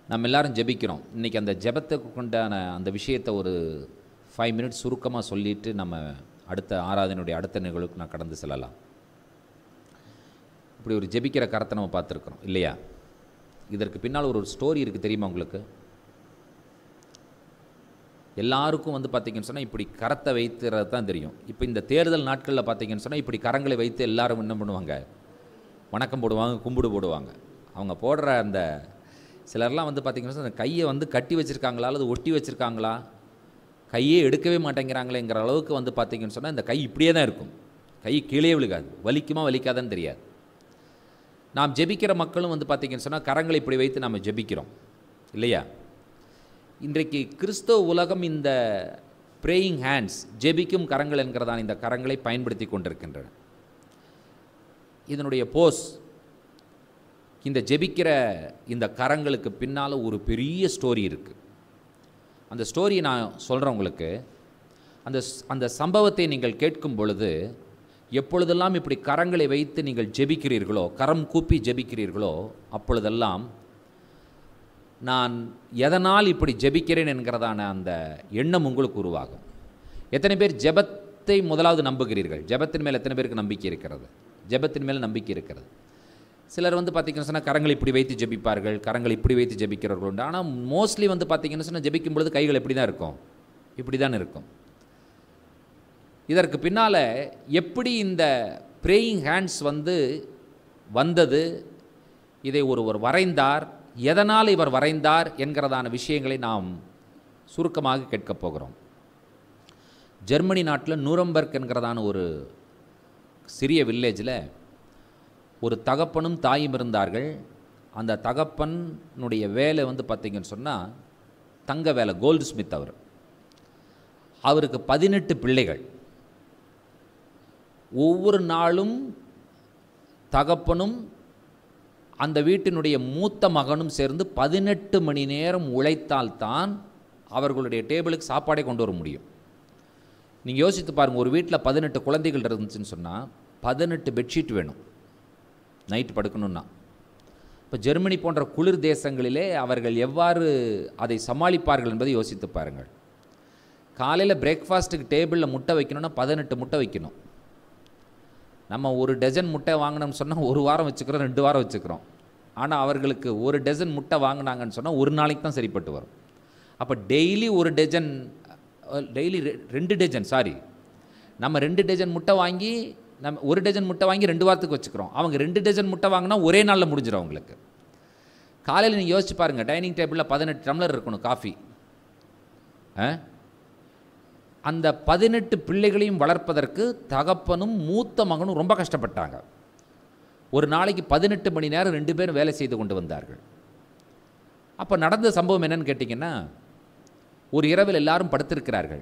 நம்ம எல்லாரும் ஜெபிக்கிறோம் இன்றைக்கி அந்த ஜெபத்துக்கு உண்டான அந்த விஷயத்தை ஒரு ஃபைவ் மினிட்ஸ் சுருக்கமாக சொல்லிட்டு நம்ம அடுத்த ஆராதனையுடைய அடுத்த நிகழ்வுக்கு நான் கடந்து செல்லலாம் இப்படி ஒரு ஜெபிக்கிற கரத்தை நம்ம பார்த்துருக்குறோம் இல்லையா இதற்கு பின்னால் ஒரு ஸ்டோரி இருக்குது தெரியுமா உங்களுக்கு எல்லாருக்கும் வந்து பார்த்தீங்கன்னு சொன்னால் இப்படி கரத்தை வைத்துறது தான் தெரியும் இப்போ இந்த தேர்தல் நாட்களில் பார்த்தீங்கன்னு சொன்னால் இப்படி கரங்களை வைத்து எல்லாரும் என்ன பண்ணுவாங்க வணக்கம் போடுவாங்க கும்பிடு போடுவாங்க அவங்க போடுற அந்த சிலர்லாம் வந்து பார்த்தீங்கன்னு சொன்னா அந்த கையை வந்து கட்டி வச்சுருக்காங்களா அல்லது ஒட்டி வச்சுருக்காங்களா கையே எடுக்கவே மாட்டேங்கிறாங்களேங்கிற அளவுக்கு வந்து பார்த்தீங்கன்னு சொன்னால் இந்த கை இப்படியே தான் இருக்கும் கை கீழே விழுகாது வலிக்குமா வலிக்காதான்னு தெரியாது நாம் ஜெபிக்கிற மக்களும் வந்து பார்த்தீங்கன்னு சொன்னால் கரங்களை இப்படி வைத்து நாம் ஜெபிக்கிறோம் இல்லையா இன்றைக்கு கிறிஸ்தவ உலகம் இந்த ப்ரேயிங் ஹேண்ட்ஸ் ஜெபிக்கும் கரங்கள் என்கிறதான இந்த கரங்களை பயன்படுத்தி கொண்டிருக்கின்றன இதனுடைய போஸ் இந்த ஜெபிக்கிற இந்த கரங்களுக்கு பின்னால் ஒரு பெரிய ஸ்டோரி இருக்குது அந்த ஸ்டோரியை நான் சொல்கிறேன் உங்களுக்கு அந்த ஸ்- அந்த சம்பவத்தை நீங்கள் கேட்கும் பொழுது எப்பொழுதெல்லாம் இப்படி கரங்களை வைத்து நீங்கள் ஜெபிக்கிறீர்களோ கரம் கூப்பி ஜெபிக்கிறீர்களோ அப்பொழுதெல்லாம் நான் எதனால் இப்படி ஜெபிக்கிறேன் என்கிறதான அந்த எண்ணம் உங்களுக்கு உருவாகும் எத்தனை பேர் ஜெபத்தை முதலாவது நம்புகிறீர்கள் ஜெபத்தின் மேல் எத்தனை பேருக்கு நம்பிக்கை இருக்கிறது ஜெபத்தின் மேல் நம்பிக்கை இருக்கிறது சிலர் வந்து பார்த்தீங்கன்னு சொன்னால் கரங்களை இப்படி வைத்து ஜெபிப்பார்கள் கரங்களை இப்படி வைத்து ஜெபிக்கிறவர்கள் உண்டு ஆனால் மோஸ்ட்லி வந்து பார்த்தீங்கன்னு சொன்னால் ஜெபிக்கும் பொழுது கைகள் எப்படி தான் இருக்கும் இப்படி தான் இருக்கும் இதற்கு பின்னால் எப்படி இந்த ப்ரேயிங் ஹேண்ட்ஸ் வந்து வந்தது இதை ஒருவர் வரைந்தார் எதனால் இவர் வரைந்தார் என்கிறதான விஷயங்களை நாம் சுருக்கமாக கேட்கப் போகிறோம் ஜெர்மனி நாட்டில் நூரம்பர்க் என்கிறதான ஒரு சிறிய வில்லேஜில் ஒரு தகப்பனும் தாயும் இருந்தார்கள் அந்த தகப்பனுடைய வேலை வந்து பார்த்திங்கன்னு சொன்னால் தங்க வேலை கோல்டு ஸ்மித் அவர் அவருக்கு பதினெட்டு பிள்ளைகள் ஒவ்வொரு நாளும் தகப்பனும் அந்த வீட்டினுடைய மூத்த மகனும் சேர்ந்து பதினெட்டு மணி நேரம் உழைத்தால்தான் அவர்களுடைய டேபிளுக்கு சாப்பாடை கொண்டு வர முடியும் நீங்கள் யோசித்து பாருங்கள் ஒரு வீட்டில் பதினெட்டு குழந்தைகள் இருந்துச்சுன்னு சொன்னால் பதினெட்டு பெட்ஷீட் வேணும் நைட் படுக்கணும்னா இப்போ ஜெர்மனி போன்ற குளிர் தேசங்களிலே அவர்கள் எவ்வாறு அதை சமாளிப்பார்கள் என்பதை யோசித்து பாருங்கள் காலையில் பிரேக்ஃபாஸ்ட்டுக்கு டேபிளில் முட்டை வைக்கணும்னா பதினெட்டு முட்டை வைக்கணும் நம்ம ஒரு டஜன் முட்டை வாங்கினோம்னு சொன்னால் ஒரு வாரம் வச்சுக்கிறோம் ரெண்டு வாரம் வச்சுக்கிறோம் ஆனால் அவர்களுக்கு ஒரு டஜன் முட்டை வாங்கினாங்கன்னு சொன்னால் ஒரு நாளைக்கு தான் சரிப்பட்டு வரும் அப்போ டெய்லி ஒரு டஜன் டெய்லி ரெண்டு டஜன் சாரி நம்ம ரெண்டு டஜன் முட்டை வாங்கி நம்ம ஒரு டஜன் முட்டை வாங்கி ரெண்டு வாரத்துக்கு வச்சுக்கிறோம் அவங்க ரெண்டு டஜன் முட்டை வாங்கினா ஒரே நாளில் முடிஞ்சிடும் அவங்களுக்கு காலையில் நீங்கள் யோசிச்சு பாருங்கள் டைனிங் டேபிளில் பதினெட்டு டம்ளர் இருக்கணும் காஃபி ஆ அந்த பதினெட்டு பிள்ளைகளையும் வளர்ப்பதற்கு தகப்பனும் மூத்த மகனும் ரொம்ப கஷ்டப்பட்டாங்க ஒரு நாளைக்கு பதினெட்டு மணி நேரம் ரெண்டு பேரும் வேலை செய்து கொண்டு வந்தார்கள் அப்போ நடந்த சம்பவம் என்னன்னு கேட்டிங்கன்னா ஒரு இரவில் எல்லாரும் படுத்திருக்கிறார்கள்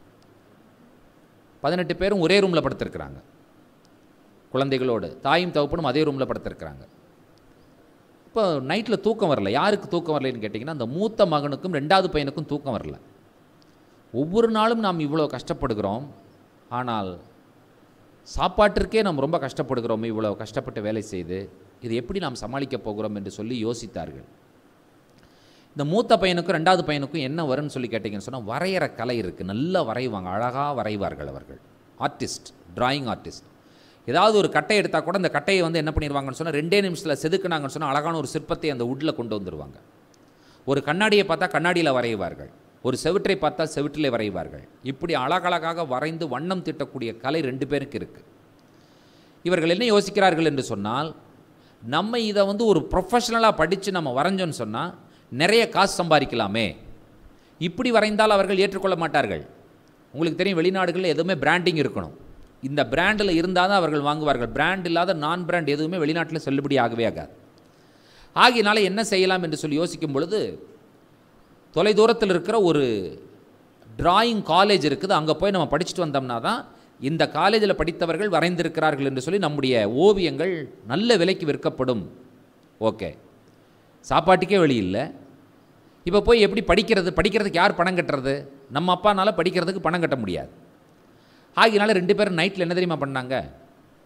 பதினெட்டு பேரும் ஒரே ரூமில் படுத்திருக்கிறாங்க குழந்தைகளோடு தாயும் தகப்பனும் அதே ரூமில் படுத்திருக்கிறாங்க இப்போ நைட்டில் தூக்கம் வரல யாருக்கு தூக்கம் வரலைன்னு கேட்டிங்கன்னா அந்த மூத்த மகனுக்கும் ரெண்டாவது பையனுக்கும் தூக்கம் வரல ஒவ்வொரு நாளும் நாம் இவ்வளோ கஷ்டப்படுகிறோம் ஆனால் சாப்பாட்டிற்கே நாம் ரொம்ப கஷ்டப்படுகிறோம் இவ்வளோ கஷ்டப்பட்டு வேலை செய்து இது எப்படி நாம் சமாளிக்கப் போகிறோம் என்று சொல்லி யோசித்தார்கள் இந்த மூத்த பையனுக்கும் ரெண்டாவது பையனுக்கும் என்ன வரும்னு சொல்லி கேட்டிங்கன்னு சொன்னால் வரைகிற கலை இருக்குது நல்லா வரைவாங்க அழகாக வரைவார்கள் அவர்கள் ஆர்டிஸ்ட் டிராயிங் ஆர்டிஸ்ட் ஏதாவது ஒரு கட்டை எடுத்தால் கூட அந்த கட்டையை வந்து என்ன பண்ணிடுவாங்கன்னு சொன்னால் ரெண்டே நிமிஷத்தில் செதுக்குனாங்கன்னு சொன்னால் அழகான ஒரு சிற்பத்தை அந்த உட்டில் கொண்டு வந்துடுவாங்க ஒரு கண்ணாடியை பார்த்தா கண்ணாடியில் வரைவார்கள் ஒரு செவிற்றை பார்த்தா செவிற்றிலே வரைவார்கள் இப்படி அழகழகாக வரைந்து வண்ணம் தீட்டக்கூடிய கலை ரெண்டு பேருக்கு இருக்குது இவர்கள் என்ன யோசிக்கிறார்கள் என்று சொன்னால் நம்ம இதை வந்து ஒரு ப்ரொஃபஷனலாக படித்து நம்ம வரைஞ்சோன்னு சொன்னால் நிறைய காசு சம்பாதிக்கலாமே இப்படி வரைந்தால் அவர்கள் ஏற்றுக்கொள்ள மாட்டார்கள் உங்களுக்கு தெரியும் வெளிநாடுகளில் எதுவுமே பிராண்டிங் இருக்கணும் இந்த பிராண்டில் இருந்தால் தான் அவர்கள் வாங்குவார்கள் பிராண்ட் இல்லாத நான் பிராண்ட் எதுவுமே வெளிநாட்டில் செல்லுபடி ஆகவே ஆகாது ஆகியனால என்ன செய்யலாம் என்று சொல்லி யோசிக்கும் பொழுது தொலைதூரத்தில் இருக்கிற ஒரு டிராயிங் காலேஜ் இருக்குது அங்கே போய் நம்ம படிச்சுட்டு வந்தோம்னா தான் இந்த காலேஜில் படித்தவர்கள் வரைந்திருக்கிறார்கள் என்று சொல்லி நம்முடைய ஓவியங்கள் நல்ல விலைக்கு விற்கப்படும் ஓகே சாப்பாட்டுக்கே வழி இல்லை இப்போ போய் எப்படி படிக்கிறது படிக்கிறதுக்கு யார் பணம் கட்டுறது நம்ம அப்பானால படிக்கிறதுக்கு பணம் கட்ட முடியாது ஆகினால ரெண்டு பேரும் நைட்டில் என்ன தெரியுமா பண்ணாங்க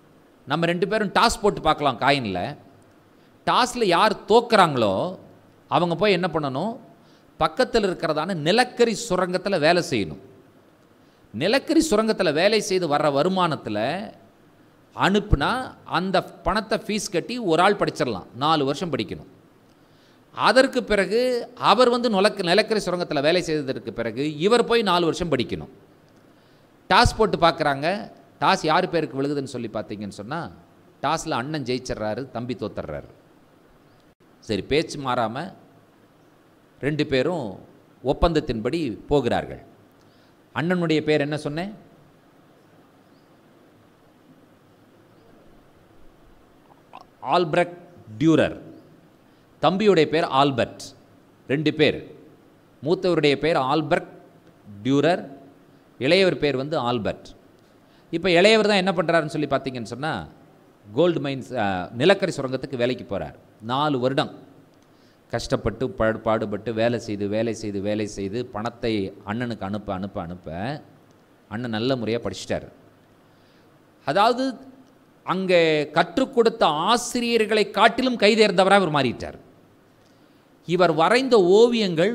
நம்ம ரெண்டு பேரும் டாஸ் போட்டு பார்க்கலாம் காயினில் டாஸில் யார் தோக்குறாங்களோ அவங்க போய் என்ன பண்ணணும் பக்கத்தில் இருக்கிறதான நிலக்கரி சுரங்கத்தில் வேலை செய்யணும் நிலக்கரி சுரங்கத்தில் வேலை செய்து வர்ற வருமானத்தில் அனுப்புனா அந்த பணத்தை ஃபீஸ் கட்டி ஒரு ஆள் படிச்சிடலாம் நாலு வருஷம் படிக்கணும் அதற்கு பிறகு அவர் வந்து நுலக்க நிலக்கரி சுரங்கத்தில் வேலை செய்ததற்கு பிறகு இவர் போய் நாலு வருஷம் படிக்கணும் டாஸ் போட்டு பார்க்குறாங்க டாஸ் யார் பேருக்கு விழுகுதுன்னு சொல்லி பார்த்தீங்கன்னு சொன்னால் டாஸில் அண்ணன் ஜெயிச்சிடுறாரு தம்பி தோத்துறாரு சரி பேச்சு மாறாமல் ரெண்டு பேரும் ஒப்பந்தத்தின்படி போகிறார்கள் அண்ணனுடைய பேர் என்ன சொன்னேன் ஆல்பிரக் டியூரர் தம்பியுடைய பேர் ஆல்பர்ட் ரெண்டு பேர் மூத்தவருடைய பேர் ஆல்பர்ட் டியூரர் இளையவர் பேர் வந்து ஆல்பர்ட் இப்போ இளையவர் தான் என்ன பண்ணுறாருன்னு சொல்லி பார்த்தீங்கன்னு சொன்னால் கோல்டு மைன்ஸ் நிலக்கரி சுரங்கத்துக்கு வேலைக்கு போகிறார் நாலு வருடம் கஷ்டப்பட்டு பாடு பாடுபட்டு வேலை செய்து வேலை செய்து வேலை செய்து பணத்தை அண்ணனுக்கு அனுப்ப அனுப்ப அனுப்ப அண்ணன் நல்ல முறையாக படிச்சிட்டார் அதாவது அங்கே கற்றுக் கொடுத்த ஆசிரியர்களை காட்டிலும் கைதேர்ந்தவராக இவர் மாறிட்டார் இவர் வரைந்த ஓவியங்கள்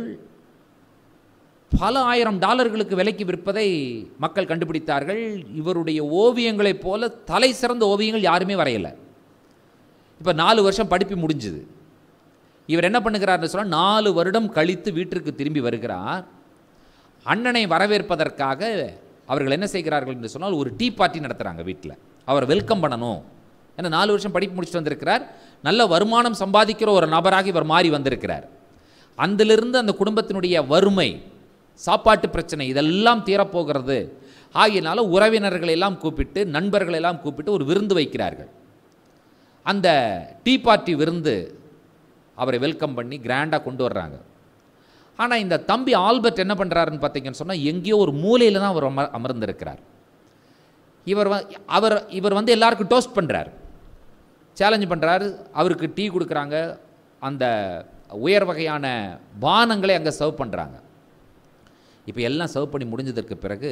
பல ஆயிரம் டாலர்களுக்கு விலைக்கு விற்பதை மக்கள் கண்டுபிடித்தார்கள் இவருடைய ஓவியங்களைப் போல தலை சிறந்த ஓவியங்கள் யாருமே வரையலை இப்போ நாலு வருஷம் படிப்பு முடிஞ்சுது இவர் என்ன பண்ணுகிறார்னு சொன்னால் நாலு வருடம் கழித்து வீட்டிற்கு திரும்பி வருகிறார் அண்ணனை வரவேற்பதற்காக அவர்கள் என்ன செய்கிறார்கள் என்று சொன்னால் ஒரு டீ பார்ட்டி நடத்துகிறாங்க வீட்டில் அவரை வெல்கம் பண்ணணும் ஏன்னா நாலு வருஷம் படிப்பு முடிச்சுட்டு வந்திருக்கிறார் நல்ல வருமானம் சம்பாதிக்கிற ஒரு நபராக இவர் மாறி வந்திருக்கிறார் அதிலிருந்து அந்த குடும்பத்தினுடைய வறுமை சாப்பாட்டு பிரச்சனை இதெல்லாம் தீரப்போகிறது ஆகியனால உறவினர்களை எல்லாம் கூப்பிட்டு நண்பர்களை எல்லாம் கூப்பிட்டு ஒரு விருந்து வைக்கிறார்கள் அந்த டீ பார்ட்டி விருந்து அவரை வெல்கம் பண்ணி கிராண்டாக கொண்டு வர்றாங்க ஆனால் இந்த தம்பி ஆல்பர்ட் என்ன பண்ணுறாருன்னு பார்த்தீங்கன்னு சொன்னால் எங்கேயோ ஒரு மூலையில் தான் அவர் அமர் அமர்ந்திருக்கிறார் இவர் வ அவர் இவர் வந்து எல்லாருக்கும் டோஸ்ட் பண்ணுறார் சேலஞ்ச் பண்ணுறாரு அவருக்கு டீ கொடுக்குறாங்க அந்த உயர் வகையான பானங்களை அங்கே சர்வ் பண்ணுறாங்க இப்போ எல்லாம் சர்வ் பண்ணி முடிஞ்சதற்கு பிறகு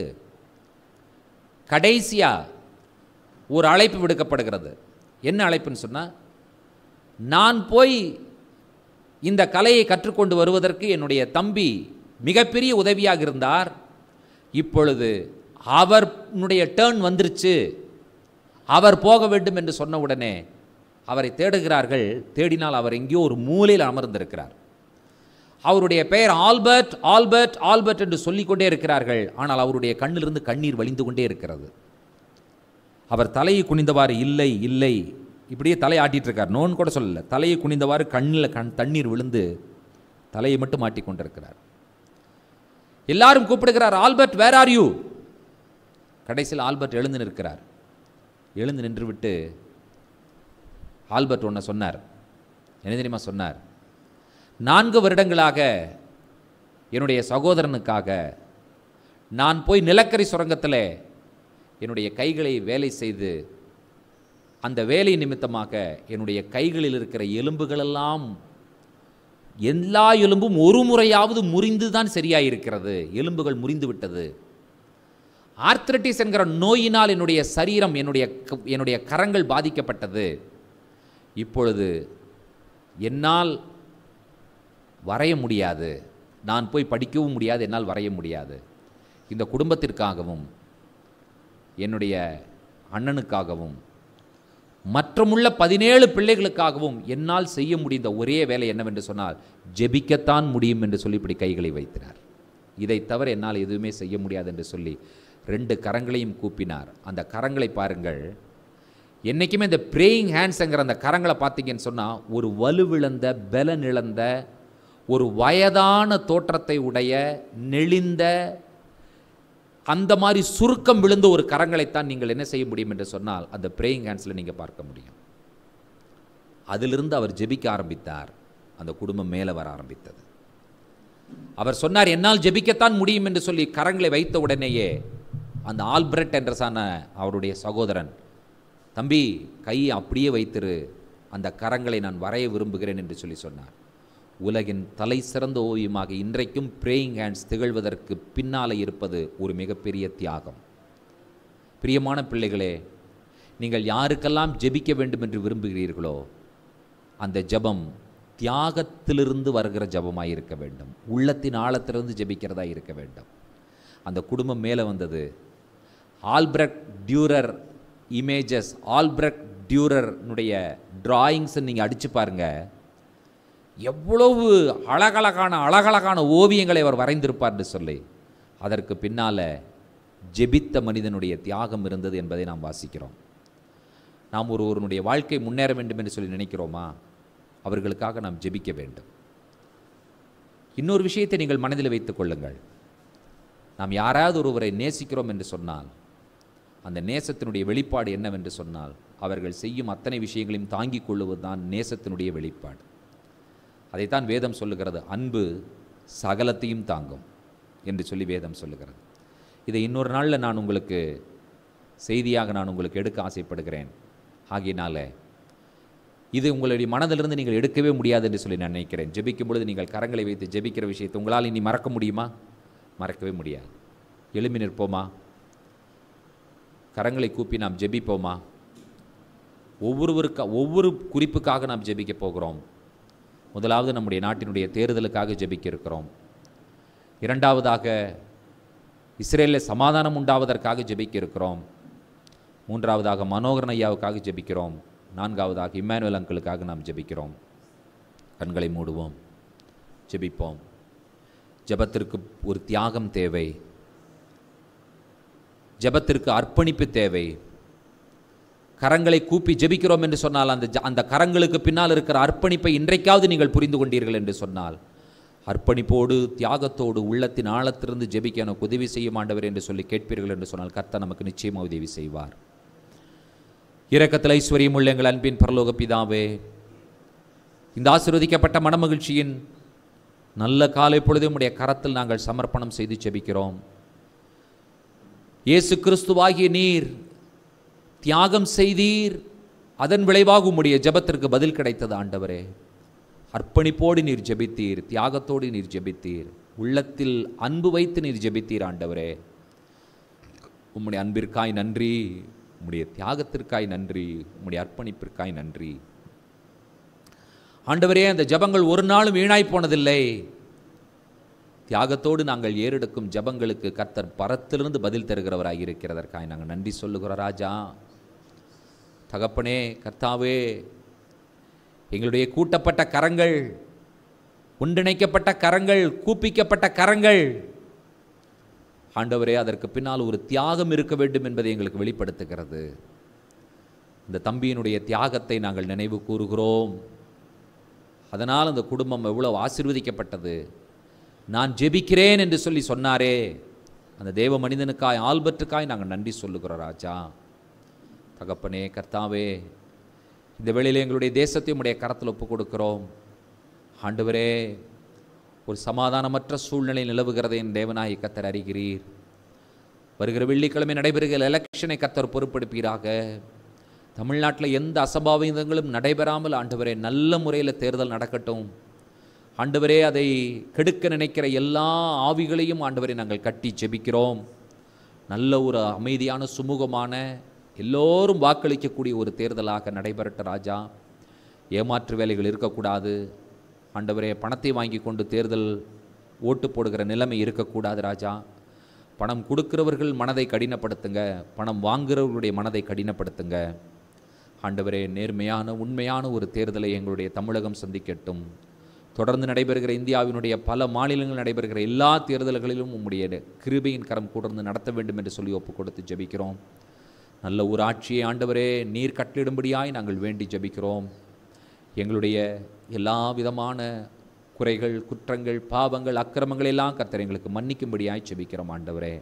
கடைசியாக ஒரு அழைப்பு விடுக்கப்படுகிறது என்ன அழைப்புன்னு சொன்னால் நான் போய் இந்த கலையை கற்றுக்கொண்டு வருவதற்கு என்னுடைய தம்பி மிகப்பெரிய உதவியாக இருந்தார் இப்பொழுது அவருடைய டேர்ன் வந்துருச்சு அவர் போக வேண்டும் என்று சொன்ன உடனே அவரை தேடுகிறார்கள் தேடினால் அவர் எங்கேயோ ஒரு மூலையில் அமர்ந்திருக்கிறார் அவருடைய பெயர் ஆல்பர்ட் ஆல்பர்ட் ஆல்பர்ட் என்று சொல்லிக்கொண்டே இருக்கிறார்கள் ஆனால் அவருடைய கண்ணிலிருந்து கண்ணீர் வழிந்து கொண்டே இருக்கிறது அவர் தலையை குனிந்தவாறு இல்லை இல்லை இப்படியே தலையை ஆட்டிட்டு இருக்கார் நோன் கூட சொல்லல தலையை குனிந்தவாறு கண்ணில் கண் தண்ணீர் விழுந்து தலையை மட்டும் மாட்டிக்கொண்டிருக்கிறார் எல்லாரும் கூப்பிடுகிறார் ஆல்பர்ட் வேர் ஆர் யூ கடைசியில் ஆல்பர்ட் எழுந்து நிற்கிறார் எழுந்து நின்றுவிட்டு ஆல்பர்ட் ஒன்று சொன்னார் என்ன தெரியுமா சொன்னார் நான்கு வருடங்களாக என்னுடைய சகோதரனுக்காக நான் போய் நிலக்கரி சுரங்கத்தில் என்னுடைய கைகளை வேலை செய்து அந்த வேலை நிமித்தமாக என்னுடைய கைகளில் இருக்கிற எலும்புகளெல்லாம் எல்லா எலும்பும் ஒரு முறையாவது முறிந்து தான் சரியாயிருக்கிறது எலும்புகள் முறிந்து விட்டது ஆர்த்ரட்டிஸ் என்கிற நோயினால் என்னுடைய சரீரம் என்னுடைய க- என்னுடைய கரங்கள் பாதிக்கப்பட்டது இப்பொழுது என்னால் வரைய முடியாது நான் போய் படிக்கவும் முடியாது என்னால் வரைய முடியாது இந்த குடும்பத்திற்காகவும் என்னுடைய அண்ணனுக்காகவும் மற்றமுள்ள பதினேழு பிள்ளைகளுக்காகவும் என்னால் செய்ய முடிந்த ஒரே வேலை என்னவென்று சொன்னால் ஜெபிக்கத்தான் முடியும் என்று சொல்லி இப்படி கைகளை வைத்தினார் இதை தவிர என்னால் எதுவுமே செய்ய முடியாது என்று சொல்லி ரெண்டு கரங்களையும் கூப்பினார் அந்த கரங்களை பாருங்கள் என்றைக்குமே இந்த ப்ரேயிங் ஹேண்ட்ஸுங்கிற அந்த கரங்களை பார்த்தீங்கன்னு சொன்னால் ஒரு வலுவிழந்த பலன் இழந்த ஒரு வயதான தோற்றத்தை உடைய நெளிந்த அந்த மாதிரி சுருக்கம் விழுந்த ஒரு கரங்களைத்தான் நீங்கள் என்ன செய்ய முடியும் என்று சொன்னால் அந்த ப்ரேயிங் ஹேண்ட்ஸில் நீங்கள் பார்க்க முடியும் அதிலிருந்து அவர் ஜெபிக்க ஆரம்பித்தார் அந்த குடும்பம் மேலே வர ஆரம்பித்தது அவர் சொன்னார் என்னால் ஜெபிக்கத்தான் முடியும் என்று சொல்லி கரங்களை வைத்த உடனேயே அந்த ஆல்பிரட் என்ற சான அவருடைய சகோதரன் தம்பி கையை அப்படியே வைத்திரு அந்த கரங்களை நான் வரைய விரும்புகிறேன் என்று சொல்லி சொன்னார் உலகின் தலை சிறந்த ஓவியமாக இன்றைக்கும் பிரேயிங் ஹேண்ட்ஸ் திகழ்வதற்கு பின்னாலே இருப்பது ஒரு மிகப்பெரிய தியாகம் பிரியமான பிள்ளைகளே நீங்கள் யாருக்கெல்லாம் ஜெபிக்க வேண்டும் என்று விரும்புகிறீர்களோ அந்த ஜெபம் தியாகத்திலிருந்து வருகிற ஜபமாக இருக்க வேண்டும் உள்ளத்தின் ஆழத்திலிருந்து ஜெபிக்கிறதா இருக்க வேண்டும் அந்த குடும்பம் மேலே வந்தது ஆல்பிரட் டியூரர் இமேஜஸ் ஆல்பிரட் டியூரர்னுடைய டிராயிங்ஸை நீங்கள் அடித்து பாருங்கள் எவ்வளவு அழகழகான அழகழகான ஓவியங்களை அவர் வரைந்திருப்பார்னு சொல்லி அதற்கு பின்னால் ஜெபித்த மனிதனுடைய தியாகம் இருந்தது என்பதை நாம் வாசிக்கிறோம் நாம் ஒருவருடைய வாழ்க்கை முன்னேற வேண்டும் என்று சொல்லி நினைக்கிறோமா அவர்களுக்காக நாம் ஜெபிக்க வேண்டும் இன்னொரு விஷயத்தை நீங்கள் மனதில் வைத்துக் கொள்ளுங்கள் நாம் யாராவது ஒருவரை நேசிக்கிறோம் என்று சொன்னால் அந்த நேசத்தினுடைய வெளிப்பாடு என்னவென்று சொன்னால் அவர்கள் செய்யும் அத்தனை விஷயங்களையும் தாங்கிக் கொள்ளுவதுதான் நேசத்தினுடைய வெளிப்பாடு அதைத்தான் வேதம் சொல்லுகிறது அன்பு சகலத்தையும் தாங்கும் என்று சொல்லி வேதம் சொல்லுகிறது இதை இன்னொரு நாளில் நான் உங்களுக்கு செய்தியாக நான் உங்களுக்கு எடுக்க ஆசைப்படுகிறேன் ஆகையினால இது உங்களுடைய மனதிலிருந்து நீங்கள் எடுக்கவே முடியாது என்று சொல்லி நான் நினைக்கிறேன் ஜெபிக்கும் பொழுது நீங்கள் கரங்களை வைத்து ஜெபிக்கிற விஷயத்தை உங்களால் இனி மறக்க முடியுமா மறக்கவே முடியாது எழுப்பி நிற்போமா கரங்களை கூப்பி நாம் ஜெபிப்போமா ஒவ்வொருவருக்கா ஒவ்வொரு குறிப்புக்காக நாம் ஜெபிக்க போகிறோம் முதலாவது நம்முடைய நாட்டினுடைய தேர்தலுக்காக ஜெபிக்க இருக்கிறோம் இரண்டாவதாக இஸ்ரேலில் சமாதானம் உண்டாவதற்காக ஜெபிக்க இருக்கிறோம் மூன்றாவதாக மனோகரன் ஐயாவுக்காக ஜெபிக்கிறோம் நான்காவதாக இம்மானுவேல் அங்கிளுக்காக நாம் ஜெபிக்கிறோம் கண்களை மூடுவோம் ஜெபிப்போம் ஜெபத்திற்கு ஒரு தியாகம் தேவை ஜெபத்திற்கு அர்ப்பணிப்பு தேவை கரங்களை கூப்பி ஜெபிக்கிறோம் என்று சொன்னால் அந்த ஜ- அந்த கரங்களுக்கு பின்னால் இருக்கிற அர்ப்பணிப்பை இன்றைக்காவது நீங்கள் புரிந்து கொண்டீர்கள் என்று சொன்னால் அர்ப்பணிப்போடு தியாகத்தோடு உள்ளத்தின் ஆழத்திலிருந்து ஜெபிக்க எனக்கு உதவி செய்யும் ஆண்டவர் என்று சொல்லி கேட்பீர்கள் என்று சொன்னால் கர்த்தர் நமக்கு நிச்சயமாக உதவி செய்வார் இரக்கத்தில் ஐஸ்வர்யம் உள்ள எங்கள் அன்பின் பரலோக பிதாவே இந்த ஆசீர்வதிக்கப்பட்ட மனமகிழ்ச்சியின் நல்ல காலை பொழுது உம்முடைய கரத்தில் நாங்கள் சமர்ப்பணம் செய்து ஜெபிக்கிறோம் இயேசு கிறிஸ்துவாகிய நீர் தியாகம் செய்தீர் அதன் விளைவாக உம்முடைய ஜெபத்திற்கு பதில் கிடைத்தது ஆண்டவரே அர்ப்பணிப்போடு நீர் ஜெபித்தீர் தியாகத்தோடு நீர் ஜெபித்தீர் உள்ளத்தில் அன்பு வைத்து நீர் ஜெபித்தீர் ஆண்டவரே உம்முடைய அன்பிற்காய் நன்றி உம்முடைய தியாகத்திற்காய் நன்றி உம்முடைய அர்ப்பணிப்பிற்காய் நன்றி ஆண்டவரே அந்த ஜெபங்கள் ஒரு நாளும் வீணாய் போனதில்லை தியாகத்தோடு நாங்கள் ஏறெடுக்கும் ஜெபங்களுக்கு கர்த்தர் பரத்திலிருந்து பதில் தருகிறவராய் இருக்கிறதற்காய் நாங்கள் நன்றி சொல்லுகிறோம் ராஜா தகப்பனே கர்த்தாவே எங்களுடைய கூட்டப்பட்ட கரங்கள் ஒன்றிணைக்கப்பட்ட கரங்கள் கூப்பிக்கப்பட்ட கரங்கள் ஆண்டவரே அதற்கு பின்னால் ஒரு தியாகம் இருக்க வேண்டும் என்பதை எங்களுக்கு வெளிப்படுத்துகிறது இந்த தம்பியினுடைய தியாகத்தை நாங்கள் நினைவு கூறுகிறோம் அதனால் அந்த குடும்பம் எவ்வளவு ஆசீர்வதிக்கப்பட்டது நான் ஜெபிக்கிறேன் என்று சொல்லி சொன்னாரே அந்த தேவ மனிதனுக்காய் ஆல்பர்ட்டுக்காய் நாங்கள் நன்றி சொல்லுகிறோம் ராஜா தகப்பனே கர்த்தாவே இந்த வேளையிலே எங்களுடைய தேசத்தை உடைய கரத்தில் ஒப்பு கொடுக்கிறோம் ஆண்டவரே ஒரு சமாதானமற்ற சூழ்நிலை நிலவுகிறதை என் தேவனாய் கத்தர் அறிகிறீர் வருகிற வெள்ளிக்கிழமை நடைபெறுகிற எலெக்ஷனை கத்தர் பொறுப்பெடுப்பீராக தமிழ்நாட்டில் எந்த அசம்பாவிதங்களும் நடைபெறாமல் ஆண்டவரே நல்ல முறையில் தேர்தல் நடக்கட்டும் ஆண்டவரே அதை கெடுக்க நினைக்கிற எல்லா ஆவிகளையும் ஆண்டவரை நாங்கள் கட்டி ஜெபிக்கிறோம் நல்ல ஒரு அமைதியான சுமூகமான எல்லோரும் வாக்களிக்கக்கூடிய ஒரு தேர்தலாக நடைபெறட்ட ராஜா ஏமாற்று வேலைகள் இருக்கக்கூடாது ஆண்டவரே பணத்தை வாங்கி கொண்டு தேர்தல் ஓட்டு போடுகிற நிலைமை இருக்கக்கூடாது ராஜா பணம் கொடுக்கிறவர்கள் மனதை கடினப்படுத்துங்க பணம் வாங்குறவர்களுடைய மனதை கடினப்படுத்துங்க ஆண்டவரே நேர்மையான உண்மையான ஒரு தேர்தலை எங்களுடைய தமிழகம் சந்திக்கட்டும் தொடர்ந்து நடைபெறுகிற இந்தியாவினுடைய பல மாநிலங்கள் நடைபெறுகிற எல்லா தேர்தல்களிலும் உம்முடைய கிருபையின் கரம் கூடர்ந்து நடத்த வேண்டும் என்று சொல்லி ஒப்பு கொடுத்து ஜெபிக்கிறோம் நல்ல ஒரு ஆட்சியை ஆண்டவரே நீர் கட்டளிடும்படியாய் நாங்கள் வேண்டி ஜெபிக்கிறோம் எங்களுடைய எல்லா விதமான குறைகள் குற்றங்கள் பாவங்கள் அக்கிரமங்கள் எல்லாம் கர்த்தர் எங்களுக்கு மன்னிக்கும்படியாய் ஜெபிக்கிறோம் ஆண்டவரே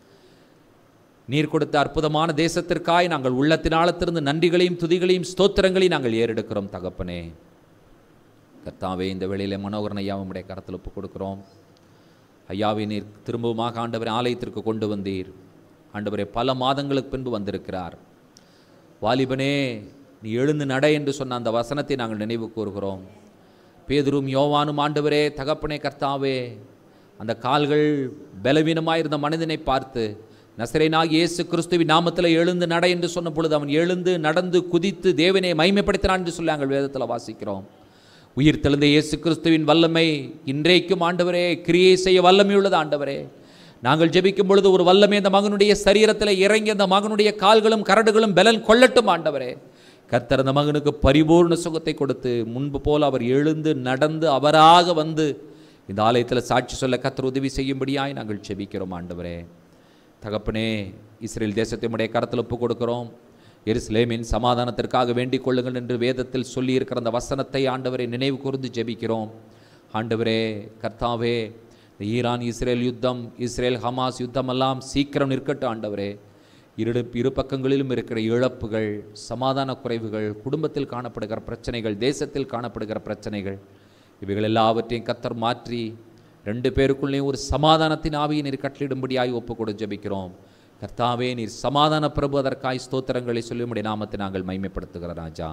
நீர் கொடுத்த அற்புதமான தேசத்திற்காய் நாங்கள் உள்ளத்தினாலத்திலிருந்து நன்றிகளையும் துதிகளையும் ஸ்தோத்திரங்களையும் நாங்கள் ஏறெடுக்கிறோம் தகப்பனே கர்த்தாவே இந்த வேளையிலே மனோகரன் ஐயா உம்முடைய கரத்தில் ஒப்பு கொடுக்கிறோம் ஐயாவை நீர் திரும்பவுமாக ஆண்டவரை ஆலயத்திற்கு கொண்டு வந்தீர் ஆண்டவரே பல மாதங்களுக்கு பின்பு வந்திருக்கிறார் வாலிபனே நீ எழுந்து நட என்று சொன்ன அந்த வசனத்தை நாங்கள் நினைவு கூறுகிறோம் பேதுரும் யோவானும் ஆண்டவரே தகப்பனே கர்த்தாவே அந்த கால்கள் பலவீனமாயிருந்த மனிதனை பார்த்து நசரேனாகிய இயேசு கிறிஸ்துவின் நாமத்தில் எழுந்து நட என்று சொன்ன பொழுது அவன் எழுந்து நடந்து குதித்து தேவனை மைமைப்படுத்தினான் என்று சொல்லி நாங்கள் வேதத்தில் வாசிக்கிறோம் உயிர் தெழுந்த இயேசு கிறிஸ்துவின் வல்லமை இன்றைக்கும் ஆண்டவரே கிரியை செய்ய வல்லமை உள்ளது ஆண்டவரே நாங்கள் ஜெபிக்கும் பொழுது ஒரு வல்லமை அந்த மகனுடைய சரீரத்தில் இறங்கி அந்த மகனுடைய கால்களும் கரடுகளும் பலன் கொள்ளட்டும் ஆண்டவரே கர்த்தர் அந்த மகனுக்கு பரிபூர்ண சுகத்தை கொடுத்து முன்பு போல் அவர் எழுந்து நடந்து அவராக வந்து இந்த ஆலயத்தில் சாட்சி சொல்ல கர்த்தர் உதவி செய்யும்படியாய் நாங்கள் ஜெபிக்கிறோம் ஆண்டவரே தகப்பனே இஸ்ரேல் தேசத்தை உடைய கரத்தில் ஒப்பு கொடுக்கிறோம் எருசலேமின் சமாதானத்திற்காக வேண்டிக் கொள்ளுங்கள் என்று வேதத்தில் சொல்லியிருக்கிற அந்த வசனத்தை ஆண்டவரை நினைவு கூர்ந்து ஜெபிக்கிறோம் ஆண்டவரே கர்த்தாவே இந்த ஈரான் இஸ்ரேல் யுத்தம் இஸ்ரேல் ஹமாஸ் யுத்தம் எல்லாம் சீக்கிரம் நிற்கட்டும் ஆண்டவரே இரு இரு பக்கங்களிலும் இருக்கிற இழப்புகள் சமாதான குறைவுகள் குடும்பத்தில் காணப்படுகிற பிரச்சனைகள் தேசத்தில் காணப்படுகிற பிரச்சனைகள் இவைகள் எல்லாவற்றையும் கத்தர் மாற்றி ரெண்டு பேருக்குள்ளேயும் ஒரு சமாதானத்தின் ஆவியை நீர் கட்டளிடும்படியாய் ஒப்பு கொடு ஜெபிக்கிறோம் கர்த்தாவே நீர் சமாதான பிரபு அதற்காய் ஸ்தோத்திரங்களை சொல்லி உம்முடைய நாமத்தை நாங்கள் மைமைப்படுத்துகிற ராஜா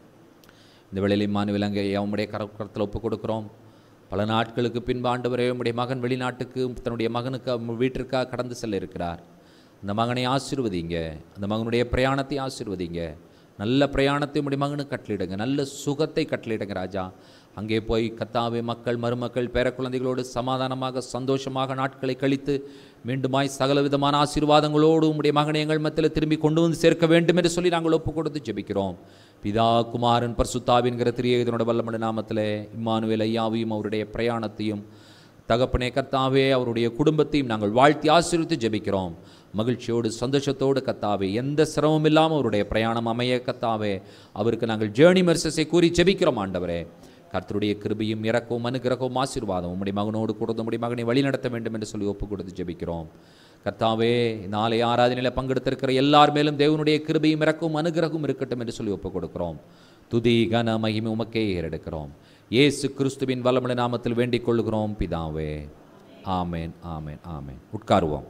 இந்த வேளையில் மானுவிலங்கை உம்முடைய கரத்தில் ஒப்பு கொடுக்கிறோம் பல நாட்களுக்கு பின்பு ஆண்டவரே உம்முடைய மகன் வெளிநாட்டுக்கு தன்னுடைய மகனுக்கு அவ வீட்டிற்காக கடந்து செல்ல இருக்கிறார் அந்த மகனை ஆசீர்வதிங்க அந்த மகனுடைய பிரயாணத்தை ஆசீர்வதிங்க நல்ல பிரயாணத்தை உம்முடைய மகனுக்கு கட்டளிடுங்க நல்ல சுகத்தை கட்டளிடுங்க ராஜா அங்கே போய் கத்தாவே மக்கள் மருமக்கள் பேரக்குழந்தைகளோடு சமாதானமாக சந்தோஷமாக நாட்களை கழித்து மீண்டுமாய் சகல விதமான ஆசீர்வாதங்களோடு உம்முடைய மகனை எங்கள் மத்தியில் திரும்பி கொண்டு வந்து சேர்க்க வேண்டும் என்று சொல்லி நாங்கள் ஒப்பு கொடுத்து ஜெபிக்கிறோம் பிதா குமாரன் பர்சுத்தாவின்கிற திரியதனோட வல்லமட நாமத்திலே இம்மானுவேல் ஐயாவையும் அவருடைய பிரயாணத்தையும் தகப்பனே கர்த்தாவே அவருடைய குடும்பத்தையும் நாங்கள் வாழ்த்தி ஆசீர்வித்து ஜெபிக்கிறோம் மகிழ்ச்சியோடு சந்தோஷத்தோடு கத்தாவே எந்த சிரமம் இல்லாமல் அவருடைய பிரயாணம் அமைய கத்தாவே அவருக்கு நாங்கள் ஜேர்னி மெர்சஸை கூறி ஜெபிக்கிறோம் ஆண்டவரே கர்த்தருடைய கிருபையும் இறக்கவும் அனுகிரகവും ஆசீர்வாதம் உம்முடைய மகனோடு கூட உம்முடைய மகனை வழிநடத்த வேண்டும் என்று சொல்லி ஒப்பு கொடுத்து ஜெபிக்கிறோம் கர்த்தாவே நாளை ஆராதனையில் பங்கெடுத்திருக்கிற எல்லார் மேலும் தேவனுடைய கிருபையும் இறக்கவும் அனுகிரகமும் இருக்கட்டும் என்று சொல்லி ஒப்பு கொடுக்கிறோம் துதி கன மகிமை உமக்கே ஏறெடுக்கிறோம் இயேசு கிறிஸ்துவின் வல்லமுள்ள நாமத்தில் வேண்டிக் கொள்கிறோம் பிதாவே ஆமேன் ஆமேன் ஆமேன் உட்காருவோம்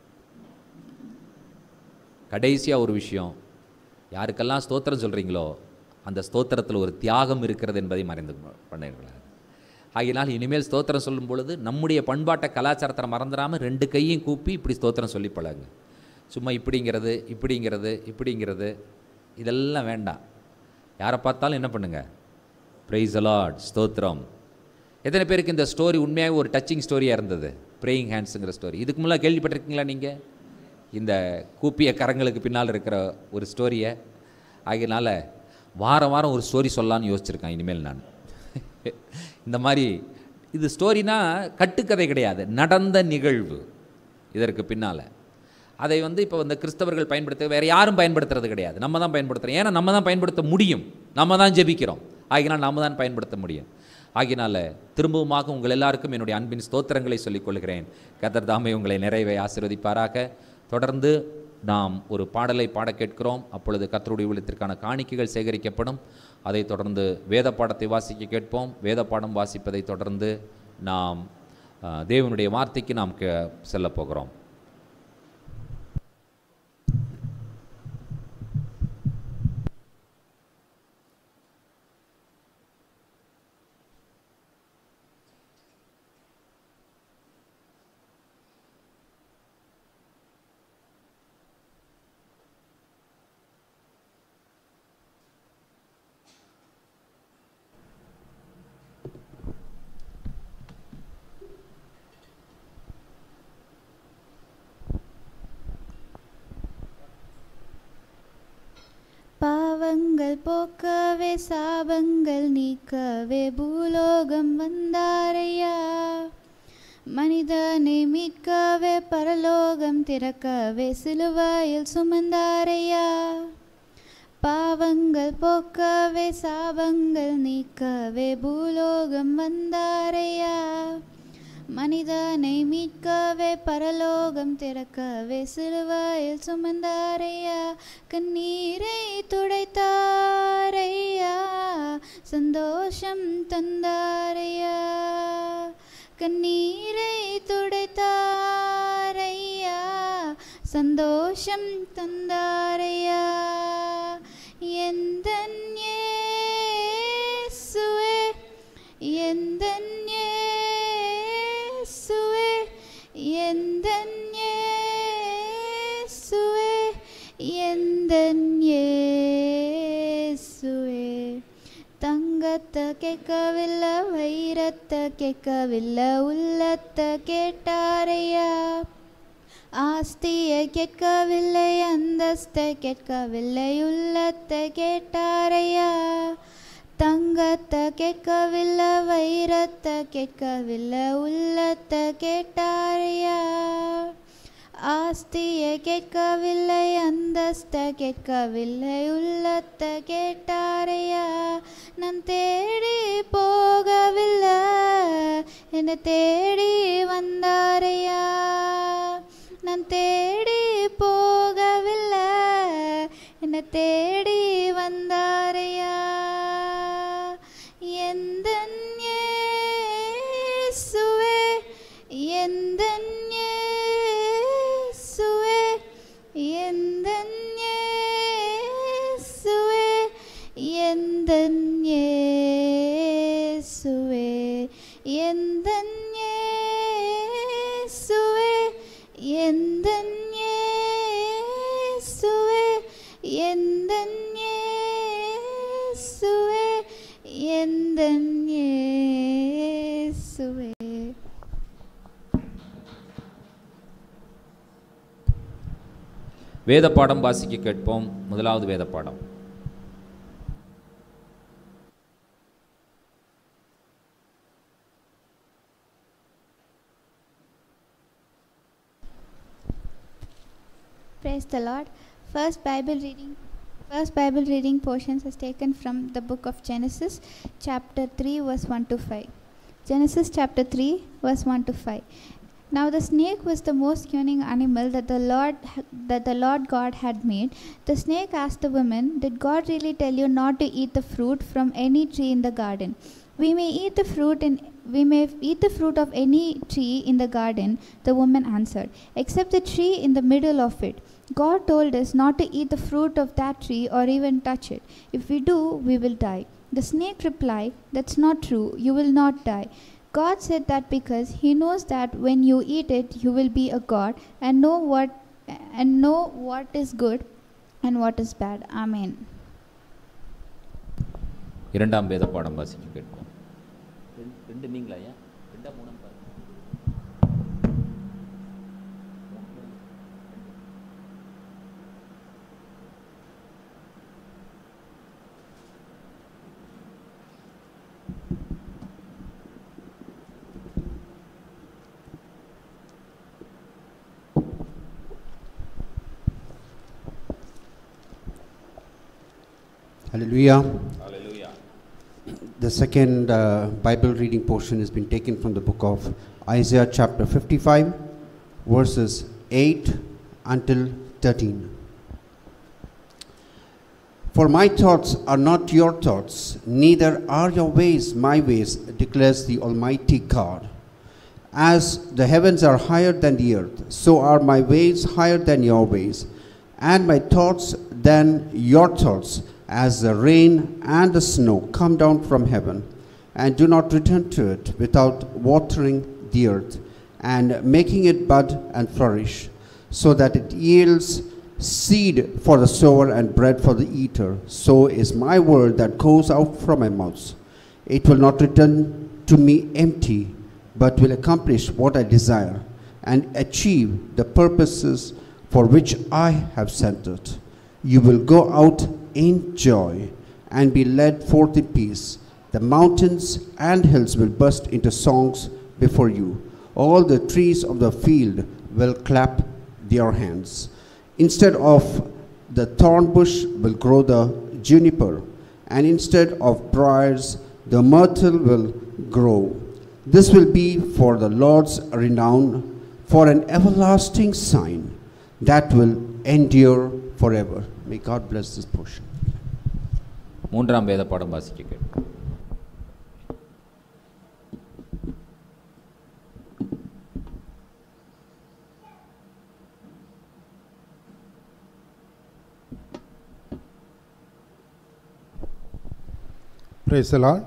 கடைசியாக ஒரு விஷயம் யாருக்கெல்லாம் ஸ்தோத்திரம் சொல்கிறீங்களோ அந்த ஸ்தோத்திரத்தில் ஒரு தியாகம் இருக்கிறது என்பதை மறைந்து பண்ணுகிறார் ஆகையினால் இனிமேல் ஸ்தோத்திரம் சொல்லும் பொழுது நம்முடைய பண்பாட்டை கலாச்சாரத்தை மறந்துடாமல் ரெண்டு கையும் கூப்பி இப்படி ஸ்தோத்திரம் சொல்லி பழகுங்க சும்மா இப்படிங்கிறது இப்படிங்கிறது இப்படிங்கிறது இதெல்லாம் வேண்டாம் யாரை பார்த்தாலும் என்ன பண்ணுங்க ப்ரைஸ் அலாட் ஸ்தோத்திரம் எத்தனை பேருக்கு இந்த ஸ்டோரி உண்மையாக ஒரு டச்சிங் ஸ்டோரியாக இருந்தது ப்ரேயிங் ஹேண்ட்ஸுங்கிற ஸ்டோரி இதுக்கு முன்னாடி கேள்விப்பட்டிருக்கீங்களா நீங்கள் இந்த கூப்பிய கரங்களுக்கு பின்னால் இருக்கிற ஒரு ஸ்டோரியை ஆகையினால வாரம் வாரம் ஒரு ஸ்டோரி சொல்லலான்னு யோசிச்சிருக்கேன் இனிமேல் நான் இந்த மாதிரி இது ஸ்டோரினா கட்டுக்கதை கிடையாது நடந்த நிகழ்வு இதற்கு பின்னால் அதை வந்து இப்போ இந்த கிறிஸ்தவர்கள் பயன்படுத்த வேறு யாரும் பயன்படுத்துறது கிடையாது நம்ம தான் பயன்படுத்துகிறோம் ஏன்னா நம்ம தான் பயன்படுத்த முடியும் நம்ம தான் ஜெபிக்கிறோம் ஆகினால் நம்ம தான் பயன்படுத்த முடியும் ஆகினால திரும்பவுமாக உங்கள் எல்லாருக்கும் என்னுடைய அன்பின் ஸ்தோத்திரங்களை சொல்லிக் கொள்கிறேன் கதர் தாமே உங்களை நிறைவை ஆசீர்வதிப்பாராக தொடர்ந்து நாம் ஒரு பாடலை பாட கேட்கிறோம் அப்பொழுது கத்தருடைய உள்ளத்திற்கான காணிக்கைகள் சேகரிக்கப்படும் அதைத் தொடர்ந்து வேத பாடத்தை வாசிக்க கேட்போம் வேத பாடம் வாசிப்பதை தொடர்ந்து நாம் ஆ, தேவனுடைய வார்த்தைக்கு நாம் கே செல்லப் போகிறோம் பாவங்கள் போக்கவே சாபங்கள் நீக்கவே பூலோகம் வந்தாரையா மனிதனை மீட்கவே பரலோகம் திறக்கவே சிலுவையில் சுமந்தாரையா பாவங்கள் போக்கவே சாபங்கள் நீக்கவே பூலோகம் வந்தாரையா மனிதனை மீட்கவே பரலோகம் திறக்கவே சிலுவையில் சுமந்தாரையா கண்ணீரை துடைத்தாரையா சந்தோஷம் தந்தாரையா கண்ணீரை துடைத்தாரையா சந்தோஷம் தந்தாரையா எந்தன் இயேசுவே எந்தன் இயேசுவே எந்தன் இயேசுவே எந்தன் இயேசுவே தங்கத்தை கேட்கவில்லை கேட்கவில்லை உள்ளத்தை கேட்டாரையா ஆஸ்தியை கேட்கவில்லை அந்தஸ்தை கேட்கவில்லை உள்ளத்தை கேட்டாரையா தங்கத்தை கேட்கவில்லை வைரத்தை கேட்கவில்லை உள்ளத்தை கேட்டாரையா ஆஸ்தியை கேட்கவில்லை அந்தஸ்தை கேட்கவில்லை உள்ளத்தை கேட்டாரையா நான் தேடி போகவில்லை என்னை தேடி வந்தாரையா நான் தேடி போகவில்லை என்னை தேடி வந்தாரையா எந்தன் இயேசுவே எந்தன் இயேசுவே எந்தன் இயேசுவே எந்தன் இயேசுவே எந்தன் இயேசுவே எந்தன் இயேசுவே எந்தன் இயேசுவே எந்தன் இயேசுவே வேத பாடம் வாசிக்க கேட்போம் முதலாவது வேத பாடம் Praise the Lord. First Bible reading First Bible reading portions is taken from the book of Genesis chapter 3 verse 1 to 5. Genesis chapter 3 verse 1 to 5. Now the snake was the most cunning animal that the Lord that the Lord God had made. The snake asked the woman, "Did God really tell you not to eat the fruit from any tree in the garden?" We may eat the fruit in we may eat the fruit of any tree in the garden, the woman answered, except the tree in the middle of it. God told us not to eat the fruit of that tree or even touch it. If we do, we will die. The snake replied, That's not true. You will not die. God said that because he knows that when you eat it, you will be a god and know what and know what is good and what is bad. Amen. இரண்டாம் வேத பாடம் வாசிக்க கேட்போம் ரெண்டு நீங்களா ஐயா ரெண்டா மூணா பாருங்க Hallelujah. The second uh, Bible reading portion has been taken from the book of Isaiah, chapter 55, verses 8 until 13. For my thoughts are not your thoughts, neither are your ways my ways, declares the Almighty God. As the heavens are higher than the earth, so are my ways higher than your ways, and my thoughts than your thoughts, as the rain and the snow come down from heaven, and do not return to it without watering the earth, and making it bud and flourish, so that it yields seed for the sower and bread for the eater. So is my word that goes out from my mouth. It will not return to me empty, but will accomplish what I desire and achieve the purposes for which I have sent it. You will go out in joy and be led forth in peace. The mountains and hills will burst into songs before you. All the trees of the field will clap their hands. Instead of the thorn bush will grow the juniper, and instead of briars, the myrtle will grow. This will be for the Lord's renown, for an everlasting sign that will endure forever. May God bless this portion. மூன்றாம் வேத பாடம் வாசிக்க கேட்போம் பிரைசலாட்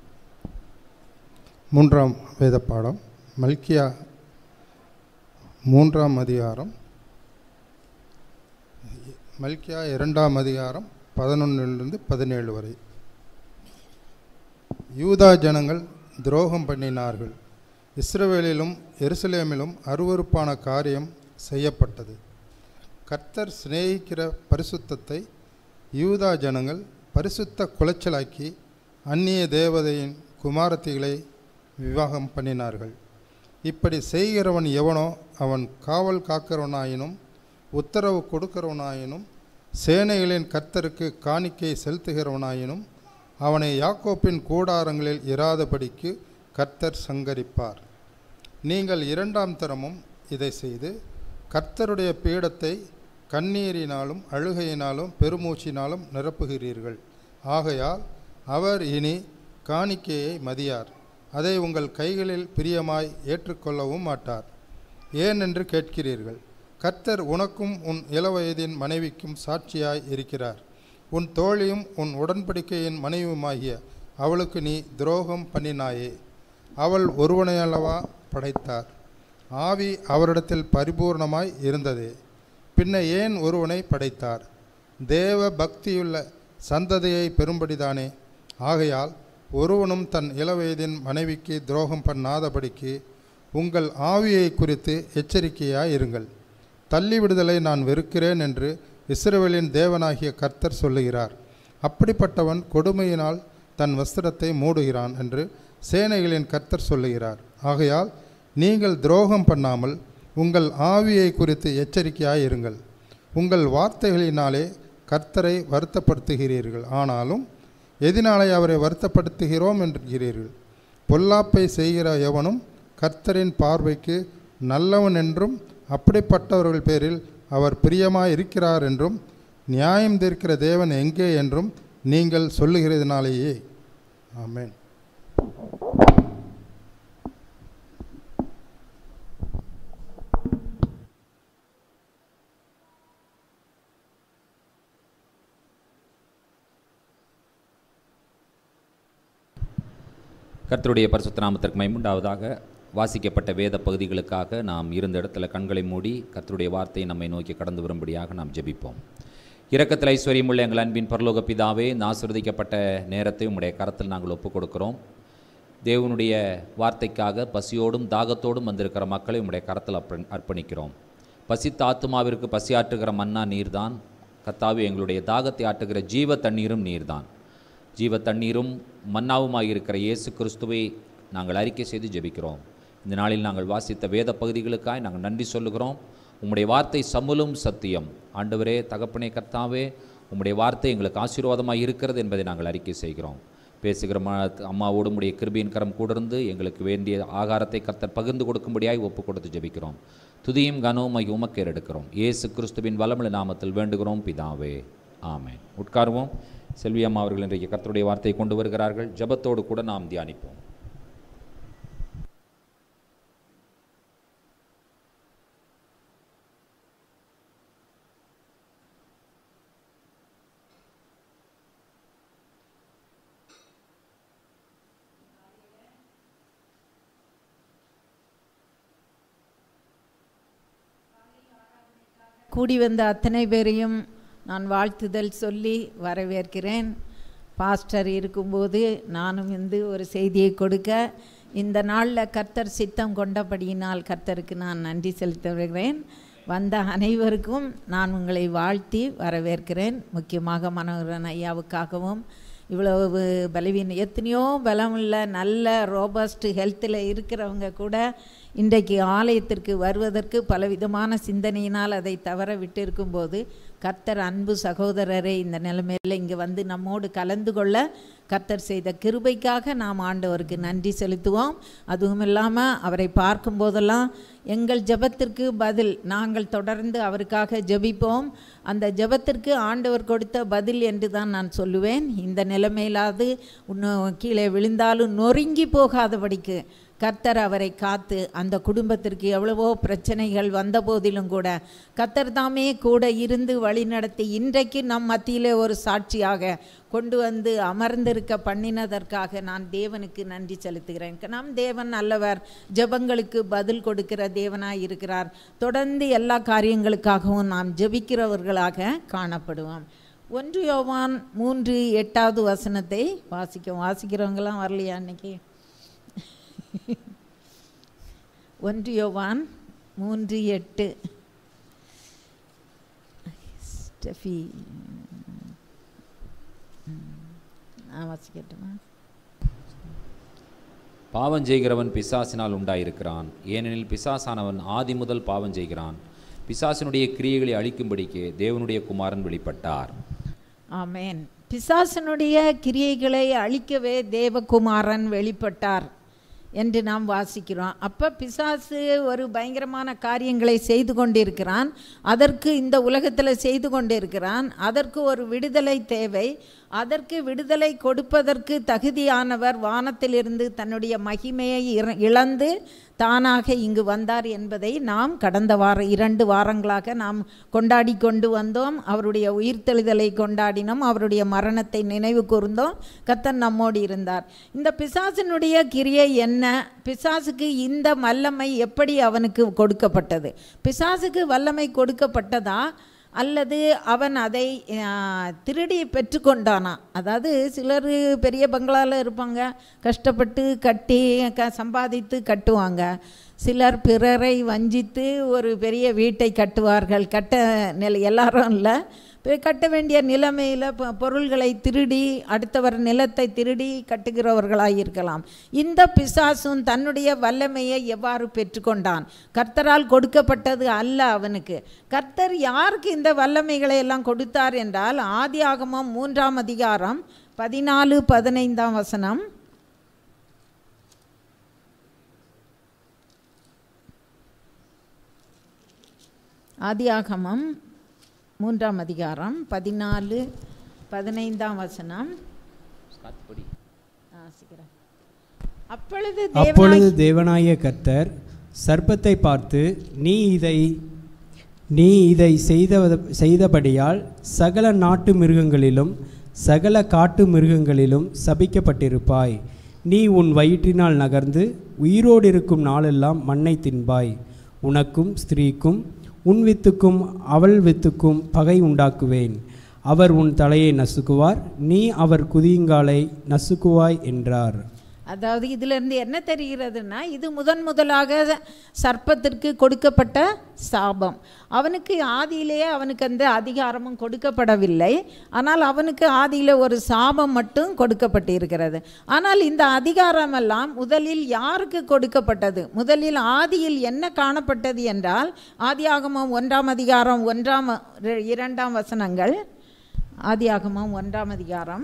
மூன்றாம் வேத பாடம் மல்கியா மூன்றாம் அதிகாரம் மல்கியா இரண்டாம் அதிகாரம் பதினொன்றிலிருந்து பதினேழு வரை யூதா ஜனங்கள் துரோகம் பண்ணினார்கள் இஸ்ரவேலிலும் எருசலேமிலும் அருவருப்பான காரியம் செய்யப்பட்டது கர்த்தர் சிநேகிக்கிற பரிசுத்தத்தை யூதா ஜனங்கள் பரிசுத்த குலைச்சலாக்கி அந்நிய தேவதையின் குமாரத்திகளை விவாகம் பண்ணினார்கள் இப்படி செய்கிறவன் எவனோ அவன் காவல் காக்கிறவனாயினும் உத்தரவு கொடுக்கிறவனாயினும் சேனைகளின் கர்த்தருக்கு காணிக்கை செலுத்துகிறவனாயினும் அவனை யாக்கோப்பின் கூடாரங்களில் இராதபடிக்கு கர்த்தர் சங்கரிப்பார் நீங்கள் இரண்டாம் தரமும் இதை செய்து கர்த்தருடைய பீடத்தை கண்ணீரினாலும் அழுகையினாலும் பெருமூச்சினாலும் நிரப்புகிறீர்கள் ஆகையால் அவர் இனி காணிக்கையை மதியார் அதை உங்கள் கைகளில் பிரியமாய் ஏற்றுக்கொள்ளவும் மாட்டார் ஏன் என்று கேட்கிறீர்கள் கர்த்தர் உனக்கும் உன் இளவயதின் மனைவிக்கும் சாட்சியாய் இருக்கிறார் உன் தோழியும் உன் உடன்படிக்கையின் மனைவியுமாகிய அவளுக்கு நீ துரோகம் பண்ணினாயே அவள் ஒருவனையல்லவா படைத்தார் ஆவி அவரிடத்தில் பரிபூர்ணமாய் இருந்ததே பின்ன ஏன் ஒருவனை படைத்தார் தேவ பக்தியுள்ள சந்ததியை பெறும்படிதானே ஆகையால் ஒருவனும் தன் இளவயதின் மனைவிக்கு துரோகம் பண்ணாதபடிக்கு உங்கள் ஆவியை குறித்து எச்சரிக்கையாய் இருங்கள் தள்ளிவிடுதலை நான் வெறுக்கிறேன் என்று இஸ்ரவேலின் தேவனாகிய கர்த்தர் சொல்லுகிறார் அப்படிப்பட்டவன் கொடுமையினால் தன் வஸ்திரத்தை மூடுகிறான் என்று சேனைகளின் கர்த்தர் சொல்லுகிறார் ஆகையால் நீங்கள் துரோகம் பண்ணாமல் உங்கள் ஆவியை குறித்து எச்சரிக்கையாய் இருங்கள் உங்கள் வார்த்தைகளினாலே கர்த்தரை வருத்தப்படுத்துகிறீர்கள் ஆனாலும் எதினாலே அவரை வருத்தப்படுத்துகிறோம் என்கிறீர்கள் பொல்லாப்பை செய்கிற எவனும் கர்த்தரின் பார்வைக்கு நல்லவன் என்றும் அப்படிப்பட்டவர்கள் பேரில் அவர் பிரியமாய் இருக்கிறார் என்றும் நியாயம் தீர்க்கிற தேவன் எங்கே என்றும் நீங்கள் சொல்லுகிறதுனாலேயே ஆமென் கர்த்தருடைய பரிசுத்த நாமத்திற்கு மைமுண்டாவதாக வாசிக்கப்பட்ட வேத பகுதிகளுக்காக நாம் இருந்த இடத்துல கண்களை மூடி கர்த்தருடைய வார்த்தையை நம்மை நோக்கி கடந்து வரும்படியாக நாம் ஜெபிப்போம் இரக்கத்தில் ஐஸ்வர்யமுள்ள எங்கள் அன்பின் பரலோக பிதாவே நாசிரதிக்கப்பட்ட நேரத்தை உம்முடைய கரத்தில் நாங்கள் ஒப்புக் கொடுக்கிறோம் தேவனுடைய வார்த்தைக்காக பசியோடும் தாகத்தோடும் வந்திருக்கிற மக்களை உம்முடைய கரத்தில் அர்ப்பணி அர்ப்பணிக்கிறோம் பசித்த ஆத்துமாவிற்கு பசியாற்றுகிற மன்னா நீர்தான் கத்தாவே எங்களுடைய தாகத்தை ஆட்டுகிற ஜீவ தண்ணீரும் நீர்தான் ஜீவ தண்ணீரும் மன்னாவுமாய் இருக்கிற இயேசு கிறிஸ்துவை நாங்கள் அறிக்கை செய்து ஜெபிக்கிறோம் இந்த நாளில் நாங்கள் வாசித்த வேத பகுதிகளுக்காய் நாங்கள் நன்றி சொல்லுகிறோம் உம்முடைய வார்த்தை சமுலும் சத்தியம் ஆண்டவரே தகப்பனே கர்த்தாவே உம்முடைய வார்த்தை எங்களுக்கு ஆசீர்வாதமாக இருக்கிறது என்பதை நாங்கள் அறிக்கை செய்கிறோம் பேசுகிற ம அம்மாவோடு உம்முடைய கிருபியின் கரம் கூட இருந்து எங்களுக்கு வேண்டிய ஆகாரத்தை கர்த்தர் பகிர்ந்து கொடுக்கும்படியாய் ஒப்பு கொடுத்து ஜெபிக்கிறோம் துதியும் கனவும் ஆகிய உமக்கு எடுக்கிறோம் இயேசு கிறிஸ்துவின் வளமுள்ள நாமத்தில் வேண்டுகிறோம் பிதாவே ஆமென் உட்காருவோம் செல்வி அம்மா அவர்கள் இன்றைக்கு கர்த்தருடைய வார்த்தையை கொண்டு வருகிறார்கள் ஜெபத்தோடு கூட நாம் தியானிப்போம் கூடி வந்த அத்தனை பேரையும் நான் வாழ்த்துதல் சொல்லி வரவேற்கிறேன் பாஸ்டர் இருக்கும்போது நானும் வந்து ஒரு செய்தியை கொடுக்க இந்த நாளில் கர்த்தர் சித்தம் கொண்டபடியினால் கர்த்தருக்கு நான் நன்றி செலுத்த வருகிறேன் வந்த அனைவருக்கும் நான் உங்களை வாழ்த்தி வரவேற்கிறேன் முக்கியமாக மனோகரன் ஐயாவுக்காகவும் இவ்வளவு பலவீன எத்தனையோ பலமுள்ள நல்ல ரோபஸ்ட் ஹெல்த்தில் இருக்கிறவங்க கூட இன்றைக்கு ஆலயத்திற்கு வருவதற்கு பலவிதமான சிந்தனையினால் அதை தவற விட்டு இருக்கும்போது கர்த்தர் அன்பு சகோதரரை இந்த நிலைமையில் இங்கே வந்து நம்மோடு கலந்து கொள்ள கர்த்தர் செய்த கிருபைக்காக நாம் ஆண்டவருக்கு நன்றி செலுத்துவோம் அதுவும் இல்லாமல் அவரை பார்க்கும்போதெல்லாம் எங்கள் ஜெபத்திற்கு பதில் நாங்கள் தொடர்ந்து அவருக்காக ஜெபிப்போம் அந்த ஜெபத்திற்கு ஆண்டவர் கொடுத்த பதில் என்று தான் நான் சொல்லுவேன் இந்த நிலைமையிலாவது இன்னும் கீழே விழுந்தாலும் நொறுங்கி போகாதபடிக்கு கர்த்தர் அவரை காத்து அந்த குடும்பத்திற்கு எவ்வளவோ பிரச்சனைகள் வந்த போதிலும் கூட கர்த்தர் தாமே கூட இருந்து வழி நடத்தி இன்றைக்கு நம் மத்தியிலே ஒரு சாட்சியாக கொண்டு வந்து அமர்ந்திருக்க பண்ணினதற்காக நான் தேவனுக்கு நன்றி செலுத்துகிறேன் நம் தேவன் நல்லவர் ஜெபங்களுக்கு பதில் கொடுக்கிற தேவனாய் இருக்கிறார் தொடர்ந்து எல்லா காரியங்களுக்காகவும் நாம் ஜெபிக்கிறவர்களாக காணப்படுவோம் ஒன்று யோவான் மூன்று எட்டாவது வசனத்தை வாசிக்கும் வாசிக்கிறவங்களாம் வரலையா அன்னைக்கு ஒன்று யோவான் மூன்று எட்டு ஸ்டெஃபி ம், நான் வாசிக்கட்டுமா பாவம் செய்கிறவன் பிசாசினால் உண்டாயிருக்கிறான் ஏனெனில் பிசாசானவன் ஆதி முதல் பாவம் செய்கிறான் பிசாசினுடைய கிரியைகளை அழிக்கும்படிக்கு தேவனுடைய குமாரன் வெளிப்பட்டார் ஆமென் பிசாசனுடைய கிரியைகளை அழிக்கவே தேவகுமாரன் வெளிப்பட்டார் என்று நாம் வாசிக்கிறோம் அப்போ பிசாசு ஒரு பயங்கரமான காரியங்களை செய்து கொண்டிருக்கிறான் அதற்கு இந்த உலகத்தில் செய்து கொண்டிருக்கிறான் அதற்கு ஒரு விடுதலை தேவை அதற்கு விடுதலை கொடுப்பதற்கு தகுதியானவர் வானத்திலிருந்து தன்னுடைய மகிமையை இற- இழந்து தானாக இங்கு வந்தார் என்பதை நாம் கடந்த வார இரண்டு வாரங்களாக நாம் கொண்டாடி கொண்டு வந்தோம் அவருடைய உயிர்த்தெழுதலை கொண்டாடினோம் அவருடைய மரணத்தை நினைவு கூர்ந்தோம் கத்தன் நம்மோடு இருந்தார் இந்த பிசாசினுடைய கிரியை என்ன பிசாசுக்கு இந்த வல்லமை எப்படி அவனுக்கு கொடுக்கப்பட்டது பிசாசுக்கு வல்லமை கொடுக்கப்பட்டதா அல்லது அவன் அதை ஆ, திருடி பெற்றுக்கொண்டானா அதாவது சிலர் பெரிய பங்களாவில் இருப்பாங்க கஷ்டப்பட்டு கட்டி க சம்பாதித்து கட்டுவாங்க சிலர் பிறரை வஞ்சித்து ஒரு பெரிய வீட்டை கட்டுவார்கள் கட்ட நிலை எல்லாரும் இல்லை இப்ப கட்ட வேண்டிய நிலைமையில் ப- பொருள்களை திருடி அடுத்தவர் நிலத்தை திருடி கட்டுகிறவர்களாக இருக்கலாம் இந்த பிசாசும் தன்னுடைய வல்லமையை எவ்வாறு பெற்றுக்கொண்டான் கர்த்தரால் கொடுக்கப்பட்டது அல்ல அவனுக்கு கர்த்தர் யாருக்கு இந்த வல்லமைகளை எல்லாம் கொடுத்தார் என்றால் ஆதியாகமம் மூன்றாம் அதிகாரம் பதினாலு பதினைந்தாம் வசனம் ஆதியாகமம் மூன்றாம் அதிகாரம் பதினாலு பதினைந்தாம் வசனம் காத்துப்படி. வாசிக்கிறேன். அப்பொழுது அப்பொழுது தேவனாய் தேவனாய கர்த்தர் சர்ப்பத்தை பார்த்து நீ இதை நீ இதை செய்த செய்தபடியால் சகல நாட்டு மிருகங்களிலும் சகல காட்டு மிருகங்களிலும் சபிக்கப்பட்டிருப்பாய் நீ உன் வயிற்றினால் நகர்ந்து உயிரோடு இருக்கும் நாளெல்லாம் மண்ணை தின்பாய் உனக்கும் ஸ்திரீக்கும் உன் வித்துக்கும் அவள் வித்துக்கும் பகை உண்டாக்குவேன் அவர் உன் தலையை நசுக்குவார் நீ அவர் குதியுங்காலை நசுக்குவாய் என்றார் அதாவது இதிலிருந்து என்ன தெரிகிறதுனா இது முதன் முதலாக சர்ப்பத்திற்கு கொடுக்கப்பட்ட சாபம் அவனுக்கு ஆதியிலேயே அவனுக்கு அந்த அதிகாரமும் கொடுக்கப்படவில்லை ஆனால் அவனுக்கு ஆதியில் ஒரு சாபம் மட்டும் கொடுக்கப்பட்டிருக்கிறது ஆனால் இந்த அதிகாரமெல்லாம் முதலில் யாருக்கு கொடுக்கப்பட்டது முதலில் ஆதியில் என்ன காணப்பட்டது என்றால் ஆதியாகமம் ஒன்றாம் அதிகாரம் ஒன்றாம் இரண்டாம் வசனங்கள் ஆதியாகமம் ஒன்றாம் அதிகாரம்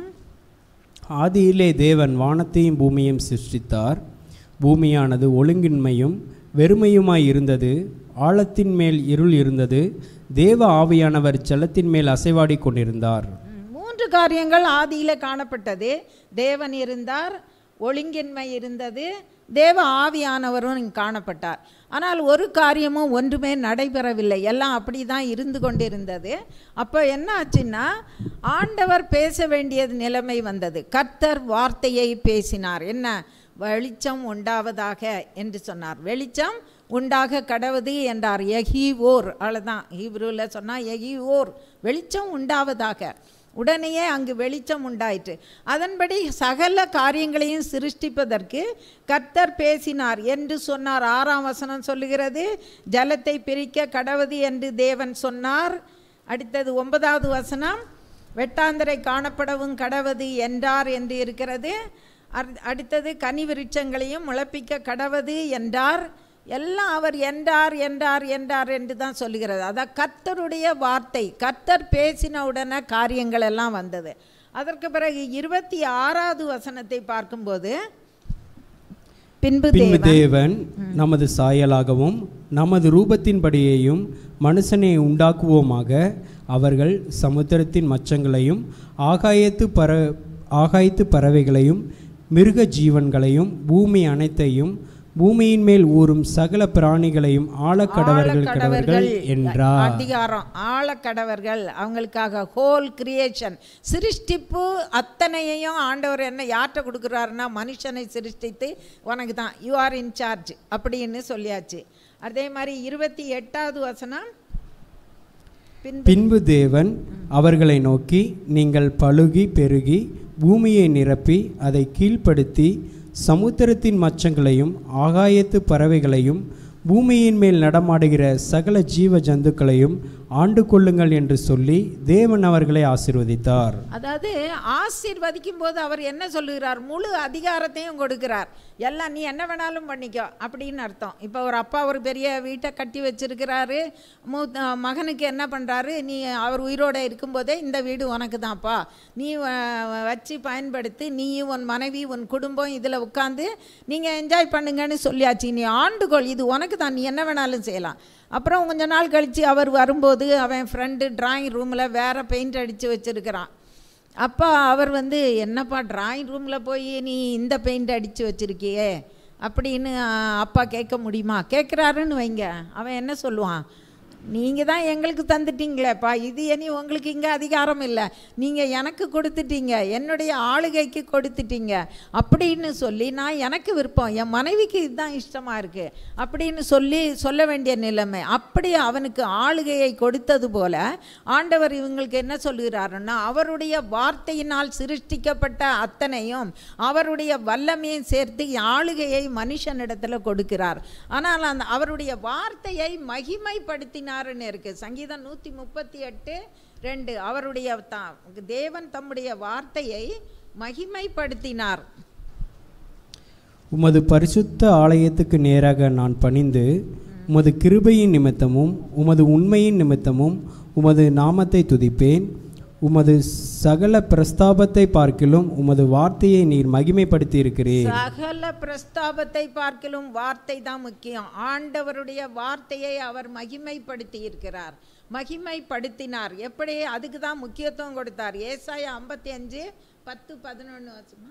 ஆதியிலே தேவன் வானத்தையும் பூமியையும் சிருஷ்டித்தார் பூமியானது ஒழுங்கின்மையும் வெறுமையுமாய் இருந்தது ஆழத்தின் மேல் இருள் இருந்தது தேவ ஆவியானவர் ஜலத்தின் மேல் அசைவாடிக் கொண்டிருந்தார் ம், மூன்று காரியங்கள் ஆதியில் காணப்பட்டது தேவன் இருந்தார் ஒழுங்கின்மை இருந்தது தேவ ஆவியானவரும் இங்கு காணப்பட்டார் ஆனால் ஒரு காரியமும் ஒன்றுமே நடைபெறவில்லை எல்லாம் அப்படி தான் இருந்து கொண்டிருந்தது அப்போ என்ன ஆச்சுன்னா ஆண்டவர் பேச வேண்டியது நிலைமை வந்தது கர்த்தர் வார்த்தையை பேசினார் என்ன வெளிச்சம் உண்டாவதாக என்று சொன்னார் வெளிச்சம் உண்டாக கடவுது என்றார் எகி ஓர் அவ்வளோதான் ஹீப்ரூவில் சொன்னால் எகி ஓர் வெளிச்சம் உண்டாவதாக உடனேயே அங்கு வெளிச்சம் உண்டாயிற்று அதன்படி சகல காரியங்களையும் சிருஷ்டிப்பதற்கு கர்த்தர் பேசினார் என்று சொன்னார் ஆறாம் வசனம் சொல்லுகிறது ஜலத்தை பிரிக்க கடவுது என்று தேவன் சொன்னார் அடுத்தது ஒன்பதாவது வசனம் வெட்டாந்தரை காணப்படவும் கடவது என்றார் என்று இருக்கிறது அர்- அடுத்தது கனி விருட்சங்களையும் முளைப்பிக்க கடவது என்றார் எல்லாம் அவர் என்றார் என்றார் என்றார் என்று தான் சொல்லுகிறது அதான் கர்த்தருடைய வார்த்தை கர்த்தர் பேசின உடனே காரியங்கள் எல்லாம் வந்தது அதற்கு பிறகு இருபத்தி ஆறாவது வசனத்தை பார்க்கும்போது பின்பு பின்பு தேவன் தேவன் நமது சாயலாகவும் நமது ரூபத்தின்படியேயும் மனுஷனை உண்டாக்குவோமாக அவர்கள் சமுத்திரத்தின் மச்சங்களையும் ஆகாயத்து பற ஆகாயத்து பறவைகளையும் மிருக ஜீவன்களையும் பூமி அனைத்தையும் பூமியின் மேல் ஊறும் சகல பிராணிகளையும் ஆழக்கடவர்கள் கடவர்கள் என்றார் அதிகாரம் ஆழக்கடவர்கள் அவங்களுக்காக ஹோல் கிரியேஷன் சிருஷ்டிப்பு அத்தனையையும் ஆண்டவர் என்ன யார்கிட்ட கொடுக்குறாருன்னா மனுஷனை சிருஷ்டித்து உனக்கு தான் யூ ஆர் இன் சார்ஜ் அப்படின்னு சொல்லியாச்சு அதே மாதிரி இருபத்தி எட்டாவது வசனம் பின்பு பின்பு தேவன் அவர்களை நோக்கி நீங்கள் பலுகி பெருகி பூமியை நிரப்பி அதை கீழ்ப்படுத்தி சமுத்திரத்தின் மச்சங்களையும் ஆகாயத்து பறவைகளையும் பூமியின் மேல் நடமாடுகிற சகல ஜீவ ஜந்துக்களையும் ஆண்டு கொள்ளுங்கள் என்று சொல்லி தேவன் அவர்களை ஆசீர்வதித்தார் அதாவது ஆசீர்வதிக்கும் போது அவர் என்ன சொல்லுகிறார் முழு அதிகாரத்தையும் கொடுக்கிறார் எல்லாம் நீ என்ன வேணாலும் பண்ணிக்கோ அப்படின்னு அர்த்தம் இப்போ ஒரு அப்பா ஒரு பெரிய வீட்டை கட்டி வச்சிருக்கிறாரு மூத்த மகனுக்கு என்ன பண்ணுறாரு நீ அவர் உயிரோடு இருக்கும்போதே இந்த வீடு உனக்கு தான்ப்பா நீ வ- வச்சு பயன்படுத்தி நீயும் உன் மனைவி உன் குடும்பம் இதில் உட்காந்து நீங்கள் என்ஜாய் பண்ணுங்கன்னு சொல்லியாச்சு நீ ஆண்டுகோள் இது உனக்கு தான் நீ என்ன வேணாலும் செய்யலாம் அப்புறம் கொஞ்ச நாள் கழித்து அவர் வரும்போது அவன் ஃப்ரெண்டு டிராயிங் ரூமில் வேறு பெயிண்ட் அடித்து வச்சுருக்கிறான் அப்பா அவர் வந்து என்னப்பா டிராயிங் ரூமில் போய் நீ இந்த பெயிண்ட் அடித்து வச்சுருக்கியே அப்படின்னு ஆ, அப்பா கேட்க முடியுமா கேட்குறாருன்னு வைங்க அவன் என்ன சொல்லுவான் நீங்கள் தான் எங்களுக்கு தந்துட்டீங்களேப்பா இது இனி உங்களுக்கு இங்கே அதிகாரம் இல்லை நீங்கள் எனக்கு கொடுத்துட்டீங்க என்னுடைய ஆளுகைக்கு கொடுத்துட்டீங்க அப்படின்னு சொல்லி நான் எனக்கு விருப்பம் என் மனைவிக்கு இதுதான் இஷ்டமாக இருக்குது அப்படின்னு சொல்லி சொல்ல வேண்டிய நிலைமை அப்படி அவனுக்கு ஆளுகையை கொடுத்தது போல ஆண்டவர் இவங்களுக்கு என்ன சொல்லுகிறாருன்னா அவருடைய வார்த்தையினால் சிருஷ்டிக்கப்பட்ட அத்தனையும் அவருடைய வல்லமையும் சேர்த்து ஆளுகையை மனுஷனிடத்தில் கொடுக்கிறார் ஆனால் அந்த அவருடைய வார்த்தையை மகிமைப்படுத்தினாருன்னு இருக்கு சங்கீதம் நூற்றி முப்பத்தி எட்டு ரெண்டு அவருடைய தா- தேவன் தம்முடைய வார்த்தையை மகிமைப்படுத்தினார் உமது பரிசுத்த ஆலயத்துக்கு நேராக நான் பணிந்து உமது கிருபையின் நிமித்தமும் உமது உண்மையின் நிமித்தமும் உமது நாமத்தை துதிப்பேன் உமது சகல பிரஸ்தாபத்தை பார்க்கிலும் உமது வார்த்தையை நீர் மகிமைப்படுத்தி இருக்கிறீர் சகல பிரஸ்தாபத்தை பார்க்கிலும் வார்த்தை தான் முக்கியம் ஆண்டவருடைய வார்த்தையை அவர் மகிமைப்படுத்தி இருக்கிறார் மகிமைப்படுத்தினார் எப்படி அதுக்கு தான் முக்கியத்துவம் கொடுத்தார் ஏசாயா ஐம்பத்தி அஞ்சு பத்து பதினொன்று வச்சுமா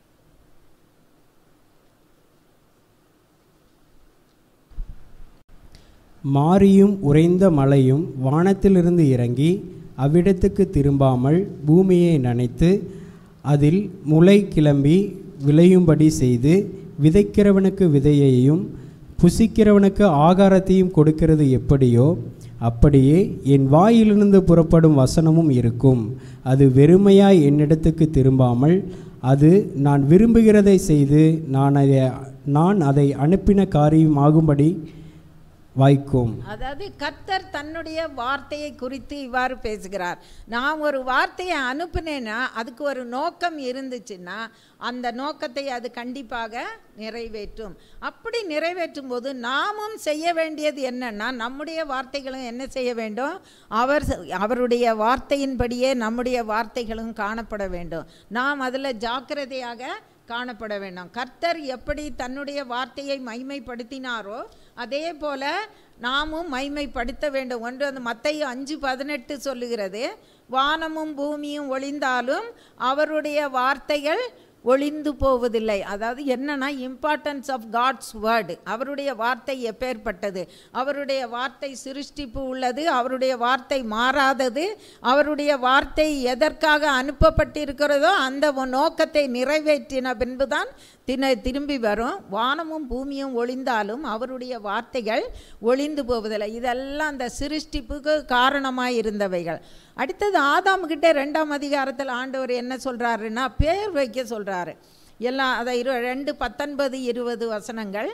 மாரியும் உறைந்த மழையும் வானத்திலிருந்து இறங்கி அவ்விடத்துக்கு திரும்பாமல் பூமியை நனைத்து அதில் முளை கிளம்பி விளையும்படி செய்து விதைக்கிறவனுக்கு விதையையும் புசிக்கிறவனுக்கு ஆகாரத்தையும் கொடுக்கிறது எப்படியோ அப்படியே என் வாயிலிருந்து புறப்படும் வசனமும் இருக்கும் அது வெறுமையாய் என்னிடத்துக்கு திரும்பாமல் அது நான் விரும்புகிறதை செய்து நான் அதை நான் அதை அனுப்பின காரியமாகும்படி வாய்க்கும் அதாவது கர்த்தர் தன்னுடைய வார்த்தையை குறித்து இவ்வாறு பேசுகிறார் நான் ஒரு வார்த்தையை அனுப்புனேன்னா அதுக்கு ஒரு நோக்கம் இருந்துச்சுன்னா அந்த நோக்கத்தை அது கண்டிப்பாக நிறைவேற்றும் அப்படி நிறைவேற்றும் போது நாமும் செய்ய வேண்டியது என்னன்னா நம்முடைய வார்த்தைகளும் என்ன செய்ய வேண்டும் அவர் அவருடைய வார்த்தையின்படியே நம்முடைய வார்த்தைகளும் காணப்பட வேண்டும் நாம் அதில் ஜாக்கிரதையாக காணப்பட வேண்டாம் கர்த்தர் எப்படி தன்னுடைய வார்த்தையை மைமைப்படுத்தினாரோ அதே போல நாமும் மைமைப்படுத்த வேண்டும் ஒன்று அந்த மத்தையும் அஞ்சு பதினெட்டு சொல்லுகிறது வானமும் பூமியும் ஒளிந்தாலும் அவருடைய வார்த்தைகள் ஒளிந்து போவதில்லை அதாவது என்னன்னா இம்பார்ட்டன்ஸ் ஆஃப் காட்ஸ் வேர்டு அவருடைய வார்த்தை எப்பேற்பட்டது அவருடைய வார்த்தை சிருஷ்டிப்பு உள்ளது அவருடைய வார்த்தை மாறாதது அவருடைய வார்த்தை எதற்காக அனுப்பப்பட்டிருக்கிறதோ அந்த ஒ- நோக்கத்தை நிறைவேற்றின பின்புதான் தின திரும்பி வரும் வானமும் பூமியும் ஒளிந்தாலும் அவருடைய வார்த்தைகள் ஒளிந்து போவதில்லை இதெல்லாம் அந்த சிருஷ்டிப்புக்கு காரணமாக இருந்தவைகள் அடுத்தது ஆதாமுக்கிட்ட ரெண்டாம் அதிகாரத்தில் ஆண்டவர் என்ன சொல்கிறாருன்னா பேர் வைக்க சொல்கிறாரு எல்லாம் அதை இரு ரெண்டு பத்தொன்பது இருபது வசனங்கள்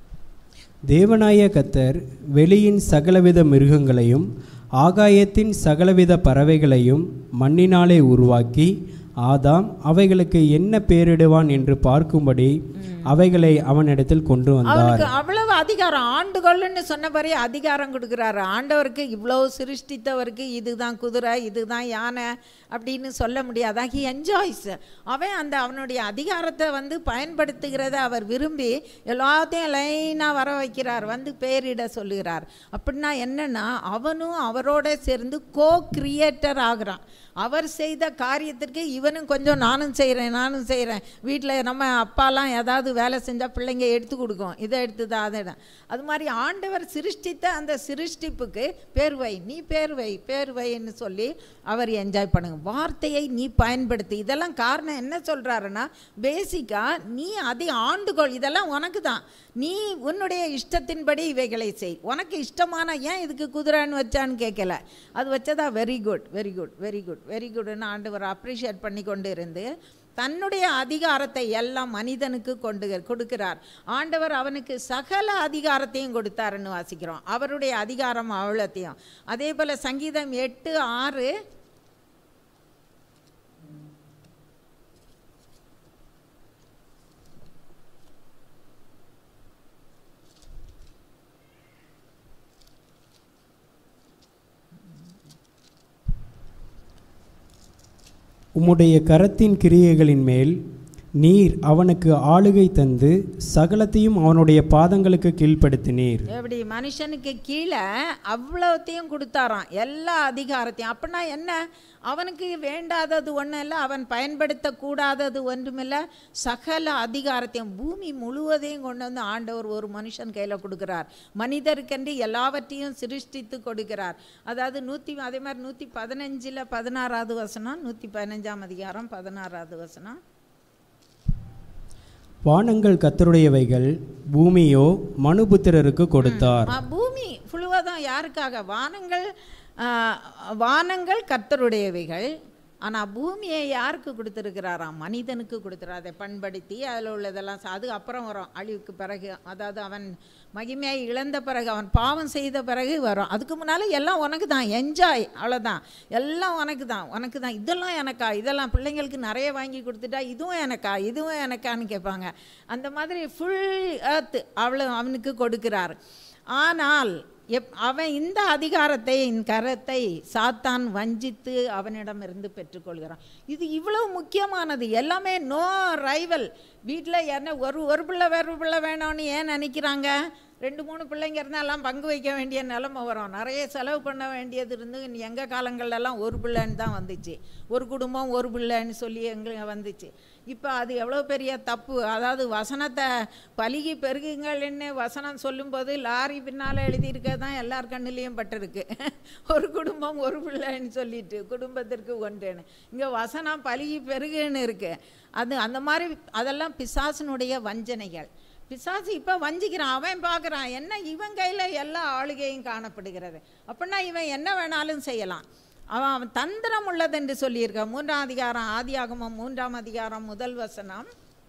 தேவனாய கத்தர் வெளியின் சகலவித மிருகங்களையும் ஆகாயத்தின் சகலவித பறவைகளையும் மண்ணினாலே உருவாக்கி ஆதாம் அவைகளுக்கு என்ன பேரிடுவான் என்று பார்க்கும்படி அவைகளை அவனிடத்தில் கொண்டு வந்தார் அவனுக்கு அவ்வளவு அதிகாரம் ஆண்டுகொள்ளுன்னு சொன்னபடி அதிகாரம் கொடுக்குறாரு ஆண்டவருக்கு இவ்வளோ சிருஷ்டித்தவருக்கு இதுதான் குதிரை இதுதான் யானை அப்படின்னு சொல்ல முடியாது ஹி என்ஜாய்ஸ் அவன் அந்த அவனுடைய அதிகாரத்தை வந்து பயன்படுத்துகிறத அவர் விரும்பி எல்லாத்தையும் லைனாக வர வைக்கிறார் வந்து பேரிட சொல்லுகிறார் அப்படின்னா என்னன்னா அவனும் அவரோட சேர்ந்து கோ கிரியேட்டர் ஆகுறான் அவர் செய்த காரியத்திற்கு இவனும் கொஞ்சம் நானும் செய்கிறேன் நானும் செய்கிறேன் வீட்டில் நம்ம அப்பாலாம் ஏதாவது வேலை செஞ்சால் பிள்ளைங்க எடுத்து கொடுக்கும் இதை எடுத்துதா அதை எடு. அது மாதிரி ஆண்டவர் சிருஷ்டித்த அந்த சிருஷ்டிப்புக்கு பேர் வை நீ பேர் வை பேர் வைன்னு சொல்லி அவர் என்ஜாய் பண்ணுங்க வார்த்தையை நீ பயன்படுத்தி இதெல்லாம் காரணம் என்ன சொல்கிறாருன்னா பேசிக்காக நீ அதை ஆண்டுகொள் இதெல்லாம் உனக்கு தான் நீ உன்னுடைய இஷ்டத்தின்படி இவைகளை செய் உனக்கு இஷ்டமான ஏன் இதுக்கு குதிரைன்னு வச்சான்னு கேட்கல அது வச்சதா very good very good very good very குட்னு ஆண்டவர் அப்ரிஷியேட் பண்ணி கொண்டு இருந்து தன்னுடைய அதிகாரத்தை எல்லாம் மனிதனுக்கு கொண்டு கொடுக்கிறார் ஆண்டவர் அவனுக்கு சகல அதிகாரத்தையும் கொடுத்தாருன்னு வாசிக்கிறோம் அவருடைய அதிகாரம் அவ்வளோத்தையும் அதே போல் சங்கீதம் எட்டு ஆறு உம்முடைய கரத்தின் கிரியைகளின் மேல் நீர் அவனுக்கு ஆளுகை தந்து சகலத்தையும் அவனுடைய பாதங்களுக்கு கீழ்ப்படுத்தினீர் எப்படி மனுஷனுக்கு கீழே அவ்வளோத்தையும் கொடுத்தாராம் எல்லா அதிகாரத்தையும் அப்படின்னா என்ன அவனுக்கு வேண்டாதது ஒன்றும் இல்லை அவன் பயன்படுத்தக்கூடாதது ஒன்றுமில்லை சகல அதிகாரத்தையும் பூமி முழுவதையும் கொண்டு வந்து ஆண்டவர் ஒரு மனுஷன் கையில் கொடுக்குறார் மனிதருக்கென்று எல்லாவற்றையும் சிருஷ்டித்து கொடுக்கிறார் அதாவது நூற்றி அதே மாதிரி நூற்றி பதினஞ்சில் பதினாறாவது வசனம் நூற்றி பதினஞ்சாம் அதிகாரம் பதினாறாவது வசனம் வானங்கள் கத்தருடையவைகள் பூமியோ மனுபுத்திரருக்கு கொடுத்தார் ஆ, பூமி ஃபுல்லுவதும் யாருக்காக வானங்கள் ஆ, வானங்கள் கர்த்தருடையவைகள் ஆனால் பூமியை யாருக்கு கொடுத்துருக்கிறாராம் மனிதனுக்கு கொடுத்துறார் அதை பண்படுத்தி அதில் உள்ளதெல்லாம் சா- அது அப்புறம் வரும் அழிவுக்கு பிறகு அதாவது அவன் மகிமையை இழந்த பிறகு அவன் பாவம் செய்த பிறகு வரும் அதுக்கு முன்னால் எல்லாம் உனக்கு தான் என்ஜாய் அவ்வளோதான் எல்லாம் உனக்கு தான் உனக்கு தான் இதெல்லாம் எனக்கா இதெல்லாம் பிள்ளைங்களுக்கு நிறைய வாங்கி கொடுத்துட்டா இதுவும் எனக்கா இதுவும் எனக்கான்னு கேட்பாங்க அந்த மாதிரி ஃபுல் earth அவ்வளோ அவனுக்கு கொடுக்கிறார் ஆனால் எப் அவன் இந்த அதிகாரத்தை இந்த கரத்தை சாத்தான் வஞ்சித்து அவனிடமிருந்து பெற்றுக்கொள்கிறான் இது இவ்வளவு முக்கியமானது எல்லாமே நோ ரைவல் வீட்டில் என்ன ஒரு ஒரு பிள்ளை வேறு பிள்ளை வேணும்னு ஏன் நினைக்கிறாங்க ரெண்டு மூணு பிள்ளைங்க இருந்தால் எல்லாம் பங்கு வைக்க வேண்டிய நிலைமை வரும் நிறைய செலவு பண்ண வேண்டியது இருந்து எங்கள் காலங்கள்லாம் ஒரு பிள்ளைன்னு தான் வந்துச்சு ஒரு குடும்பம் ஒரு பிள்ளைன்னு சொல்லி எங்களுக்கு வந்துச்சு இப்போ அது எவ்வளோ பெரிய தப்பு அதாவது வசனத்தை பலுகி பெருகுங்கள்னு வசனம் சொல்லும்போது லாரி பின்னால் எழுதியிருக்க தான் எல்லார் கண்ணிலையும் பட்டிருக்கு ஒரு குடும்பம் ஒரு பிள்ளைன்னு சொல்லிட்டு குடும்பத்திற்கு ஒன்றுன்னு இங்கே வசனம் பலுகி பெருகுன்னு இருக்கு அது அந்த மாதிரி அதெல்லாம் பிசாசினுடைய வஞ்சனைகள் பிசாசு இப்போ வஞ்சிக்கிறான் அவன் பார்க்குறான் என்ன இவன் கையில் எல்லா ஆளுகையும் காணப்படுகிறது அப்படின்னா இவன் என்ன வேணாலும் செய்யலாம் அவன் அவன் தந்திரம் உள்ளதென்று சொல்லியிருக்கான் மூன்றாம் அதிகாரம் ஆதியாகமம் மூன்றாம் அதிகாரம் முதல் வசனம்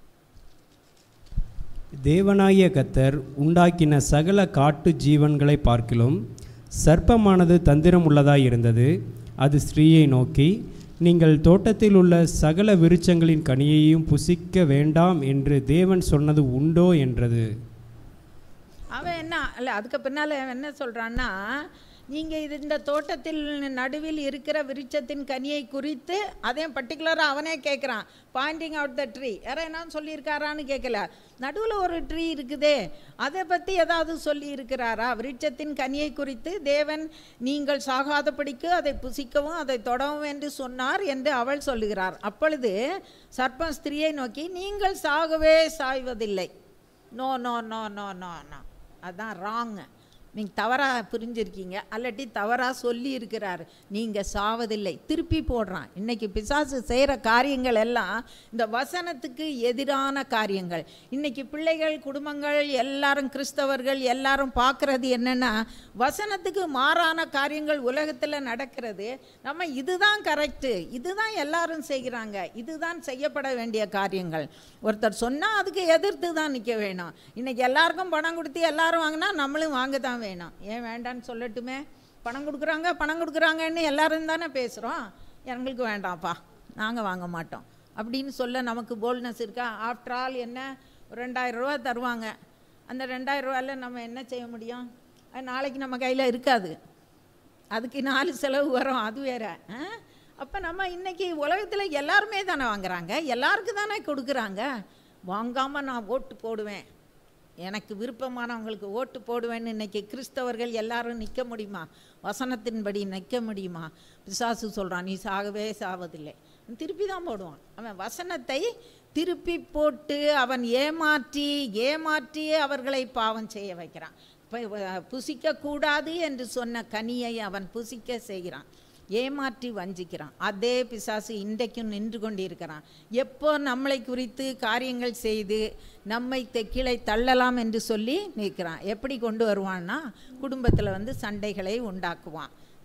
தேவனாகிய கத்தர் உண்டாக்கின சகல காட்டு ஜீவன்களை பார்க்கிலும் சர்ப்பமானது தந்திரம் உள்ளதாய் இருந்தது அது ஸ்திரீயை நோக்கி நீங்கள் தோட்டத்தில் உள்ள சகல விருட்சங்களின் கனியையும் புசிக்க வேண்டாம் என்று தேவன் சொன்னது உண்டோ என்றது அவன் என்ன இல்லை அதுக்கு பின்னால் அவன் என்ன சொல்கிறான்னா நீங்கள் இது இந்த தோட்டத்தில் நடுவில் இருக்கிற விருட்சத்தின் கனியை குறித்து அதையும் பர்டிகுலராக அவனே கேட்குறான் பாயிண்டிங் அவுட் த ட்ரீ யாரா என்ன சொல்லியிருக்காரான்னு கேட்கல நடுவில் ஒரு ட்ரீ இருக்குதே அதை பற்றி ஏதாவது சொல்லி இருக்கிறாரா விருட்சத்தின் கனியை குறித்து தேவன் நீங்கள் சாகாதபடிக்கு அதை புசிக்கவும் அதை தொடவும் என்று சொன்னார் என்று அவள் சொல்லுகிறார் அப்பொழுது சர்ப்பம் ஸ்திரியை நோக்கி நீங்கள் சாகவே சாய்வதில்லை no no no no no no அதான் ராங் நீங்கள் தவறாக புரிஞ்சிருக்கீங்க அல்லாட்டி தவறாக சொல்லி இருக்கிறார் நீங்கள் சாவதில்லை திருப்பி போடுறான் இன்னைக்கு பிசாசு செய்கிற காரியங்கள் எல்லாம் இந்த வசனத்துக்கு எதிரான காரியங்கள் இன்னைக்கு பிள்ளைகள் குடும்பங்கள் எல்லாரும் கிறிஸ்தவர்கள் எல்லாரும் பார்க்குறது என்னென்னா வசனத்துக்கு மாறான காரியங்கள் உலகத்தில் நடக்கிறது நம்ம இதுதான் கரெக்டு இதுதான் எல்லாரும் செய்கிறாங்க இதுதான் செய்யப்பட வேண்டிய காரியங்கள் ஒருத்தர் சொன்னால் அதுக்கு எதிர்த்து தான் நிற்க வேணும் இன்னைக்கு எல்லாருக்கும் பணம் கொடுத்து எல்லாரும் வாங்கினா நம்மளும் வாங்க தான் வேணும் ஏன் வேண்டான்னு சொல்லட்டுமே பணம் கொடுக்குறாங்க பணம் கொடுக்குறாங்கன்னு எல்லாரும் தானே பேசுகிறோம் எங்களுக்கு வேண்டாம்ப்பா நாங்கள் வாங்க மாட்டோம் அப்படின்னு சொல்ல நமக்கு போல்னஸ் இருக்கா ஆஃப்டர் ஆல் என்ன ஒரு ரெண்டாயிரம் ரூபா தருவாங்க அந்த ரெண்டாயிரம் ரூபாயில் நம்ம என்ன செய்ய முடியும் அது நாளைக்கு நம்ம கையில் இருக்காது அதுக்கு நாலு செலவு வரும் அது வேற அப்போ நம்ம இன்னைக்கு உலகத்தில் எல்லாருமே தானே வாங்குறாங்க எல்லாருக்கு தானே கொடுக்குறாங்க வாங்காமல் நான் ஓட்டு போடுவேன் எனக்கு விருப்பமானவங்களுக்கு ஓட்டு போடுவேன்னு இன்னைக்கு கிறிஸ்தவர்கள் எல்லாரும் நிற்க முடியுமா வசனத்தின்படி நிற்க முடியுமா பிசாசு சொல்கிறான் நீ சாகவே சாவதில்லை திருப்பி தான் போடுவான் அவன் வசனத்தை திருப்பி போட்டு அவன் ஏமாற்றி ஏமாற்றி அவர்களை பாவம் செய்ய வைக்கிறான் இப்போ புசிக்கக்கூடாது என்று சொன்ன கனியை அவன் புசிக்க செய்கிறான் ஏமாற்றி வஞ்சிக்கிறான் அதே பிசாசு இன்றைக்கும் நின்று கொண்டிருக்கிறான் எப்போ நம்மளை குறித்து காரியங்கள் செய்து நம்மை தெக்கிளை தள்ளலாம் என்று சொல்லி நிற்கிறான் எப்படி கொண்டு வருவான்னா குடும்பத்தில் வந்து சண்டைகளை உண்டாக்குவான்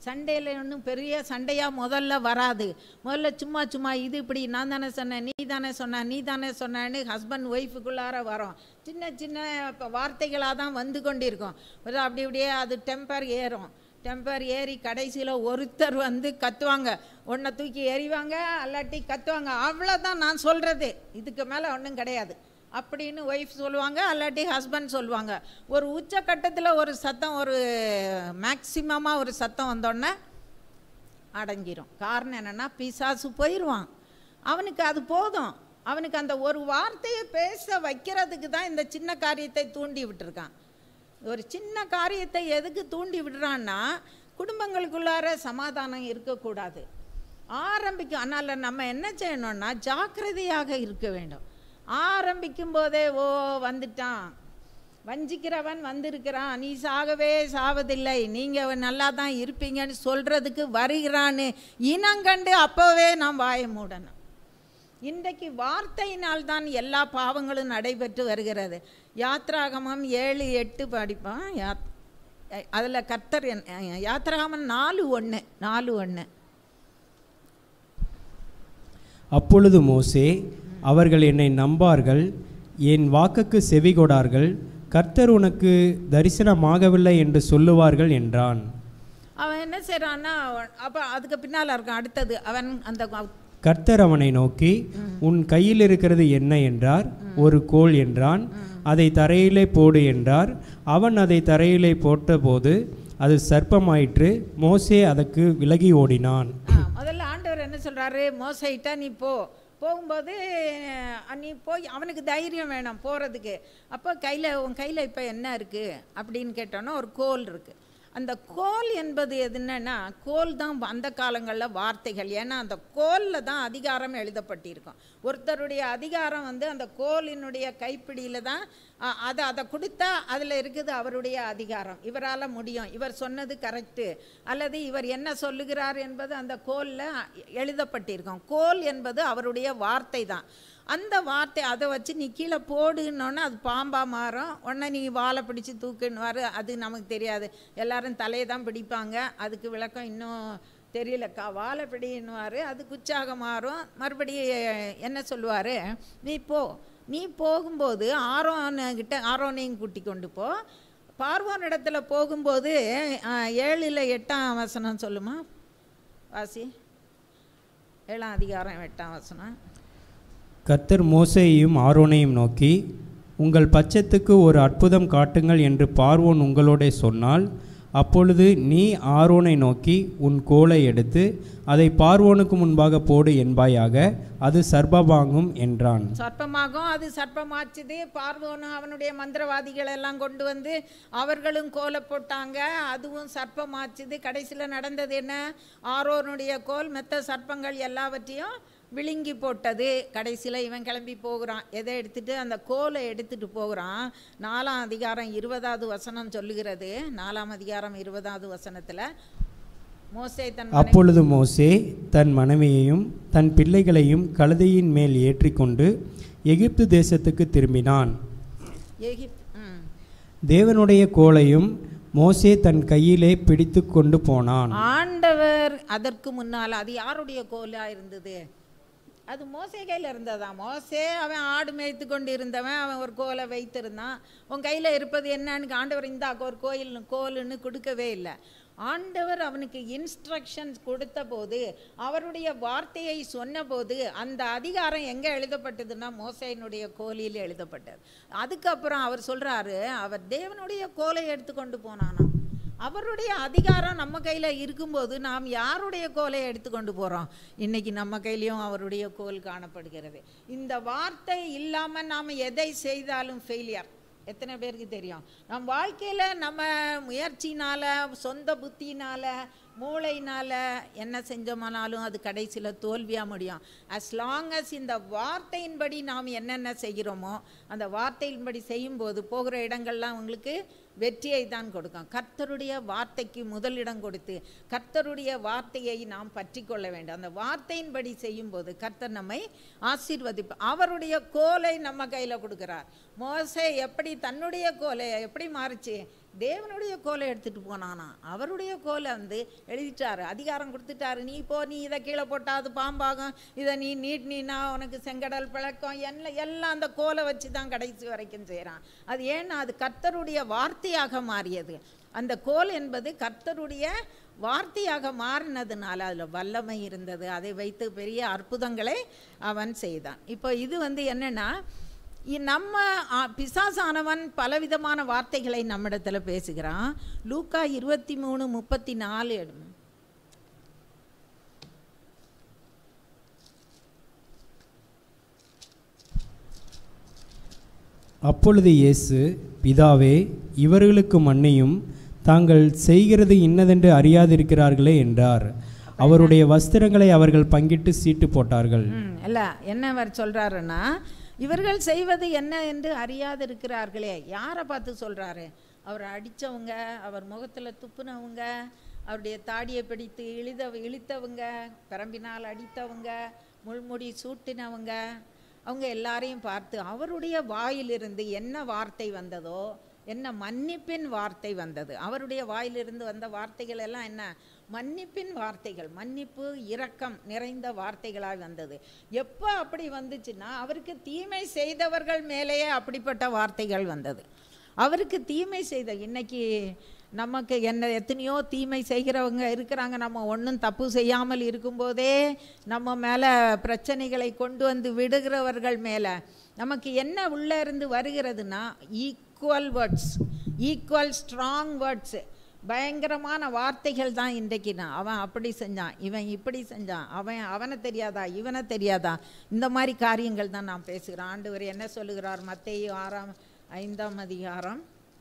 சண்டையில் ஒன்றும் பெரிய சண்டையாக முதல்ல வராது முதல்ல சும்மா சும்மா இது இப்படி நான் தானே சொன்னேன் நீ தானே சொன்ன நீ தானே சொன்னேன்னு ஹஸ்பண்ட் ஒய்ஃபுக்குள்ளார வரும் சின்ன சின்ன இப்போ வார்த்தைகளாக தான் வந்து கொண்டிருக்கும் ஒரு அப்படி இப்படியே அது டெம்பர் ஏறும் டெம்பர் ஏறி கடைசியில் ஒருத்தர் வந்து கத்துவாங்க ஒன்றை தூக்கி எறிவாங்க அல்லாட்டி கத்துவாங்க அவ்வளோதான் நான் சொல்கிறது இதுக்கு மேலே ஒன்றும் கிடையாது அப்படின்னு ஒய்ஃப் சொல்லுவாங்க அல்லாட்டி ஹஸ்பண்ட் சொல்லுவாங்க ஒரு உச்சக்கட்டத்தில் ஒரு சத்தம் ஒரு மேக்சிமமாக ஒரு சத்தம் வந்தோடனே அடங்கிரும் காரணம் என்னென்னா பிசாசு போயிடுவான் அவனுக்கு அது போதும் அவனுக்கு அந்த ஒரு வார்த்தையை பேச வைக்கிறதுக்கு தான் இந்த சின்ன காரியத்தை தூண்டி விட்டுருக்கான் ஒரு சின்ன காரியத்தை எதுக்கு தூண்டி விடுறான்னா குடும்பங்களுக்குள்ளார சமாதானம் இருக்கக்கூடாது ஆரம்பிக்கும் அதனால் நம்ம என்ன செய்யணும்னா ஜாக்கிரதையாக இருக்க வேண்டும் ஆரம்பிக்கும் போதே ஓ வந்துட்டான் வஞ்சிக்கிறவன் வந்திருக்கிறான் நீ சாகவே சாவதில்லை நீங்கள் நல்லா தான் இருப்பீங்கன்னு சொல்கிறதுக்கு வருகிறான்னு இனங்கண்டு அப்போவே நாம் வாய மூடணும் இன்றைக்கு வார்த்தையினால் தான் எல்லா பாவங்களும் நடைபெற்று வருகிறது யாத்ராகமம் ஏழு எட்டு படிப்பான் யாத் அதில் கர்த்தர் என்- யாத்ராகமம் நாலு ஒன்று நாலு ஒன்று அப்பொழுது மோசே அவர்கள் என்னை நம்பார்கள் என் வாக்குக்கு செவிகொடார்கள் கர்த்தர் உனக்கு தரிசனமாகவில்லை என்று சொல்லுவார்கள் என்றான் அவன் என்ன செய்கிறான்னா அப்போ அதுக்கு பின்னால் இருக்கான் அடுத்தது அவன் அந்த கர்த்தர் அவனை நோக்கி உன் கையில் இருக்கிறது என்ன என்றார் ஒரு கோல் என்றான் அதை தரையிலே போடு என்றார் அவன் அதை தரையிலே போட்டபோது அது சர்ப்பமாயிற்று மோசே அதற்கு விலகி ஓடினான் ஆ, முதல்ல ஆண்டவர் என்ன சொல்றாரு மோசைட்டா நீ போ போகும்போது அஹ், நீ போய் அவனுக்கு தைரியம் வேணும் போகிறதுக்கு அப்போ கையில் உன் கையில் இப்போ என்ன இருக்குது அப்படின்னு கேட்டோன்னா ஒரு கோல் இருக்குது அந்த கோல் என்பது எது என்னன்னா கோல் தான் அந்த காலங்களில் வார்த்தைகள் ஏன்னா அந்த கோலில் தான் அதிகாரம் எழுதப்பட்டிருக்கும் ஒருத்தருடைய அதிகாரம் வந்து அந்த கோலினுடைய கைப்பிடியில் தான் அ- அதை அதை கொடுத்தா அதில் இருக்குது அவருடைய அதிகாரம் இவரால் முடியும் இவர் சொன்னது கரெக்டு அல்லது இவர் என்ன சொல்லுகிறார் என்பது அந்த கோலில் எழுதப்பட்டிருக்கும் கோல் என்பது அவருடைய வார்த்தை தான் அந்த வார்த்தை அதை வச்சு நீ கீழே போடுன்னொன்னே அது பாம்பாக மாறும் உடனே நீ வாழை பிடிச்சி தூக்குன்னுவார் அது நமக்கு தெரியாது எல்லாரும் தலையை தான் பிடிப்பாங்க அதுக்கு விளக்கம் இன்னும் தெரியலக்கா வாழை பிடின்னுவார் அது குச்சாக மாறும் மறுபடியும் என்ன சொல்லுவார் நீ போ நீ போகும்போது ஆரோன்கிட்ட ஆரோனையும் கூட்டி கொண்டு போ பார்வோன் இடத்துல போகும்போது ஆஹ், ஏழுல எட்டாம் வசனம் சொல்லுமா வாசி ஏழாம் அதிகாரம் எட்டாம் வசனம் கர்த்தர் மோசேயையும் ஆரோனையும் நோக்கி உங்கள் பட்சத்துக்கு ஒரு அற்புதம் காட்டுங்கள் என்று பார்வோன் உங்களோடே சொன்னால் அப்பொழுது நீ ஆரோனை நோக்கி உன் கோலை எடுத்து அதை பார்வோனுக்கு முன்பாக போடு என்பாயாக அது சர்பபாங்கும் என்றான் சர்ப்பமாகும் அது சர்ப்பமாச்சுது பார்வோனும் அவனுடைய மந்திரவாதிகள் எல்லாம் கொண்டு வந்து அவர்களும் கோலை போட்டாங்க அதுவும் சர்ப்பமாச்சுது கடைசியில் நடந்தது என்ன ஆரோனுடைய கோல் மெத்த சர்ப்பங்கள் எல்லாவற்றையும் விழுங்கி போட்டது கடைசியில் இவன் கிளம்பி போகிறான் எதை எடுத்துட்டு அந்த கோலை எடுத்துட்டு போகிறான் நாலாம் அதிகாரம் இருபதாவது வசனம் சொல்லுகிறது நாலாம் அதிகாரம் இருபதாவது வசனத்தில் மோசே தன் மனைவி- அப்பொழுது மோசே தன் மனைவியையும் தன் பிள்ளைகளையும் கழுதையின் மேல் ஏற்றிக்கொண்டு எகிப்து தேசத்துக்கு திரும்பினான் எகிப்த் ம் தேவனுடைய கோலையும் மோசே தன் கையிலே பிடித்து கொண்டு போனான் ஆண்டவர் அதற்கு முன்னால் அது யாருடைய கோலா இருந்தது அது மோசே கையில் இருந்ததா மோசே அவன் ஆடு மேய்த்து கொண்டு இருந்தவன் அவன் ஒரு கோலை வைத்திருந்தான் உன் கையில் இருப்பது என்னன்னு ஆண்டவர் இந்த ஒரு கோயில் கோலுன்னு கொடுக்கவே இல்லை ஆண்டவர் அவனுக்கு இன்ஸ்ட்ரக்ஷன்ஸ் கொடுத்த போது அவருடைய வார்த்தையை சொன்னபோது அந்த அதிகாரம் எங்கே எழுதப்பட்டதுன்னா மோசையினுடைய கோலில் எழுதப்பட்டது அதுக்கப்புறம் அவர் சொல்றாரு அவர் தேவனுடைய கோலை எடுத்துக்கொண்டு போனானாம் அவருடைய அதிகாரம் நம்ம கையில் இருக்கும்போது நாம் யாருடைய கோலை எடுத்துக்கொண்டு போகிறோம் இன்னைக்கு நம்ம கையிலையும் அவருடைய கோல் காணப்படுகிறது இந்த வார்த்தை இல்லாமல் நாம் எதை செய்தாலும் ஃபெயிலியர் எத்தனை பேருக்கு தெரியும் நம் வாழ்க்கையில் நம்ம முயற்சினால் சொந்த புத்தினால மூளையினால் என்ன செஞ்சோமானாலும் அது கடைசியில் தோல்வியாக முடியும் as long as இந்த வார்த்தையின்படி நாம் என்னென்ன செய்கிறோமோ அந்த வார்த்தையின்படி செய்யும்போது போகிற இடங்கள்லாம் உங்களுக்கு வெற்றியை தான் கொடுக்கும் கர்த்தருடைய வார்த்தைக்கு முதலிடம் கொடுத்து கர்த்தருடைய வார்த்தையை நாம் பற்றி கொள்ள வேண்டும் அந்த வார்த்தையின்படி செய்யும்போது கர்த்தர் நம்மை ஆசீர்வதிப்பு அவருடைய கோலை நம்ம கையில் கொடுக்கிறார் மோசே எப்படி தன்னுடைய கோலை எப்படி மாறுச்சு தேவனுடைய கோலை எடுத்துட்டு போனானா அவருடைய கோலை வந்து எழுதிட்டாரு அதிகாரம் கொடுத்துட்டாரு நீ போ நீ இதை கீழே போட்டா அது பாம்பாகும் இதை நீ நீட்டினா உனக்கு செங்கடல் பிளக்கம் எல்லாம் எல்லாம் அந்த கோலை வச்சு தான் கடைசி வரைக்கும் செய்கிறான் அது ஏன்னா அது கர்த்தருடைய வார்த்தையாக மாறியது அந்த கோல் என்பது கர்த்தருடைய வார்த்தையாக மாறினதுனால அதில் வல்லமை இருந்தது அதை வைத்து பெரிய அற்புதங்களை அவன் செய்தான் இப்போ இது வந்து என்னன்னா இ- நம்ம ஆ, பிசாசானவன் பலவிதமான வார்த்தைகளை நம்மிடத்தில் பேசுகிறான் லூக்கா இருபத்தி மூணு முப்பத்தி நாலு எடுங்க. அப்பொழுது இயேசு பிதாவே இவர்களுக்கு மன்னியும் தாங்கள் செய்கிறது இன்னதென்று அறியாதிருக்கிறார்களே என்றார் அவருடைய வஸ்திரங்களை அவர்கள் பங்கிட்டு சீட்டு போட்டார்கள் ம் இல்ல என்ன அவர் சொல்றாருன்னா இவர்கள் செய்வது என்ன என்று அறியாதிருக்கிறார்களே யாரை பார்த்து சொல்றாரு அவர் அடிச்சவங்க அவர் முகத்துல துப்புனவங்க அவருடைய தாடியை பிடித்து இழித இழித்தவங்க பிரம்பினால் அடித்தவங்க முள்முடி சூட்டினவங்க அவங்க எல்லாரையும் பார்த்து அவருடைய வாயிலிருந்து என்ன வார்த்தை வந்ததோ என்ன மன்னிப்பின் வார்த்தை வந்தது அவருடைய வாயிலிருந்து வந்த வார்த்தைகள் எல்லாம் என்ன மன்னிப்பின் வார்த்தைகள் மன்னிப்பு இரக்கம் நிறைந்த வார்த்தைகளாய் வந்தது எப்போ அப்படி வந்துச்சுன்னா அவருக்கு தீமை செய்தவர்கள் மேலேயே அப்படிப்பட்ட வார்த்தைகள் வந்தது அவருக்கு தீமை செய்த இன்னைக்கு நமக்கு என்ன எத்தனையோ தீமை செய்கிறவங்க இருக்கிறாங்க நம்ம ஒன்றும் தப்பு செய்யாமல் இருக்கும்போதே நம்ம மேலே பிரச்சனைகளை கொண்டு வந்து விடுகிறவர்கள் மேலே நமக்கு என்ன உள்ளே இருந்து வருகிறதுனா equal words equal strong words பயங்கரமான வார்த்தைகள் தான் இன்றைக்கு நான் அவன் அப்படி செஞ்சான் இவன் இப்படி செஞ்சான் அவன் அவனை தெரியாதா இவனை தெரியாதா இந்த மாதிரி காரியங்கள் தான் நான் பேசுகிறேன் ஆண்டவர் என்ன சொல்லுகிறார் மத்தேயு ஆறாம் ஐந்தாம் அதிகாரம்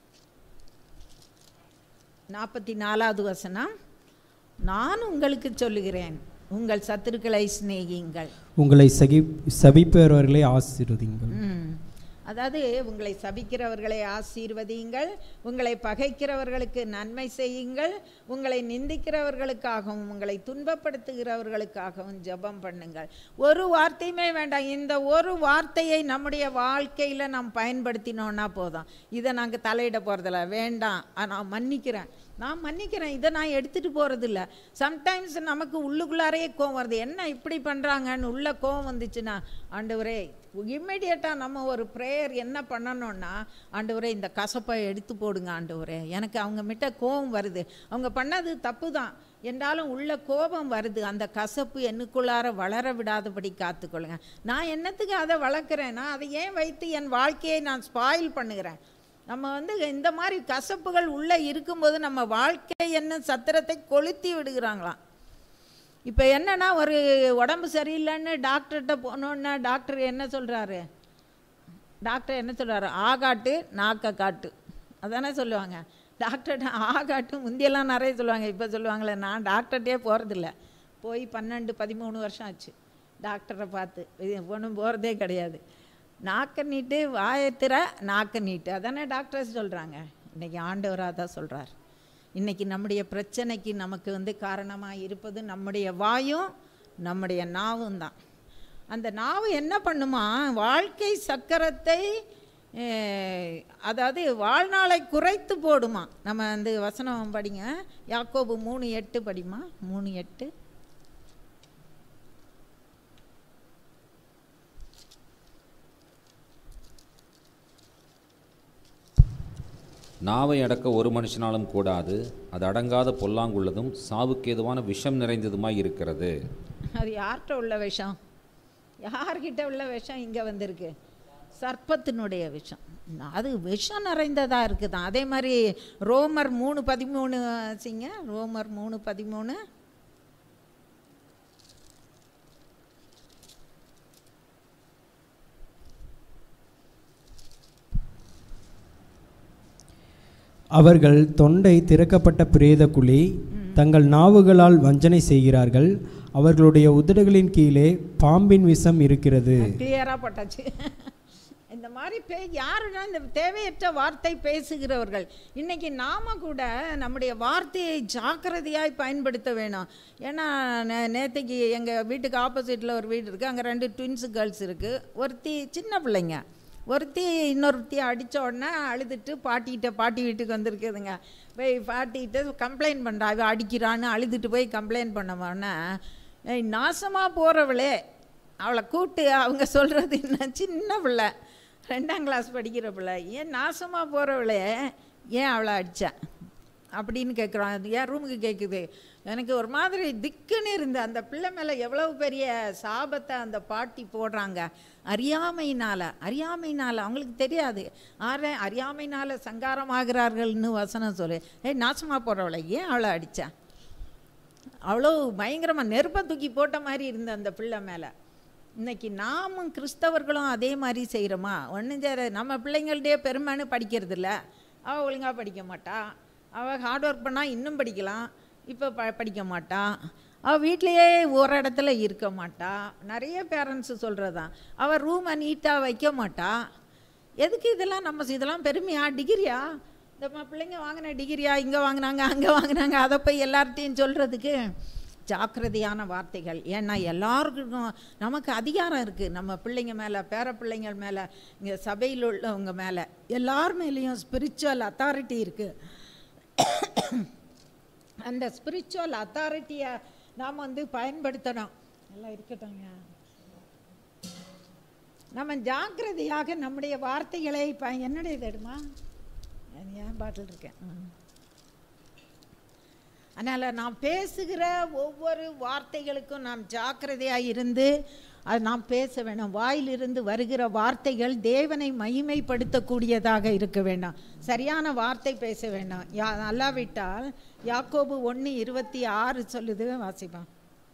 நாற்பத்தி நாலாவது வசனம் நான் உங்களுக்கு சொல்லுகிறேன் உங்கள் சத்துருக்களை சிநேகியுங்கள் உங்களை சகி சபிப்பவர்களை ஆசீர்வதிங்கள் ம். அதாவது உங்களை சபிக்கிறவர்களை ஆசீர்வதியுங்கள் உங்களை பகைக்கிறவர்களுக்கு நன்மை செய்யுங்கள் உங்களை நிந்திக்கிறவர்களுக்காகவும் உங்களை துன்பப்படுத்துகிறவர்களுக்காகவும் ஜெபம் பண்ணுங்கள் ஒரு வார்த்தையுமே வேண்டாம் இந்த ஒரு வார்த்தையை நம்முடைய வாழ்க்கையில் நாம் பயன்படுத்தினோன்னா போதும் இதை நாங்கள் தலையிட போகிறதில்ல வேண்டாம் ஆ, நான் மன்னிக்கிறேன் நான் மன்னிக்கிறேன் இதை நான் எடுத்துகிட்டு போகிறதில்ல சம்டைம்ஸ் நமக்கு உள்ளுக்குள்ளாரே கோவம் வருது என்ன இப்படி பண்ணுறாங்கன்னு உள்ள கோவம் வந்துச்சுன்னா ஆண்டவரே இம்மிடியட்டாக நம்ம ஒரு ப்ரேயர் என்ன பண்ணணும்னா ஆண்டவரே இந்த கசப்பை எடுத்து போடுங்க ஆண்டவரே எனக்கு அவங்க மிட்ட கோபம் வருது அவங்க பண்ணது தப்பு தான் என்றாலும் உள்ள கோபம் வருது அந்த கசப்பு என்னுக்குள்ளார வளர விடாதபடி காத்துக்கொள்ளுங்க நான் என்னத்துக்கு அதை வளர்க்குறேன் நான் அதை ஏன் வைத்து என் வாழ்க்கையை நான் ஸ்பாயில் பண்ணுகிறேன் நம்ம வந்து இந்த மாதிரி கசப்புகள் உள்ளே இருக்கும்போது நம்ம வாழ்க்கை என்ன சத்திரத்தை கொளுத்தி விடுகிறாங்களாம் இப்போ என்னன்னா ஒரு உடம்பு சரியில்லைன்னு டாக்டர்கிட்ட போனோன்னா டாக்டர் என்ன சொல்கிறாரு டாக்டர் என்ன சொல்றாரு ஆகாட்டு நாக்க காட்டு அதானே சொல்லுவாங்க டாக்டர்கிட்ட ஆகாட்டு முந்தியெல்லாம் நிறைய சொல்லுவாங்க இப்போ சொல்லுவாங்களே நான் டாக்டர்கிட்டே போகிறதில்ல போய் பன்னெண்டு பதிமூணு வருஷம் ஆச்சு டாக்டரை பார்த்து இது ஒன்றும் போகிறதே கிடையாது நாக்க நீட்டு வாயத்திர நாக்க நீட்டு அதானே டாக்டர்ஸ் சொல்கிறாங்க இன்றைக்கி ஆண்டவராக தான் சொல்கிறார் இன்றைக்கி நம்முடைய பிரச்சனைக்கு நமக்கு வந்து காரணமாக இருப்பது நம்முடைய வாயும் நம்முடைய நாவும் தான் அந்த நாவு என்ன பண்ணுமா வாழ்க்கை சக்கரத்தை அஹ், அதாவது வாழ்நாளை குறைத்து போடுமா நம்ம வந்து வசனம் படிங்க யாக்கோபு மூணு எட்டு படிமா மூணு எட்டு நாவை அடக்க ஒரு மனுஷனாலும் கூடாது அது அடங்காத பொல்லாங்குள்ளதும் சாவுக்கேதுவான விஷம் நிறைந்ததுமாய் இருக்கிறது அது யார்கிட்ட உள்ள விஷம் யார்கிட்ட உள்ள விஷம் இங்கே வந்திருக்கு சர்ப்பத்தினுடைய விஷம் அது விஷம் நிறைந்ததாக இருக்குதான் அதே மாதிரி ரோமர் மூணு பதிமூணு சிங்க ரோமர் மூணு பதிமூணு அவர்கள் தொண்டை திறக்கப்பட்ட பிரேத குழி தங்கள் நாவுகளால் வஞ்சனை செய்கிறார்கள் அவர்களுடைய உதடுகளின் கீழே பாம்பின் விஷம் இருக்கிறது கிளியராக போட்டாச்சு இந்த மாதிரி பே யாருன்னா இந்த தேவையற்ற வார்த்தை பேசுகிறவர்கள் இன்னைக்கு நாம கூட நம்முடைய வார்த்தையை ஜாக்கிரதையாய் பயன்படுத்த வேணும் ஏன்னா நே- நேத்தைக்கு எங்கள் வீட்டுக்கு ஆப்போசிட்டில் ஒரு வீடு இருக்குது அங்கே ரெண்டு ட்வின்ஸ் கேர்ள்ஸ் இருக்குது ஒருத்தி சின்ன பிள்ளைங்க ஒருத்தி இன்னொருத்தி அடித்த உடனே அழுதுட்டு பாட்டிகிட்ட பாட்டி வீட்டுக்கு வந்திருக்குதுங்க போய் பாட்டிகிட்ட கம்ப்ளைண்ட் பண்ணுறா அவ அடிக்கிறான்னு அழுதுட்டு போய் கம்ப்ளைண்ட் பண்ண உடனே ஏய் நாசமாக போகிறவளே அவளை கூப்பிட்டு அவங்க சொல்கிறது என்ன சின்ன பிள்ளை ரெண்டாம் கிளாஸ் படிக்கிற பிள்ளை ஏன் நாசமாக போகிறவளே ஏன் அவளை அடித்தேன் அப்படின்னு கேட்குறான் அது என் ரூமுக்கு கேட்குது எனக்கு ஒரு மாதிரி திக்குன்னு இருந்து அந்த பிள்ளை மேலே எவ்வளவு பெரிய சாபத்தை அந்த பாட்டி போடுறாங்க அறியாமையினால் அறியாமையினால் அவங்களுக்கு தெரியாது ஆற அறியாமையினால் சங்காரமாகிறார்கள்னு வசனம் சொல்லு ஏய் நாசமாக போகிறவளை ஏன் அவளை அடித்தேன் அவ்வளோ பயங்கரமாக நெருப்பை தூக்கி போட்ட மாதிரி இருந்த அந்த பிள்ளை மேலே இன்னைக்கு நாமும் கிறிஸ்தவர்களும் அதே மாதிரி செய்கிறோமா ஒன்றும் சரி நம்ம பிள்ளைங்கள்டே பெருமைன்னு படிக்கிறது இல்லை அவள் ஒழுங்காக படிக்க மாட்டா அவள் ஹார்ட் ஒர்க் பண்ணால் இன்னும் படிக்கலாம் இப்போ ப படிக்க மாட்டா அவள் வீட்லேயே ஒரு இடத்துல இருக்க மாட்டா நிறைய பேரண்ட்ஸு சொல்கிறது தான் அவள் ரூமை நீட்டாக வைக்க மாட்டா எதுக்கு இதெல்லாம் நம்ம இதெல்லாம் பெருமையா டிகிரியா இந்த ம- பிள்ளைங்க வாங்கின டிகிரியா இங்கே வாங்கினாங்க அங்கே வாங்கினாங்க அதை போய் எல்லார்ட்டையும் சொல்கிறதுக்கு ஜாக்கிரதையான வார்த்தைகள் ஏன்னா எல்லாருக்கும் நமக்கு அதிகாரம் இருக்குது நம்ம பிள்ளைங்க மேலே பேர பிள்ளைங்கள் மேலே இங்கே சபையில் உள்ளவங்க மேலே எல்லார் மேலேயும் ஸ்பிரிச்சுவல் அத்தாரிட்டி இருக்குது அந்த ஸ்பிரிச்சுவல் அத்தாரிட்டியை நாம் வந்து பயன்படுத்தணும் எல்லாம் இருக்கட்டும்ங்க நம்ம ஜாக்கிரதையாக நம்முடைய வார்த்தைகளை ப என்னுடைய தேடுமா ஏன் பாட்டில் இருக்கேன் ம். அதனால் நாம் பேசுகிற ஒவ்வொரு வார்த்தைகளுக்கும் நாம் ஜாக்கிரதையாக இருந்து அது நாம் பேச வேணும் வாயிலிருந்து வருகிற வார்த்தைகள் தேவனை மகிமைப்படுத்தக்கூடியதாக இருக்க வேண்டாம் சரியான வார்த்தை பேச வேண்டாம் யா அல்லாவிட்டால் யாக்கோபு ஒன்று இருபத்தி ஆறு சொல்லுது வாசிப்பான்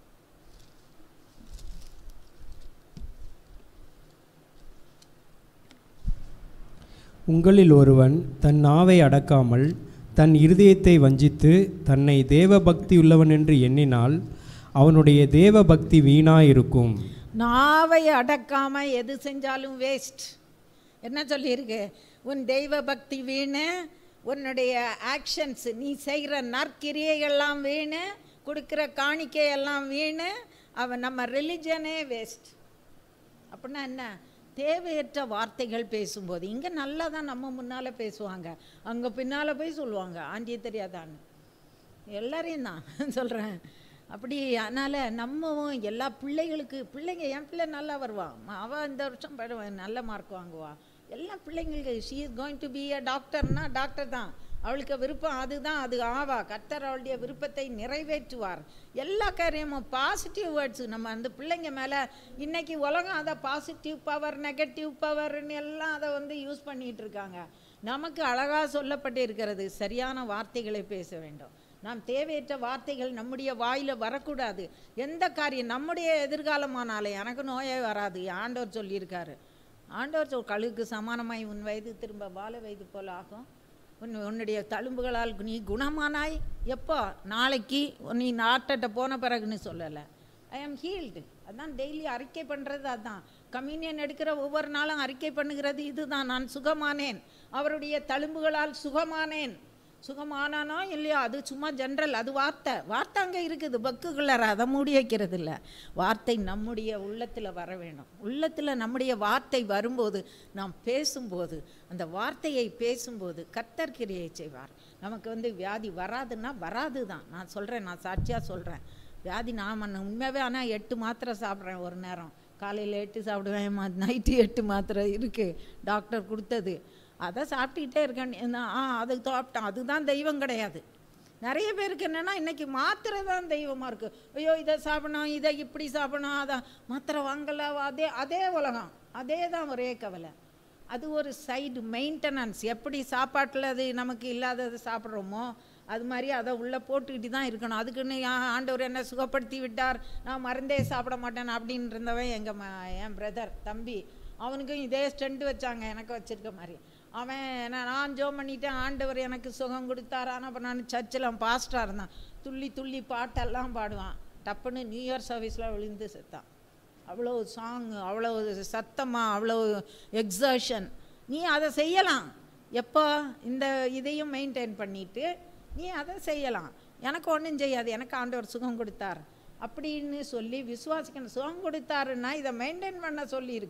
உங்களில் ஒருவன் தன் நாவை அடக்காமல் தன் இருதயத்தை வஞ்சித்து தன்னை தேவ பக்தியுள்ளவன் என்று எண்ணினால் அவனுடைய தேவ பக்தி வீணாயிருக்கும் நாவை அடக்காம எது செஞ்சாலும் வேஸ்ட் என்ன சொல்லியிருக்கு உன் தெய்வ பக்தி வீணு உன்னுடைய ஆக்ஷன்ஸ் நீ செய்கிற நற்கிரியைகள்லாம் வீணு கொடுக்குற காணிக்கையெல்லாம் வீணு அவன் நம்ம ரிலிஜனே வேஸ்ட் அப்படின்னா என்ன தேவையற்ற வார்த்தைகள் பேசும்போது இங்கே நல்லா தான் நம்ம முன்னால் பேசுவாங்க அங்கே பின்னால் போய் சொல்லுவாங்க ஆண்டியே தெரியாதான்னு எல்லாரையும் தான் சொல்கிறேன் அப்படி அதனால் நம்மவும் எல்லா பிள்ளைகளுக்கு பிள்ளைங்க என் பிள்ளை நல்லா வருவான் அவள் இந்த வருஷம் படுவா நல்ல மார்க் வாங்குவா எல்லா பிள்ளைங்களுக்கு she is going to be a டாக்டர்னா டாக்டர் தான் அவளுக்கு விருப்பம் அதுதான் அது ஆவா கர்த்தர் அவளுடைய விருப்பத்தை நிறைவேற்றுவார் எல்லா காரியமும் பாசிட்டிவ் வேர்ட்ஸ் நம்ம அந்த பிள்ளைங்க மேலே இன்னைக்கு உலகம் அதை பாசிட்டிவ் பவர் நெகட்டிவ் பவர்னு எல்லாம் அதை வந்து யூஸ் பண்ணிட்டு இருக்காங்க நமக்கு அழகாக சொல்லப்பட்டு இருக்கிறது சரியான வார்த்தைகளை பேச வேண்டும் நாம் தேவையற்ற வார்த்தைகள் நம்முடைய வாயில் வரக்கூடாது எந்த காரியம் நம்முடைய எதிர்காலமானாலே எனக்கு நோயே வராது ஆண்டவர் சொல்லியிருக்காரு ஆண்டவர் சொல் கழுகுக்கு சமானமாய் உன் வயது திரும்ப வாழ வயது போல ஆகும் உன் உன்னுடைய தழும்புகளால் நீ குணமானாய் எப்போ நாளைக்கு நீ நாட்டட்ட போன பிறகுன்னு சொல்லலை ஐ ஆம் ஹீல்டு அதான் டெய்லி அறிக்கை பண்ணுறது அதான் கம்யூனியன் எடுக்கிற ஒவ்வொரு நாளும் அறிக்கை பண்ணுகிறது இதுதான் நான் சுகமானேன் அவருடைய தழும்புகளால் சுகமானேன் சுகமானானோ இல்லையோ அது சும்மா ஜென்ரல் அது வார்த்தை வார்த்தை அங்கே இருக்குது பக்குகுள்ளற அதை மூடி வைக்கிறது இல்லை வார்த்தை நம்முடைய உள்ளத்தில் வர வேணும் உள்ளத்தில் நம்முடைய வார்த்தை வரும்போது நாம் பேசும்போது அந்த வார்த்தையை பேசும்போது கர்த்தர் கிரியை செய்வார் நமக்கு வந்து வியாதி வராதுன்னா வராது தான் நான் சொல்கிறேன் நான் சாட்சியாக சொல்கிறேன் வியாதி நான் மன்ன- உண்மையாகவே ஆனால் எட்டு மாத்திரை சாப்பிட்றேன் ஒரு நேரம் காலையில் எட்டு சாப்பிடுவேன் மா நைட்டு எட்டு மாத்திரை இருக்குது டாக்டர் கொடுத்தது அதை சாப்பிட்டுக்கிட்டே இருக்கேன் என்ன, ஆ அது சாப்பிட்டேன் அதுதான் தெய்வம் கிடையாது நிறைய பேருக்கு என்னென்னா இன்னைக்கு மாத்திரை தான் தெய்வமாக இருக்குது ஐயோ இதை சாப்பிடணும் இதை இப்படி சாப்பிடணும் அதை மாத்திரை வாங்கல அதே அதே உலகம் அதே தான் ஒரே கவலை அது ஒரு சைடு மெயின்டெனன்ஸ் எப்படி சாப்பாட்டில் அது நமக்கு இல்லாதது சாப்பிட்றோமோ அது மாதிரி அதை உள்ளே போட்டுக்கிட்டு தான் இருக்கணும் அதுக்குன்னு ஏன் ஆண்டவர் என்ன சுகப்படுத்தி விட்டார் நான் மருந்தே சாப்பிட மாட்டேன் அப்படின்னு இருந்தவன் எங்கள் ம என் பிரதர் தம்பி அவனுக்கும் இதே ஸ்டெண்ட் வச்சாங்க எனக்கு வச்சிருக்க மாதிரி அவன் என்ன நான் ஜோம் பண்ணிட்டேன் ஆண்டவர் எனக்கு சுகம் கொடுத்தார் ஆனால் அப்போ நான் சர்ச்சில் பாஸ்டாக இருந்தான் துள்ளி துள்ளி பாட்டெல்லாம் பாடுவான் டப்புன்னு நியூ இயர் சர்வீஸில் விழுந்து செத்தான் அவ்வளோ சாங் அவ்வளோ சத்தமாக அவ்வளோ எக்ஸர்ஷன் நீ அதை செய்யலாம் எப்போ இந்த இதையும் மெயின்டைன் பண்ணிட்டு நீ அதை செய்யலாம் எனக்கு ஒன்றும் செய்யாது எனக்கு ஆண்டவர் சுகம் கொடுத்தார் அப்படின்னு சொல்லி விசுவாசிக்கணும் சுகம் கொடுத்தாருன்னா இதை மெயின்டைன் பண்ண சொல்லியிருக்கு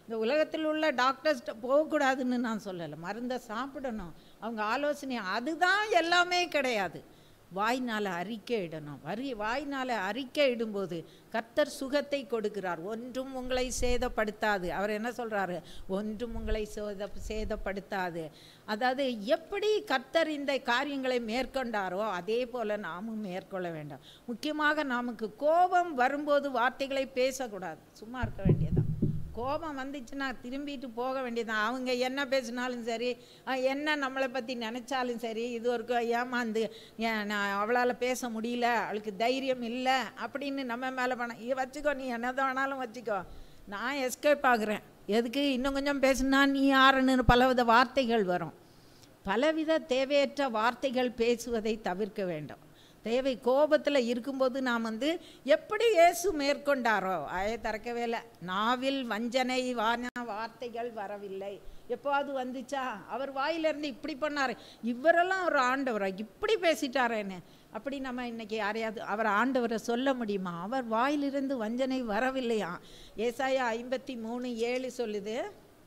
இந்த உலகத்தில் உள்ள டாக்டர்ஸ்கிட்ட போகக்கூடாதுன்னு நான் சொல்லலை மருந்தை சாப்பிடணும் அவங்க ஆலோசனை அதுதான் எல்லாமே கிடையாது வாய்னால அறிக்கை இடணும் வரி வாய்னால அறிக்கை இடும்போது கர்த்தர் சுகத்தை கொடுக்கிறார் ஒன்றும் உங்களை சேதப்படுத்தாது அவர் என்ன சொல்றாரு ஒன்றும் உங்களை சேத சேதப்படுத்தாது அதாவது எப்படி கர்த்தர் இந்த காரியங்களை மேற்கொண்டாரோ அதே போல நாமும் மேற்கொள்ள வேண்டும் முக்கியமாக நமக்கு கோபம் வரும்போது வார்த்தைகளை பேசக்கூடாது சும்மா இருக்க வேண்டியதுதான் கோபம் வந்துச்சுன்னா திரும்பிட்டு போக வேண்டியதுதான் அவங்க என்ன பேசினாலும் சரி அஹ் என்ன நம்மளை பற்றி நினச்சாலும் சரி இது ஒரு க- ஏமாந்து ஏன் நான் அவளால் பேச முடியல அவளுக்கு தைரியம் இல்லை அப்படின்னு நம்ம மேலே பண்ண இ வச்சுக்கோ நீ என்ன வேணாலும் வச்சுக்கோ நான் எஸ்கேப் ஆகுறேன் எதுக்கு இன்னும் கொஞ்சம் பேசுனா நீ யாருன்னு பலவித வார்த்தைகள் வரும் பலவித தேவையற்ற வார்த்தைகள் பேசுவதை தவிர்க்க வேண்டும் தேவை கோபத்தில் இருக்கும்போது நாம் வந்து எப்படி இயேசு மேற்கொண்டாரோ அய திறக்கவே இல்லை நாவில் வஞ்சனை வான வார்த்தைகள் வரவில்லை எப்போது வந்துச்சா அவர் வாயிலிருந்து இப்படி பண்ணார் இவரெல்லாம் ஒரு ஆண்டவரா இப்படி பேசிட்டாரேன்னு அப்படி நம்ம இன்னைக்கு யாரையாவது அவர் ஆண்டவரை சொல்ல முடியுமா அவர் வாயிலிருந்து வஞ்சனை வரவில்லையா ஏசாயா ஐம்பத்தி மூணு ஏழு சொல்லுது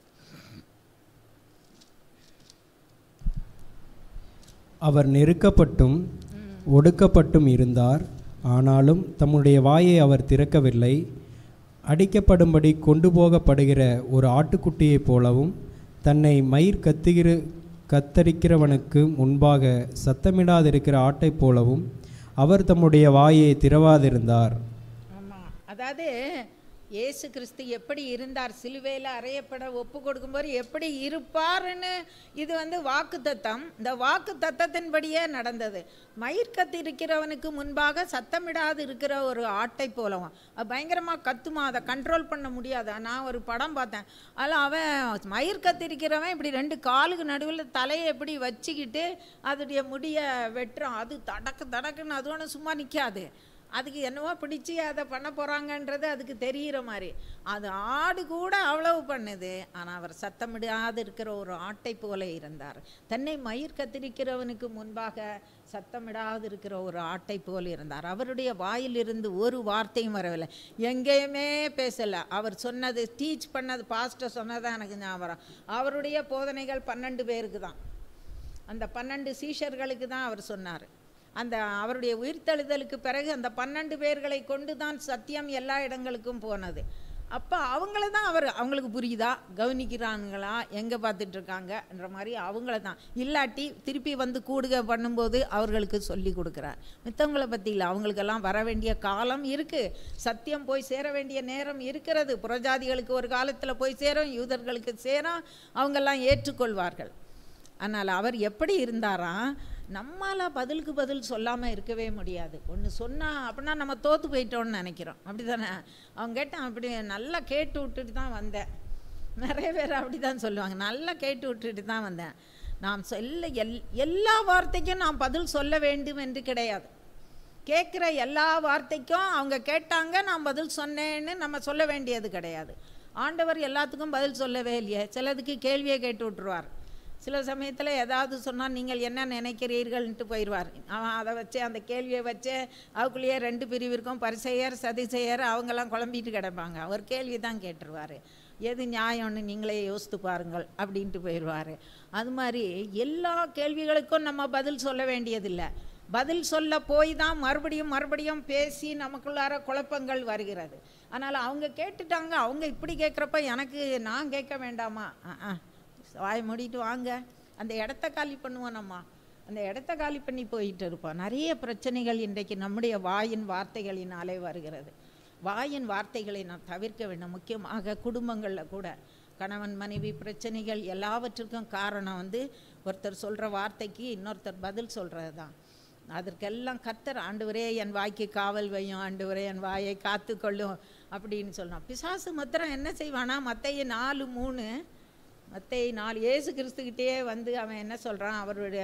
அவர் நெருக்கப்பட்டும் ஒடுக்கப்பட்டும் இருந்தார் ஆனாலும் தம்முடைய வாயை அவர் திறக்கவில்லை அடிக்கப்படும்படி கொண்டு போகப்படுகிற ஒரு ஆட்டுக்குட்டியைப் போலவும் தன்னை மயிர் கத்துகிற கத்தரிக்கிறவனுக்கு முன்பாக சத்தமிடாதிருக்கிற ஆட்டைப் போலவும் அவர் தம்முடைய வாயை திறவாதிருந்தார் ஆமாம் அதாவது இயேசு கிறிஸ்து எப்படி இருந்தார் சிலுவையில் அறையப்பட ஒப்பு கொடுக்கும்போது எப்படி இருப்பாருன்னு இது வந்து வாக்கு தத்தம் இந்த வாக்கு தத்தத்தின்படியே நடந்தது மயிர்கத்து இருக்கிறவனுக்கு முன்பாக சத்தமிடாது இருக்கிற ஒரு ஆட்டை போலவும் அது பயங்கரமாக கத்துமா அதை கண்ட்ரோல் பண்ண முடியாது நான் ஒரு படம் பார்த்தேன் அதில் அவன் மயிர் கத்திருக்கிறவன் இப்படி ரெண்டு காலுக்கு நடுவில் தலையை எப்படி வச்சுக்கிட்டு அதோடைய முடியை வெட்டுறான் அது தடக்கு தடக்குன்னு அது ஒன்றும் சும்மா நிற்காது அதுக்கு என்னவோ பிடிச்சி அதை பண்ண போகிறாங்கன்றது அதுக்கு தெரிகிற மாதிரி அது ஆடு கூட அவ்வளவு பண்ணுது ஆனால் அவர் சத்தமிடாது இருக்கிற ஒரு ஆட்டை போல இருந்தார் தன்னை மயிர் கத்திரிக்கிறவனுக்கு முன்பாக சத்தமிடாது இருக்கிற ஒரு ஆட்டை போல இருந்தார் அவருடைய வாயிலிருந்து ஒரு வார்த்தையும் வரவில்லை எங்கேயுமே பேசலை அவர் சொன்னது டீச் பண்ணது பாஸ்டர் சொன்னதான் எனக்கு ஞாபகம் அவருடைய போதனைகள் பன்னெண்டு பேருக்கு தான் அந்த பன்னெண்டு சீஷர்களுக்கு தான் அவர் சொன்னார் அந்த அவருடைய உயிர்த்தெழுதலுக்கு பிறகு அந்த பன்னெண்டு பேர்களை கொண்டு தான் சத்தியம் எல்லா இடங்களுக்கும் போனது அப்போ அவங்கள தான் அவர் அவங்களுக்கு புரியுதா கவனிக்கிறாங்களா எங்கே பார்த்துட்டு இருக்காங்கன்ற மாதிரி அவங்கள தான் இல்லாட்டி திருப்பி வந்து கூடுக பண்ணும்போது அவர்களுக்கு சொல்லி கொடுக்குறார் மித்தவங்களை பற்றி இல்லை அவங்களுக்கெல்லாம் வர வேண்டிய காலம் இருக்குது சத்தியம் போய் சேர வேண்டிய நேரம் இருக்கிறது புறஜாதிகளுக்கு ஒரு காலத்தில் போய் சேரும் யூதர்களுக்கு சேரும் அவங்கெல்லாம் ஏற்றுக்கொள்வார்கள் ஆனால் அவர் எப்படி இருந்தாராம் நம்மால பதிலுக்கு பதில் சொல்லாமல் இருக்கவே முடியாது ஒன்று சொன்னால் அப்படின்னா நம்ம தோற்று போயிட்டோம்னு நினைக்கிறோம் அப்படி தானே அவங்க கேட்டான் அப்படி நல்லா கேட்டு விட்டுட்டு தான் வந்தேன் நிறைய பேர் அப்படி தான் சொல்லுவாங்க நல்லா கேட்டு விட்டுட்டு தான் வந்தேன் நாம் சொல்ல எல் எல்லா வார்த்தைக்கும் நான் பதில் சொல்ல வேண்டும் என்று கிடையாது கேட்குற எல்லா வார்த்தைக்கும் அவங்க கேட்டாங்க நான் பதில் சொன்னேன்னு நம்ம சொல்ல வேண்டியது கிடையாது ஆண்டவர் எல்லாத்துக்கும் பதில் சொல்லவே இல்லையே சிலதுக்கு கேள்வியை கேட்டு விட்டுருவார் சில சமயத்தில் ஏதாவது சொன்னால் நீங்கள் என்ன நினைக்கிறீர்கள்ன்ட்டு போயிடுவார் அவன் அதை வச்சு அந்த கேள்வியை வச்சு அதுக்குள்ளேயே ரெண்டு பிரிவு இருக்கும் பரிசெயர் சதிசெயர் அவங்கெல்லாம் குழம்பிட்டு கிடப்பாங்க அவர் கேள்வி தான் கேட்டுருவார் எது நியாயம்னு நீங்களே யோசித்து பாருங்கள் அப்படின்ட்டு போயிடுவார் அது மாதிரி எல்லா கேள்விகளுக்கும் நம்ம பதில் சொல்ல வேண்டியதில்லை பதில் சொல்ல போய் தான் மறுபடியும் மறுபடியும் பேசி நமக்குள்ளார குழப்பங்கள் வருகிறது ஆனால் அவங்க கேட்டுட்டாங்க அவங்க இப்படி கேட்குறப்ப எனக்கு நான் கேட்க வேண்டாமா ஆ வாய் மூடிட்டு வாங்க அந்த இடத்த காலி பண்ணுவோம் நம்ம அந்த இடத்த காலி பண்ணி போயிட்டு இருப்போம் நிறைய பிரச்சனைகள் இன்றைக்கு நம்முடைய வாயின் வார்த்தைகளினாலே வருகிறது வாயின் வார்த்தைகளை நாம் தவிர்க்க வேண்டும் முக்கியமாக குடும்பங்களில் கூட கணவன் மனைவி பிரச்சனைகள் எல்லாவற்றுக்கும் காரணம் வந்து ஒருத்தர் சொல்கிற வார்த்தைக்கு இன்னொருத்தர் பதில் சொல்கிறது தான் அதற்கெல்லாம் கர்த்தர் ஆண்டவரே என் வாய்க்கு காவல் வையும் ஆண்டவரே என் வாயை காத்துக்கொள்ளும் அப்படின்னு சொல்லணும் பிசாசு மாத்திரம் என்ன செய்வானா மத்தைய நாலு மூணு மத்தைய நாலு இயேசு கிறிஸ்துக்கிட்டே வந்து அவன் என்ன சொல்கிறான் அவருடைய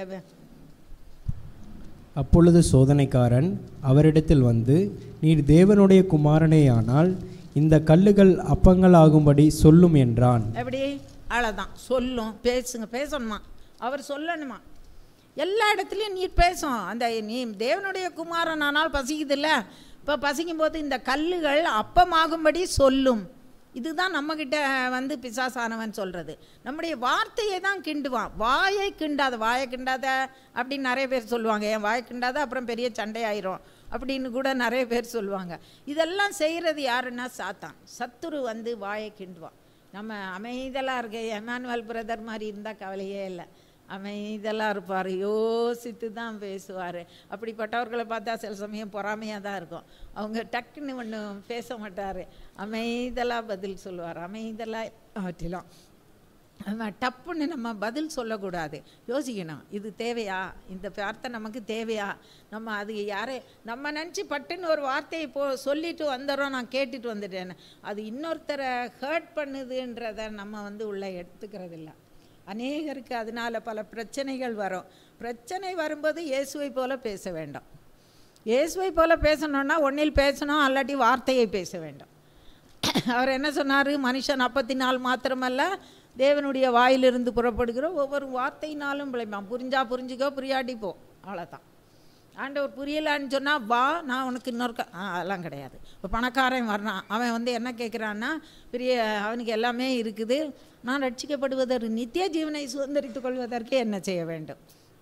அப்பொழுது சோதனைக்காரன் அவரிடத்தில் வந்து நீர் தேவனுடைய குமாரனேயானால் இந்த கல்லுகள் அப்பங்கள் ஆகும்படி சொல்லும் என்றான் எப்படி அவ்வளோதான் சொல்லும் பேசுங்க பேசணுமா அவர் சொல்லணுமா எல்லா இடத்துலையும் நீர் பேசும் அந்த நீ தேவனுடைய குமாரன் ஆனால் பசிக்குதுல்ல இப்போ பசிக்கும் போது இந்த கல்லுகள் அப்பமாகும்படி சொல்லும் இதுதான் நம்மக்கிட்ட வந்து பிசாசானவன் சொல்கிறது நம்முடைய வார்த்தையை தான் கிண்டுவான் வாயை கிண்டாத வாயை கிண்டாத அப்படின்னு நிறைய பேர் சொல்லுவாங்க என் வாயை கிண்டாத அப்புறம் பெரிய சண்டை ஆயிரும் அப்படின்னு கூட நிறைய பேர் சொல்லுவாங்க இதெல்லாம் செய்கிறது யாருன்னா சாத்தான் சத்துரு வந்து வாயை கிண்டுவான் நம்ம அமைதலாக இருக்க எமானுவல் பிரதர் மாதிரி இருந்தால் கவலையே இல்லை அமைதலாக இருப்பார் யோசித்து தான் பேசுவார் அப்படிப்பட்டவர்களை பார்த்தா சில சமயம் பொறாமையாக தான் இருக்கும் அவங்க டக்குன்னு ஒன்றும் பேச மாட்டார் அமைதலாக பதில் சொல்லுவார் அமைதலாக ஆற்றிலும் நம்ம டப்புன்னு நம்ம பதில் சொல்லக்கூடாது யோசிக்கணும் இது தேவையா இந்த வார்த்தை நமக்கு தேவையா நம்ம அது யாரே நம்ம நினச்சி பட்டுன்னு ஒரு வார்த்தையை போ சொல்லிட்டு வந்துடுறோம் நான் கேட்டுட்டு வந்துட்டேன்னு அது இன்னொருத்தரை ஹர்ட் பண்ணுதுன்றத நம்ம வந்து உள்ளே எடுத்துக்கிறது இல்லை அநேகருக்கு அதனால பல பிரச்சனைகள் வரும் பிரச்சனை வரும்போது இயேசுவை போல பேச வேண்டாம் இயேசுவை போல பேசணும்னா ஒன்றில் பேசணும் அல்லாட்டி வார்த்தையை பேச வேண்டும் அவர் என்ன சொன்னார் மனுஷன் அப்பத்தினால் மாத்திரமல்ல தேவனுடைய வாயிலிருந்து புறப்படுகிற ஒவ்வொரு வார்த்தையினாலும் பிழைப்பான் புரிஞ்சா புரிஞ்சுக்கோ புரியாட்டி போ அவ்வளோதான் ஆண்டவர் புரியலான்னு சொன்னால் வா நான் உனக்கு இன்னொரு க- ஆ, அதெல்லாம் கிடையாது இப்போ பணக்காரன் வர்றான் அவன் வந்து என்ன கேட்குறான்னா பெரிய அவனுக்கு எல்லாமே இருக்குது நான் ரட்சிக்கப்படுவதற்கு நித்திய ஜீவனை சுதந்திரித்துக் கொள்வதற்கு என்ன செய்ய வேண்டும்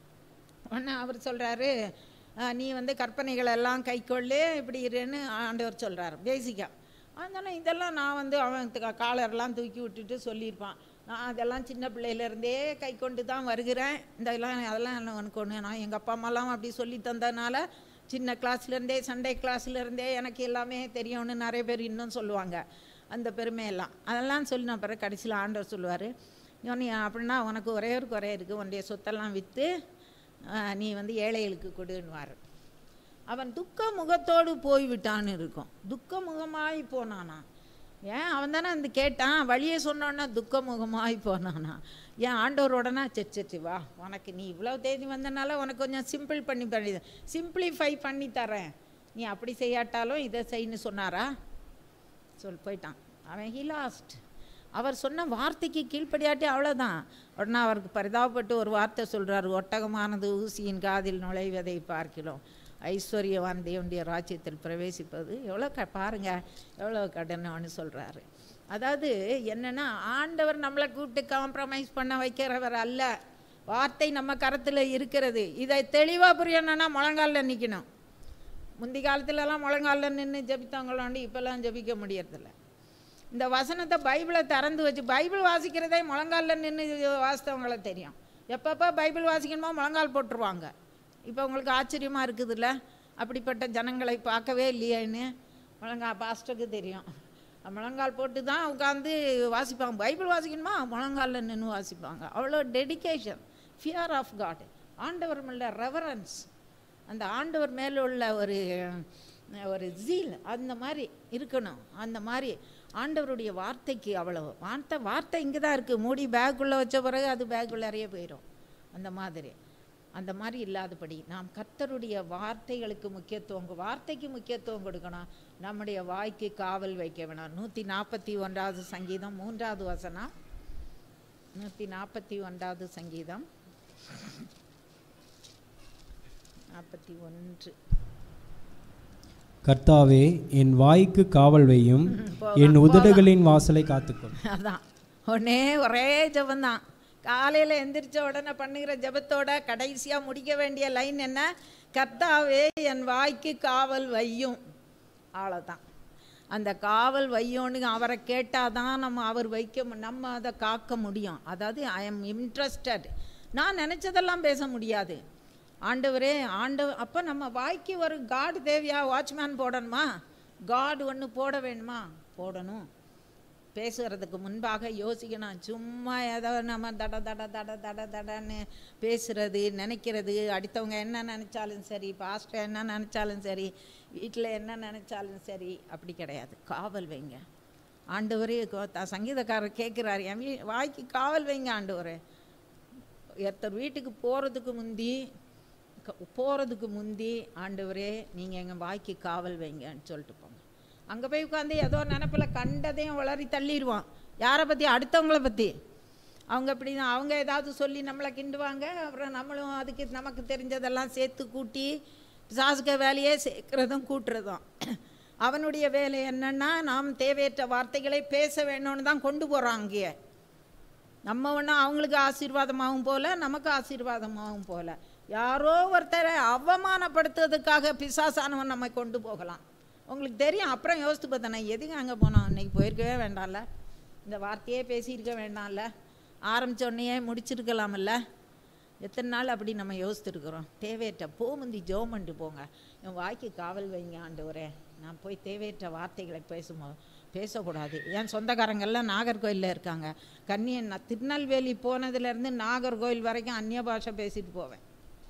உடனே அவர் சொல்கிறாரு நீ வந்து கற்பனைகள் எல்லாம் கைக்கொள்ளு இப்படி இருன்னு ஆண்டவர் சொல்கிறார் பேசிக்காக அதனால இதெல்லாம் நான் வந்து அவன் த- காலரெல்லாம் தூக்கி விட்டுட்டு சொல்லியிருப்பான் நான் அதெல்லாம் சின்ன பிள்ளையிலேருந்தே கை கொண்டு தான் வருகிறேன் இந்த எல்லாம் அதெல்லாம் என்ன உனக்கு ஒன்று நான் எங்கள் அப்பா அம்மாலாம் அப்படி சொல்லி தந்ததுனால சின்ன கிளாஸ்லேருந்தே சண்டே கிளாஸ்லேருந்தே எனக்கு எல்லாமே தெரியும்னு நிறைய பேர் இன்னும் சொல்லுவாங்க அந்த பெருமையெல்லாம் அதெல்லாம் சொல்லி நான் பிறகு கடைசியில் ஆண்டவர் சொல்லுவார் நீ அப்படின்னா உனக்கு ஒரே ஒரு குறை இருக்குது உன்னுடைய சொத்தெல்லாம் விற்று நீ வந்து ஏழைகளுக்கு கொடுன்னுவார் அவன் துக்க முகத்தோடு போய்விட்டான்னு இருக்கும் துக்க முகமாய் போனானா ஏன் அவன் தானே அந்த கேட்டான் வழியே சொன்னோன்னா துக்க முகமாய் போனானா ஏன் ஆண்டவரோடனா சரி சரி வா உனக்கு நீ இவ்வளோ தேதி வந்தனால உனக்கு கொஞ்சம் சிம்பிள் பண்ணி பண்ணி சிம்பிளிஃபை பண்ணி தரேன் நீ அப்படி செய்யாட்டாலும் இதை செய்யன்னு சொன்னாரா சொல் போயிட்டான் அவன் ஹி லாஸ்ட் அவர் சொன்ன வார்த்தைக்கு கீழ்ப்படியாட்டி அவ்வளோதான் உடனே அவருக்கு பரிதாபப்பட்டு ஒரு வார்த்தை சொல்றாரு ஒட்டகமானது ஊசியின் காதில் நுழைவதை பார்க்கிறோம் ஐஸ்வர்யவான் தேவனுடைய ராஜ்யத்தில் பிரவேசிப்பது எவ்வளோ க பாருங்க எவ்வளோ கடனம்னு சொல்கிறாரு அதாவது என்னன்னா ஆண்டவர் நம்மளை கூப்பிட்டு காம்ப்ரமைஸ் பண்ண வைக்கிறவர் அல்ல வார்த்தை நம்ம கரத்தில் இருக்கிறது இதை தெளிவாக புரியணும்னா முழங்காலில் நிற்கணும் முந்தி காலத்துலலாம் முழங்காலில் நின்று ஜபித்தவங்களாண்டி இப்போல்லாம் ஜபிக்க முடியறதில்ல இந்த வசனத்தை பைபிளை திறந்து வச்சு பைபிள் வாசிக்கிறதே முழங்காலில் நின்று வாசித்தவங்கள தெரியும் எப்பப்போ பைபிள் வாசிக்கணுமோ முழங்கால் போட்டுருவாங்க இப்போ உங்களுக்கு ஆச்சரியமாக இருக்குதுல்ல அப்படிப்பட்ட ஜனங்களை பார்க்கவே இல்லையேன்னு முழங்கா பாஸ்டருக்கு தெரியும் முழங்கால் போட்டு தான் உட்காந்து வாசிப்பாங்க பைபிள் வாசிக்கணுமா முழங்காலில் நின்று வாசிப்பாங்க அவ்வளோ டெடிகேஷன் ஃபியர் ஆஃப் காட் ஆண்டவர் மேல ரெவரன்ஸ் அந்த ஆண்டவர் மேலே உள்ள ஒரு ஒரு ஜீல் அந்த மாதிரி இருக்கணும் அந்த மாதிரி ஆண்டவருடைய வார்த்தைக்கு அவ்வளோ வார்த்தை வார்த்தை இங்கே தான் இருக்குது மூடி பேக்குள்ளே வச்ச பிறகு அது பேக்குள்ளாரையே போயிடும் அந்த மாதிரி அந்த மாதிரி இல்லாதபடி நாம் கர்த்தருடைய வார்த்தைகளுக்கு முக்கியத்துவம் கொ- வார்த்தைக்கு முக்கியத்துவம் கொடுக்கணும் நம்முடைய வாய்க்கு காவல் வைக்க வேணாம் நூற்றி நாற்பத்தி ஒன்றாவது சங்கீதம் மூன்றாவது வசனம் நூற்றி நாற்பத்தி ஒன்றாவது சங்கீதம் நாற்பத்தி ஒன்று கர்த்தாவே என் வாய்க்கு காவல் வையும் என் உதடுகளின் வாசலை காத்துக்கொள் அதான் உடனே ஒரே ஜெபந்தான் காலையில் எந்திரிச்ச உடனே பண்ணுகிற ஜெபத்தோட கடைசியாக முடிக்க வேண்டிய லைன் என்ன கர்த்தாவே என் வாய்க்கு காவல் வையும் அவ்வளோதான் அந்த காவல் வையோன்னு அவரை கேட்டால் தான் நம்ம அவர் வைக்க மு- நம்ம அதை காக்க முடியும் அதாவது ஐ எம் இன்ட்ரெஸ்டட் நான் நினச்சதெல்லாம் பேச முடியாது ஆண்டவரே ஆண்டவர் அப்போ நம்ம வாய்க்கு ஒரு காட் தேவையா வாட்ச்மேன் போடணுமா காட் ஒன்று போட வேணுமா போடணும் பேசுகிறதுக்கு முன்பாக யோசிக்கணும் சும்மா ஏதோ நம்ம தட தட தட தட தடன்னு பேசுறது நினைக்கிறது அடுத்தவங்க என்ன நினச்சாலும் சரி பாஸ்டர் என்ன நினச்சாலும் சரி வீட்டில் என்ன நினச்சாலும் சரி அப்படி கிடையாது காவல் வைங்க ஆண்டவரே கோ- த- சங்கீதக்காரர் கேட்குறாரு என் வீ வாய்க்கு காவல் வைங்க ஆண்டவரே ஒருத்தர் வீட்டுக்கு போகிறதுக்கு முந்தி போகிறதுக்கு முந்தி ஆண்டவரே நீங்கள் எங்கள் வாய்க்கு காவல் வைங்கன்னு சொல்லிட்டு போங்க அங்கே போய் உட்காந்து ஏதோ நினப்பில் கண்டதையும் வளரி தள்ளிடுவான் யாரை பற்றி அடுத்தவங்கள பற்றி அவங்க அப்படி தான் அவங்க ஏதாவது சொல்லி நம்மளை கிண்டுவாங்க அப்புறம் நம்மளும் அதுக்கு நமக்கு தெரிஞ்சதெல்லாம் சேர்த்து கூட்டி சாசுக்க வேலையே சேர்க்குறதும் கூட்டுறதும் அவனுடைய வேலை என்னன்னா நாம் தேவையற்ற வார்த்தைகளை பேச வேணும்னு தான் கொண்டு போகிறோம் அங்கேயே நம்ம ஒன்றும் அவங்களுக்கு ஆசீர்வாதமாகவும் போல நமக்கு ஆசீர்வாதமாகவும் போல யாரோ ஒருத்தரை அவமானப்படுத்துறதுக்காக பிசாசானவன் நம்மை கொண்டு போகலாம் உங்களுக்கு தெரியும் அப்புறம் யோசித்து பார்த்தேன் நான் எதுக்கு அங்கே போனோம் இன்னைக்கு போயிருக்கவே வேண்டாம்ல இந்த வார்த்தையே பேசியிருக்க வேண்டாம்ல ஆரம்பிச்ச உடனேயே முடிச்சிருக்கலாம்ல எத்தனை நாள் அப்படி நம்ம யோசித்துருக்குறோம் தேவையற்ற போ முந்தி ஜோம் பண்ணிட்டு போங்க என் வாய்க்கு காவல் வைங்க ஆண்டவரே நான் போய் தேவையற்ற வார்த்தைகளை பேசும்போது பேசக்கூடாது என் சொந்தக்காரங்கெல்லாம் நாகர்கோயிலில் இருக்காங்க கன்னியன் நான் திருநெல்வேலி போனதுலேருந்து நாகர்கோயில் வரைக்கும் அந்நிய பாஷை பேசிட்டு போவேன்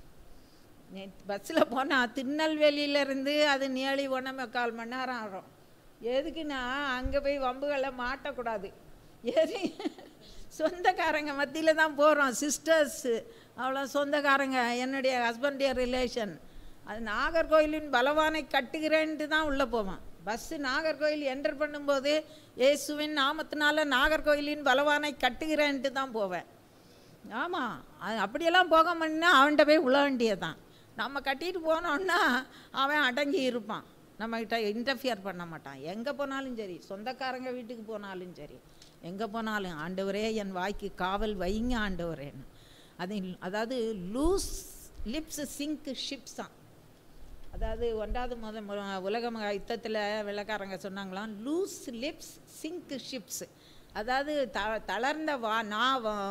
பஸ்ஸில் போனால் திருநெல்வேலியிலேருந்து அது நேழி ஒன்றே முக்கால் மணி நேரம் ஆகும் எதுக்குன்னா அங்கே போய் வம்புகளை மாட்டக்கூடாது எது சொந்தக்காரங்க மத்தியில் தான் போகிறோம் சிஸ்டர்ஸு அவ்வளோ சொந்தக்காரங்க என்னுடைய ஹஸ்பண்டிய ரிலேஷன் அது நாகர்கோயிலின் பலவானை கட்டுகிறேன்ட்டு தான் உள்ளே போவான் பஸ்ஸு நாகர்கோயில் என்டர் பண்ணும்போது இயேசுவின் நாமத்தினால நாகர்கோயிலின் பலவானை கட்டுகிறேன்ட்டு தான் போவேன் ஆமாம் அது அப்படியெல்லாம் போக முடியும்னா அவன்கிட்ட போய் உள்ள வேண்டியதான் நம்ம கட்டிட்டு போனோன்னா அவன் அடங்கி இருப்பான் நம்மக்கிட்ட இன்டர்ஃபியர் பண்ண மாட்டான் எங்கே போனாலும் சரி சொந்தக்காரங்க வீட்டுக்கு போனாலும் சரி எங்கே போனாலும் ஆண்டவரே என் வாய்க்கு காவல் வைங்க ஆண்டவரேன்னு அது அதாவது லூஸ் லிப்ஸ் சிங்க் ஷிப்ஸ் தான் அதாவது ஒன்றாவது முத மு- உலக மகா யுத்தத்தில் வெள்ளக்காரங்க சொன்னாங்களாம் லூஸ் லிப்ஸ் சிங்க் ஷிப்ஸ் அதாவது த தளர்ந்த வா நா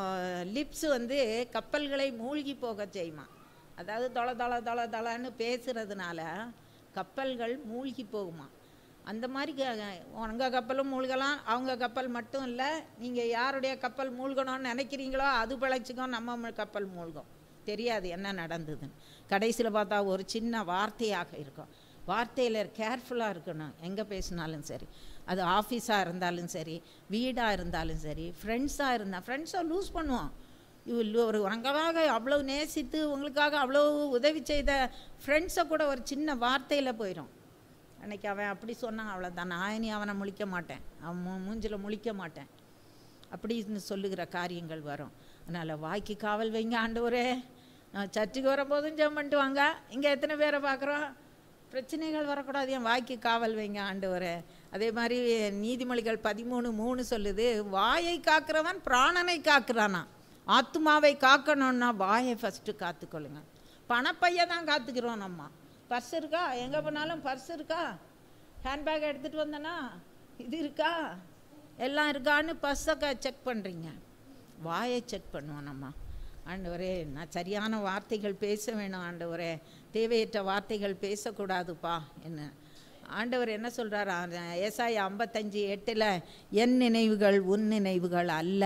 லிப்ஸ் வந்து கப்பல்களை மூழ்கி போக செய்யுமா அதாவது தொள தொள தொள தொளன்னு பேசுறதுனால கப்பல்கள் மூழ்கி போகுமா அந்த மாதிரி உங்கள் கப்பலும் மூழ்கலாம் அவங்க கப்பல் மட்டும் இல்லை நீங்கள் யாருடைய கப்பல் மூழ்கணும்னு நினைக்கிறீங்களோ அது பிழைச்சிக்கும் நம்ம ம- கப்பல் மூழ்கும் தெரியாது என்ன நடந்ததுன்னு கடைசியில் பார்த்தா ஒரு சின்ன வார்த்தையாக இருக்கும் வார்த்தையில் கேர்ஃபுல்லாக இருக்கணும் எங்கே பேசினாலும் சரி அது ஆஃபீஸாக இருந்தாலும் சரி வீடாக இருந்தாலும் சரி ஃப்ரெண்ட்ஸாக இருந்தால் ஃப்ரெண்ட்ஸை லூஸ் பண்ணுவோம் இவ் ஒரு உங்களுக்காக அவ்வளோ நேசித்து உங்களுக்காக அவ்வளோ உதவி செய்த ஃப்ரெண்ட்ஸை கூட ஒரு சின்ன வார்த்தையில் போயிடும் அன்னைக்கு அவன் அப்படி சொன்னான் அவ்வளோதான் நான் இனி அவனை முழிக்க மாட்டேன் அவன் மூ- மூஞ்சில முழிக்க மாட்டேன் அப்படின்னு சொல்லுகிற காரியங்கள் வரும் அதனால் வாய்க்கு காவல் வைங்க ஆண்டவரே நான் சர்ச்சுக்கு வரும்போதும் ஜெபம் பண்ணிட்டு வாங்க இங்கே எத்தனை பேரை பார்க்குறோம் பிரச்சனைகள் வரக்கூடாது என் வாய்க்கு காவல் வைங்க ஆண்டவரே அதே மாதிரி நீதிமொழிகள் பதிமூணு மூணு சொல்லுது வாயை காக்கிறவன் பிராணனை காக்கிறானா ஆத்மாவை காக்கணும்னா வாயை ஃபஸ்ட்டு காத்துக்கொள்ளுங்க பணப்பைய தான் காத்துக்கிறோம் நம்ம பர்ஸ் இருக்கா எங்கே போனாலும் பர்ஸ் இருக்கா ஹேண்ட்பேக் எடுத்துகிட்டு வந்தேனா இது இருக்கா எல்லாம் இருக்கான்னு பர்ஸை செக் பண்ணுறீங்க வாயை செக் பண்ணுவோம் நம்ம ஆண்டவரே நான் சரியான வார்த்தைகள் பேச வேணும் ஆண்டவரே தேவையற்ற வார்த்தைகள் பேசக்கூடாதுப்பா என்ன ஆண்டவர் என்ன சொல்கிறார் ஏசாய ஐம்பத்தஞ்சு எட்டில் என் நினைவுகள் உன் நினைவுகள் அல்ல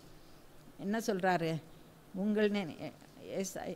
என்ன சொல்கிறாரு உங்கள் நினை ஏசாய்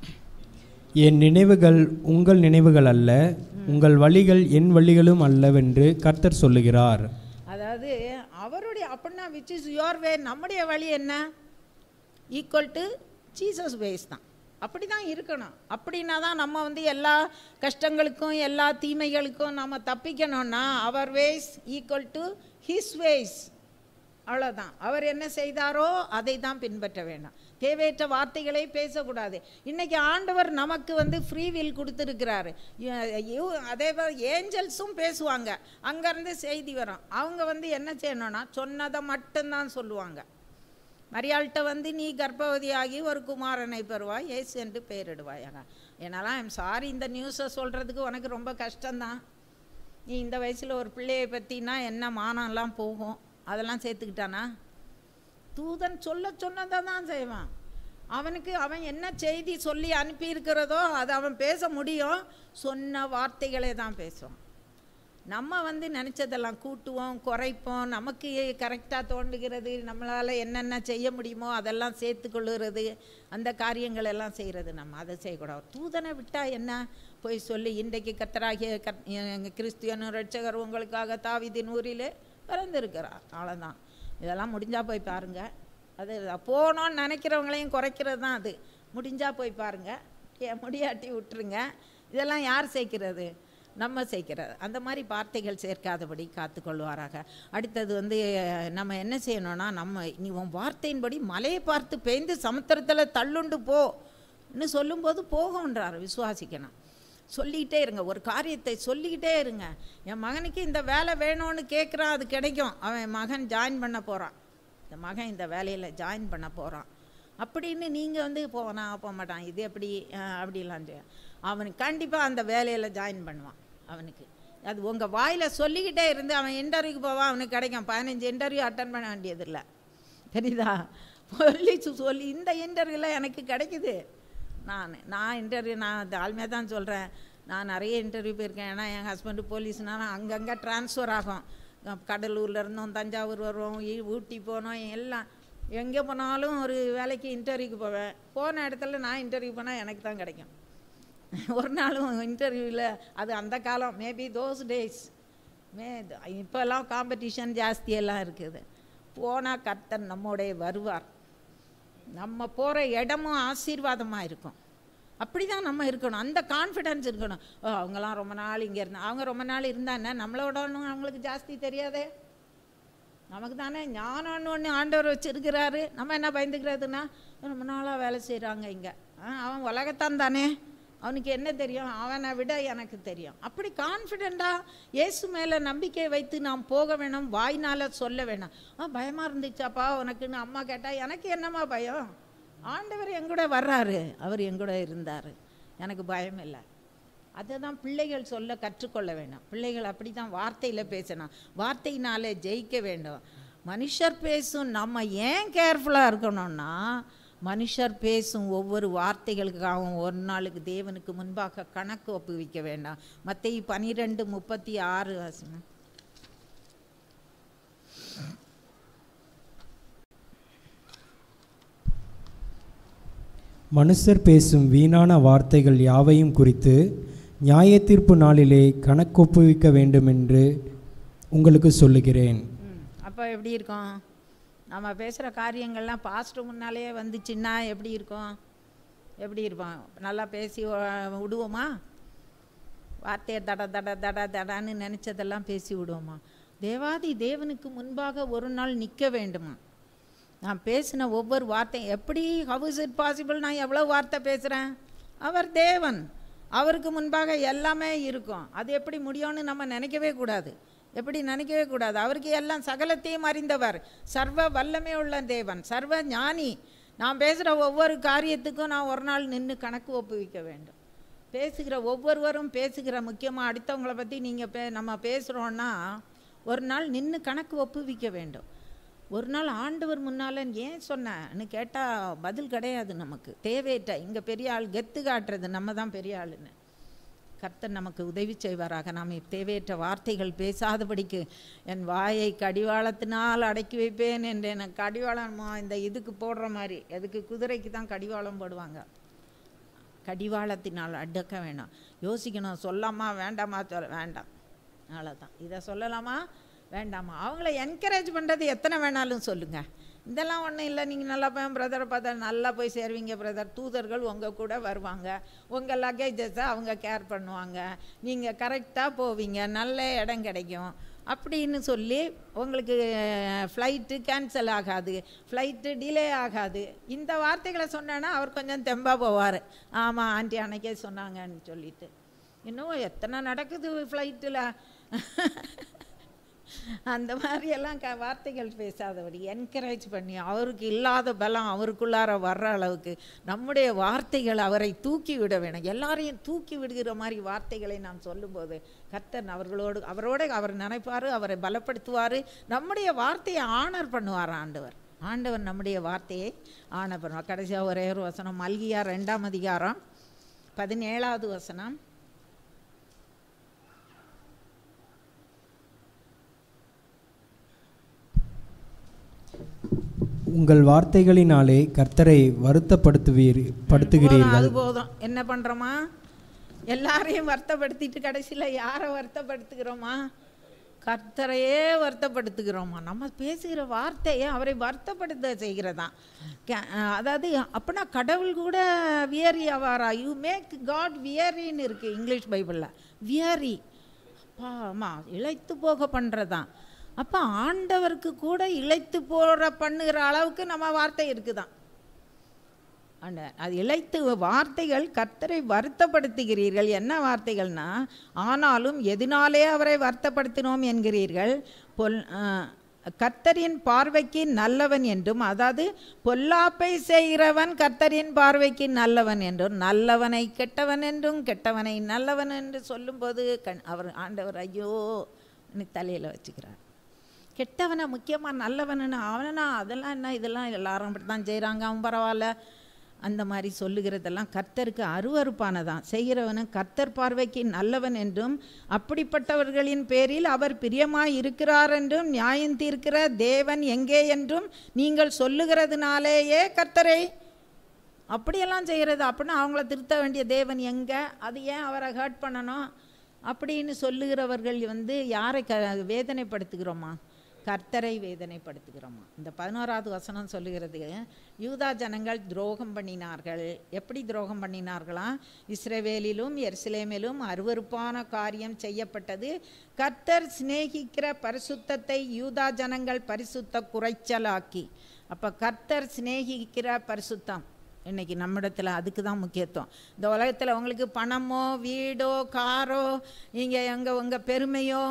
என் நினைவுகள் உங்கள் நினைவுகள் அல்ல உங்கள் வழிகள் என் வழிகளும் அல்லவென்று கர்த்தர் சொல்லுகிறார் அதாவது அவருடைய அப்படின்னா விச் இஸ் யுவர் வே நம்முடைய வழி என்ன ஈக்குவல் டு ஜீசஸ் வேஸ் தான் அப்படி தான் இருக்கணும் அப்படின்னா தான் நம்ம வந்து எல்லா கஷ்டங்களுக்கும் எல்லா தீமைகளுக்கும் நம்ம தப்பிக்கணும்னா அவர் ways equal to his ways அவ்வளோதான் அவர் என்ன செய்தாரோ அதை தான் பின்பற்ற வேண்டாம் தேவையற்ற வார்த்தைகளை பேசக்கூடாது இன்னைக்கு ஆண்டவர் நமக்கு வந்து ஃப்ரீ வில் கொடுத்துருக்கிறாரு ய- யு- அதே மாதிரி ஏஞ்சல்ஸும் பேசுவாங்க அங்கேருந்து செய்தி வரும் அவங்க வந்து என்ன செய்யணும்னா சொன்னதை மட்டும்தான் சொல்லுவாங்க மரியாள்கிட்ட வந்து நீ கர்ப்பவதியாகி ஒரு குமாரனை பெறுவாய் ஏசு என்று பெயரிடுவாயாக என்னால் ஐம் சாரி இந்த நியூஸை சொல்கிறதுக்கு உனக்கு ரொம்ப கஷ்டம்தான் நீ இந்த வயசில் ஒரு பிள்ளையை பற்றினா என்ன மானம்லாம் போகும் அதெல்லாம் சேர்த்துக்கிட்டானா தூதன் சொல்ல சொன்னதை தான் செய்வான் அவனுக்கு அவன் என்ன செய்தி சொல்லி அனுப்பியிருக்கிறதோ அதை அவன் பேச முடியும் சொன்ன வார்த்தைகளே தான் பேசுவான் நம்ம வந்து நினச்சதெல்லாம் கூட்டுவோம் குறைப்போம் நமக்கு கரெக்டாக தோன்றுகிறது நம்மளால் என்னென்ன செய்ய முடியுமோ அதெல்லாம் சேர்த்துக்கொள்ளுறது அந்த காரியங்கள் எல்லாம் செய்கிறது நம்ம அதை செய்யக்கூடாது தூதனை விட்டால் என்ன போய் சொல்லி இன்றைக்கு கத்தராகிய கத் எங்கள் கிறிஸ்தியனும் ரட்சகர் உங்களுக்காக தாவிதின் ஊரிலே பிறந்திருக்கிறார் அவ்வளோதான் இதெல்லாம் முடிஞ்சால் போய் பாருங்கள் அது போகணும்னு நினைக்கிறவங்களையும் குறைக்கிறது தான் அது முடிஞ்சால் போய் பாருங்கள் ஏன் முடியாட்டி விட்டுருங்க இதெல்லாம் யார் சேர்க்கிறது நம்ம சேர்க்கிறது அந்த மாதிரி வார்த்தைகள் சேர்க்காதபடி காத்துக்கொள்வாராக அடுத்தது வந்து அஹ், நம்ம என்ன செய்யணும்னா நம்ம நீ உன் வார்த்தையின்படி மலையை பார்த்து பெய்ந்து சமுத்திரத்தில் தள்ளுண்டு போன்னு சொல்லும்போது போகும்ன்றார் விசுவாசிக்கணும் சொல்லிக்கிட்டே இருங்க ஒரு காரியத்தை சொல்லிக்கிட்டே இருங்க என் மகனுக்கு இந்த வேலை வேணும்னு கேட்குறான் அது கிடைக்கும் அவன் மகன் ஜாயின் பண்ண போகிறான் இந்த மகன் இந்த வேலையில் ஜாயின் பண்ண போகிறான் அப்படின்னு நீங்கள் வந்து போனா போக மாட்டான் இது எப்படி அஹ், அப்படிலாம் செய்ய. அவனுக்கு கண்டிப்பாக அந்த வேலையில் ஜாயின் பண்ணுவான் அவனுக்கு அது உங்கள் வாயில் சொல்லிக்கிட்டே இருந்து அவன் இன்டர்வியூக்கு போவான் அவனுக்கு கிடைக்கும் பதினஞ்சு இன்டர்வியூ அட்டன் பண்ண வேண்டியதில்லை தெரியுதா சொல்லி சு- சொல்லி இந்த இன்டர்வியூவில் எனக்கு கிடைக்குது நான் நான் இன்டர்வியூ நான் தாழ்மையாக தான் சொல்கிறேன் நான் நிறைய இன்டர்வியூ போயிருக்கேன் ஏன்னா என் ஹஸ்பண்டு போலீஸ்னால அங்கங்கே ட்ரான்ஸ்ஃபர் ஆகும் அஹ் கடலூர்ல இருந்தோம் தஞ்சாவூர் வருவோம் ஈ- ஊட்டி போனோம் எல்லாம் எங்கே போனாலும் ஒரு வேலைக்கு இன்டர்வியூக்கு போவேன் போன இடத்துல நான் இன்டர்வியூ போனால் எனக்கு தான் கிடைக்கும் ஒரு நாளும் இன்டர்வியூவில் அது அந்த காலம் மேபி தோஸ் டேஸ் மே இப்போல்லாம் காம்படிஷன் ஜாஸ்தியெல்லாம் இருக்குது போனால் கர்த்தர் நம்மோடைய வருவார் நம்ம போகிற இடமும் ஆசீர்வாதமாக இருக்கும் அப்படி தான் நம்ம இருக்கணும் அந்த கான்ஃபிடென்ஸ் இருக்கணும் ஓ அவங்களாம் ரொம்ப நாள் இங்கே இருந்தா அவங்க ரொம்ப நாள் இருந்தா என்ன நம்மளோட ஒன்றும் அவங்களுக்கு ஜாஸ்தி தெரியாதே நமக்கு தானே ஞானம்னு ஒன்று ஆண்டவர் வச்சிருக்கிறாரு நம்ம என்ன பயந்துக்கிறதுன்னா ரொம்ப நாளாக வேலை செய்கிறாங்க இங்கே அவன் உலகத்தான் தானே அவனுக்கு என்ன தெரியும் அவனை விட எனக்கு தெரியும் அப்படி கான்ஃபிடெண்ட்டாக இயேசு மேலே நம்பிக்கை வைத்து நாம் போக வேணும் வாய்னால சொல்ல வேணாம் ஆ பயமாக இருந்துச்சாப்பா உனக்குன்னு அம்மா கேட்டால் எனக்கு என்னம்மா பயம் ஆண்டவர் எங்கூட வர்றாரு அவர் எங்கூட இருந்தார் எனக்கு பயம் இல்லை அதை தான் பிள்ளைகள் சொல்ல கற்றுக்கொள்ள வேணும் பிள்ளைகள் அப்படி தான் வார்த்தையில் பேசணும் வார்த்தையினாலே ஜெயிக்க வேண்டும் மனுஷர் பேசும் நம்ம ஏன் கேர்ஃபுல்லாக இருக்கணும்னா மனுஷர் பேசும் ஒவ்வொரு வார்த்தைகளுக்காகவும் ஒரு நாளுக்கு தேவனுக்கு முன்பாக கணக்கு ஒப்புவிக்க வேண்டாம் மத்தேயு பனிரெண்டு முப்பத்தி ஆறு வாசனம் மனுஷர் பேசும் வீணான வார்த்தைகள் யாவையும் குறித்து நியாயத்தீர்ப்பு நாளிலே கணக்கொப்புவிக்க வேண்டுமென்று உங்களுக்கு சொல்லுகிறேன் ம் அப்போ எப்படி இருக்கும் நம்ம பேசுகிற காரியங்கள்லாம் பாஸ்ட்டு முன்னாலே வந்துச்சுன்னா எப்படி இருக்கும் எப்படி இருப்போம் நல்லா பேசி வ- விடுவோமா வார்த்தையை தட தட தட தடான்னு நினச்சதெல்லாம் பேசி விடுவோமா தேவாதி தேவனுக்கு முன்பாக ஒரு நாள் நிற்க வேண்டுமா நான் பேசின ஒவ்வொரு வார்த்தையும் எப்படி ஹவு இஸ் இட் பாசிபிள் நான் எவ்வளோ வார்த்தை பேசுகிறேன் அவர் தேவன் அவருக்கு முன்பாக எல்லாமே இருக்கும் அது எப்படி முடியும்னு நம்ம நினைக்கவே கூடாது எப்படி நினைக்கவே கூடாது அவருக்கு எல்லாம் சகலத்தையும் அறிந்தவர் சர்வ வல்லமை உள்ள தேவன் சர்வ ஞானி நான் பேசுகிற ஒவ்வொரு காரியத்துக்கும் நான் ஒரு நாள் நின்று கணக்கு ஒப்புவிக்க வேண்டும் பேசுகிற ஒவ்வொருவரும் பேசுகிற முக்கியமாக அடுத்தவங்களை பற்றி நீங்கள் பே நம்ம பேசுகிறோன்னா ஒரு நாள் நின்று கணக்கு ஒப்புவிக்க வேண்டும் ஒரு நாள் ஆண்டவர் முன்னால் ஏன் சொன்னேன்னு கேட்டால் பதில் கிடையாது நமக்கு தேவையிட்ட இங்கே பெரிய ஆள் கெத்து காட்டுறது நம்ம தான் பெரிய ஆளுன்னு கர்த்தர் நமக்கு உதவி செய்வாராக நாம் தேவையற்ற வார்த்தைகள் பேசாதபடிக்கு என் வாயை கடிவாளத்தினால் அடக்கி வைப்பேன் என்று எனக்கு கடிவாளம் இந்த இதுக்கு போடுற மாதிரி எதுக்கு குதிரைக்கு தான் கடிவாளம் போடுவாங்க கடிவாளத்தினால் அடக்க வேண்டாம் யோசிக்கணும் சொல்லாமா வேண்டாமா சொல்ல வேண்டாம் அவ்வளோதான் இதை சொல்லலாமா வேண்டாமா அவங்கள என்கரேஜ் பண்ணுறது எத்தனை வேணாலும் சொல்லுங்கள் இதெல்லாம் ஒன்றும் இல்லை நீங்கள் நல்லா போய் பிரதரை பார்த்தா நல்லா போய் சேருவீங்க பிரதர் தூதர்கள் உங்கள் கூட வருவாங்க உங்கள் லக்கேஜஸை அவங்க கேர் பண்ணுவாங்க நீங்கள் கரெக்டாக போவீங்க நல்ல இடம் கிடைக்கும் அப்படின்னு சொல்லி உங்களுக்கு ஃப்ளைட்டு கேன்சல் ஆகாது ஃப்ளைட்டு டிலே ஆகாது இந்த வார்த்தைகளை சொன்னேன்னா அவர் கொஞ்சம் தெம்பாக போவார் ஆமாம் ஆண்டி அன்னைக்கே சொன்னாங்கன்னு சொல்லிட்டு இன்னும் எத்தனை நடக்குது ஃப்ளைட்டில் அந்த மாதிரியெல்லாம் க வார்த்தைகள் பேசாதபடி என்கரேஜ் பண்ணி அவருக்கு இல்லாத பலம் அவருக்குள்ளார வர்ற அளவுக்கு நம்முடைய வார்த்தைகள் அவரை தூக்கி விட வேணும் எல்லாரையும் தூக்கி விடுகிற மாதிரி வார்த்தைகளை நாம் சொல்லும்போது கர்த்தன் அவர்களோடு அவரோடு அவர் நினைப்பார் அவரை பலப்படுத்துவார் நம்முடைய வார்த்தையை ஆனர் பண்ணுவார் ஆண்டவர் ஆண்டவர் நம்முடைய வார்த்தையை ஆனர் பண்ணுவார் கடைசியாக ஒரே ஒரு வசனம் மல்கியா ரெண்டாம் அதிகாரம் பதினேழாவது வசனம் உங்கள் வார்த்தைகளினாலே கர்த்தரை வருத்தப்படுத்துவீர் போதும், படுத்துகிறீர்கள் அது போதும் என்ன பண்ணுறோமா எல்லாரையும் வருத்தப்படுத்திட்டு கடைசியில் யாரை வருத்தப்படுத்துகிறோமா கர்த்தரையே வருத்தப்படுத்துகிறோமா நம்ம பேசுகிற வார்த்தையை அவரை வருத்தப்படுத்த செய்கிறதா க- அதாவது அப்படின்னா கடவுள் கூட வியரி ஆவாரா யூ மேக் காட் வியரின்னு இருக்குது இங்கிலீஷ் பைபிளில் வியரி அப்பா ஆமாம் இழைத்து போக பண்ணுறதான் அப்போ ஆண்டவருக்கு கூட இழைத்து போகிற பண்ணுகிற அளவுக்கு நம்ம வார்த்தை இருக்குதான் அந்த அது இழைத்து வார்த்தைகள் கர்த்தரை வருத்தப்படுத்துகிறீர்கள் என்ன வார்த்தைகள்னா ஆனாலும் எதனாலே அவரை வருத்தப்படுத்தினோம் என்கிறீர்கள் பொல் ஆ, கர்த்தரின் பார்வைக்கு நல்லவன் என்றும் அதாவது பொல்லாப்பை செய்கிறவன் கர்த்தரின் பார்வைக்கு நல்லவன் என்றும் நல்லவனை கெட்டவன் என்றும் கெட்டவனை நல்லவன் என்று சொல்லும்போது கண் அவர் ஆண்டவர் ஐயோ தலையில் வச்சுக்கிறார் கெட்டவனை முக்கியமாக நல்லவனுன்னு அவனா அதெல்லாம் என்ன இதெல்லாம் எல்லாரும் அப்படி தான் செய்கிறாங்க அவன் பரவாயில்ல அந்த மாதிரி சொல்லுகிறதெல்லாம் கர்த்தருக்கு அருவருப்பானதான் செய்கிறவனும் கர்த்தர் பார்வைக்கு நல்லவன் என்றும் அப்படிப்பட்டவர்களின் பேரில் அவர் பிரியமாய் இருக்கிறார் என்றும் நியாயம் தீர்க்கிற தேவன் எங்கே என்றும் நீங்கள் சொல்லுகிறதுனாலேயே கர்த்தரை அப்படியெல்லாம் செய்கிறது அப்படின்னா அவங்கள திருத்த வேண்டிய தேவன் எங்கே அது ஏன் அவரை ஹர்ட் பண்ணணும் அப்படின்னு சொல்லுகிறவர்கள் வந்து யாரை க வேதனைப்படுத்துகிறோமா கர்த்தரை வேதனைப்படுத்துகிறோமா இந்த பதினோராவது வசனம் சொல்லுகிறது யூதா ஜனங்கள் துரோகம் பண்ணினார்கள் எப்படி துரோகம் பண்ணினார்களாம் இஸ்ரவேலிலும் எருசலேமிலும் அருவருப்பான காரியம் செய்யப்பட்டது கர்த்தர் சிநேகிக்கிற பரிசுத்தத்தை யூதா ஜனங்கள் பரிசுத்த குறைச்சலாக்கி அப்போ கர்த்தர் சிநேகிக்கிற பரிசுத்தம் இன்னைக்கு நம்மிடத்தில் அதுக்கு தான் முக்கியத்துவம் இந்த உலகத்தில் உங்களுக்கு பணமோ வீடோ காரோ இங்கே எங்கள் உங்கள் பெருமையோ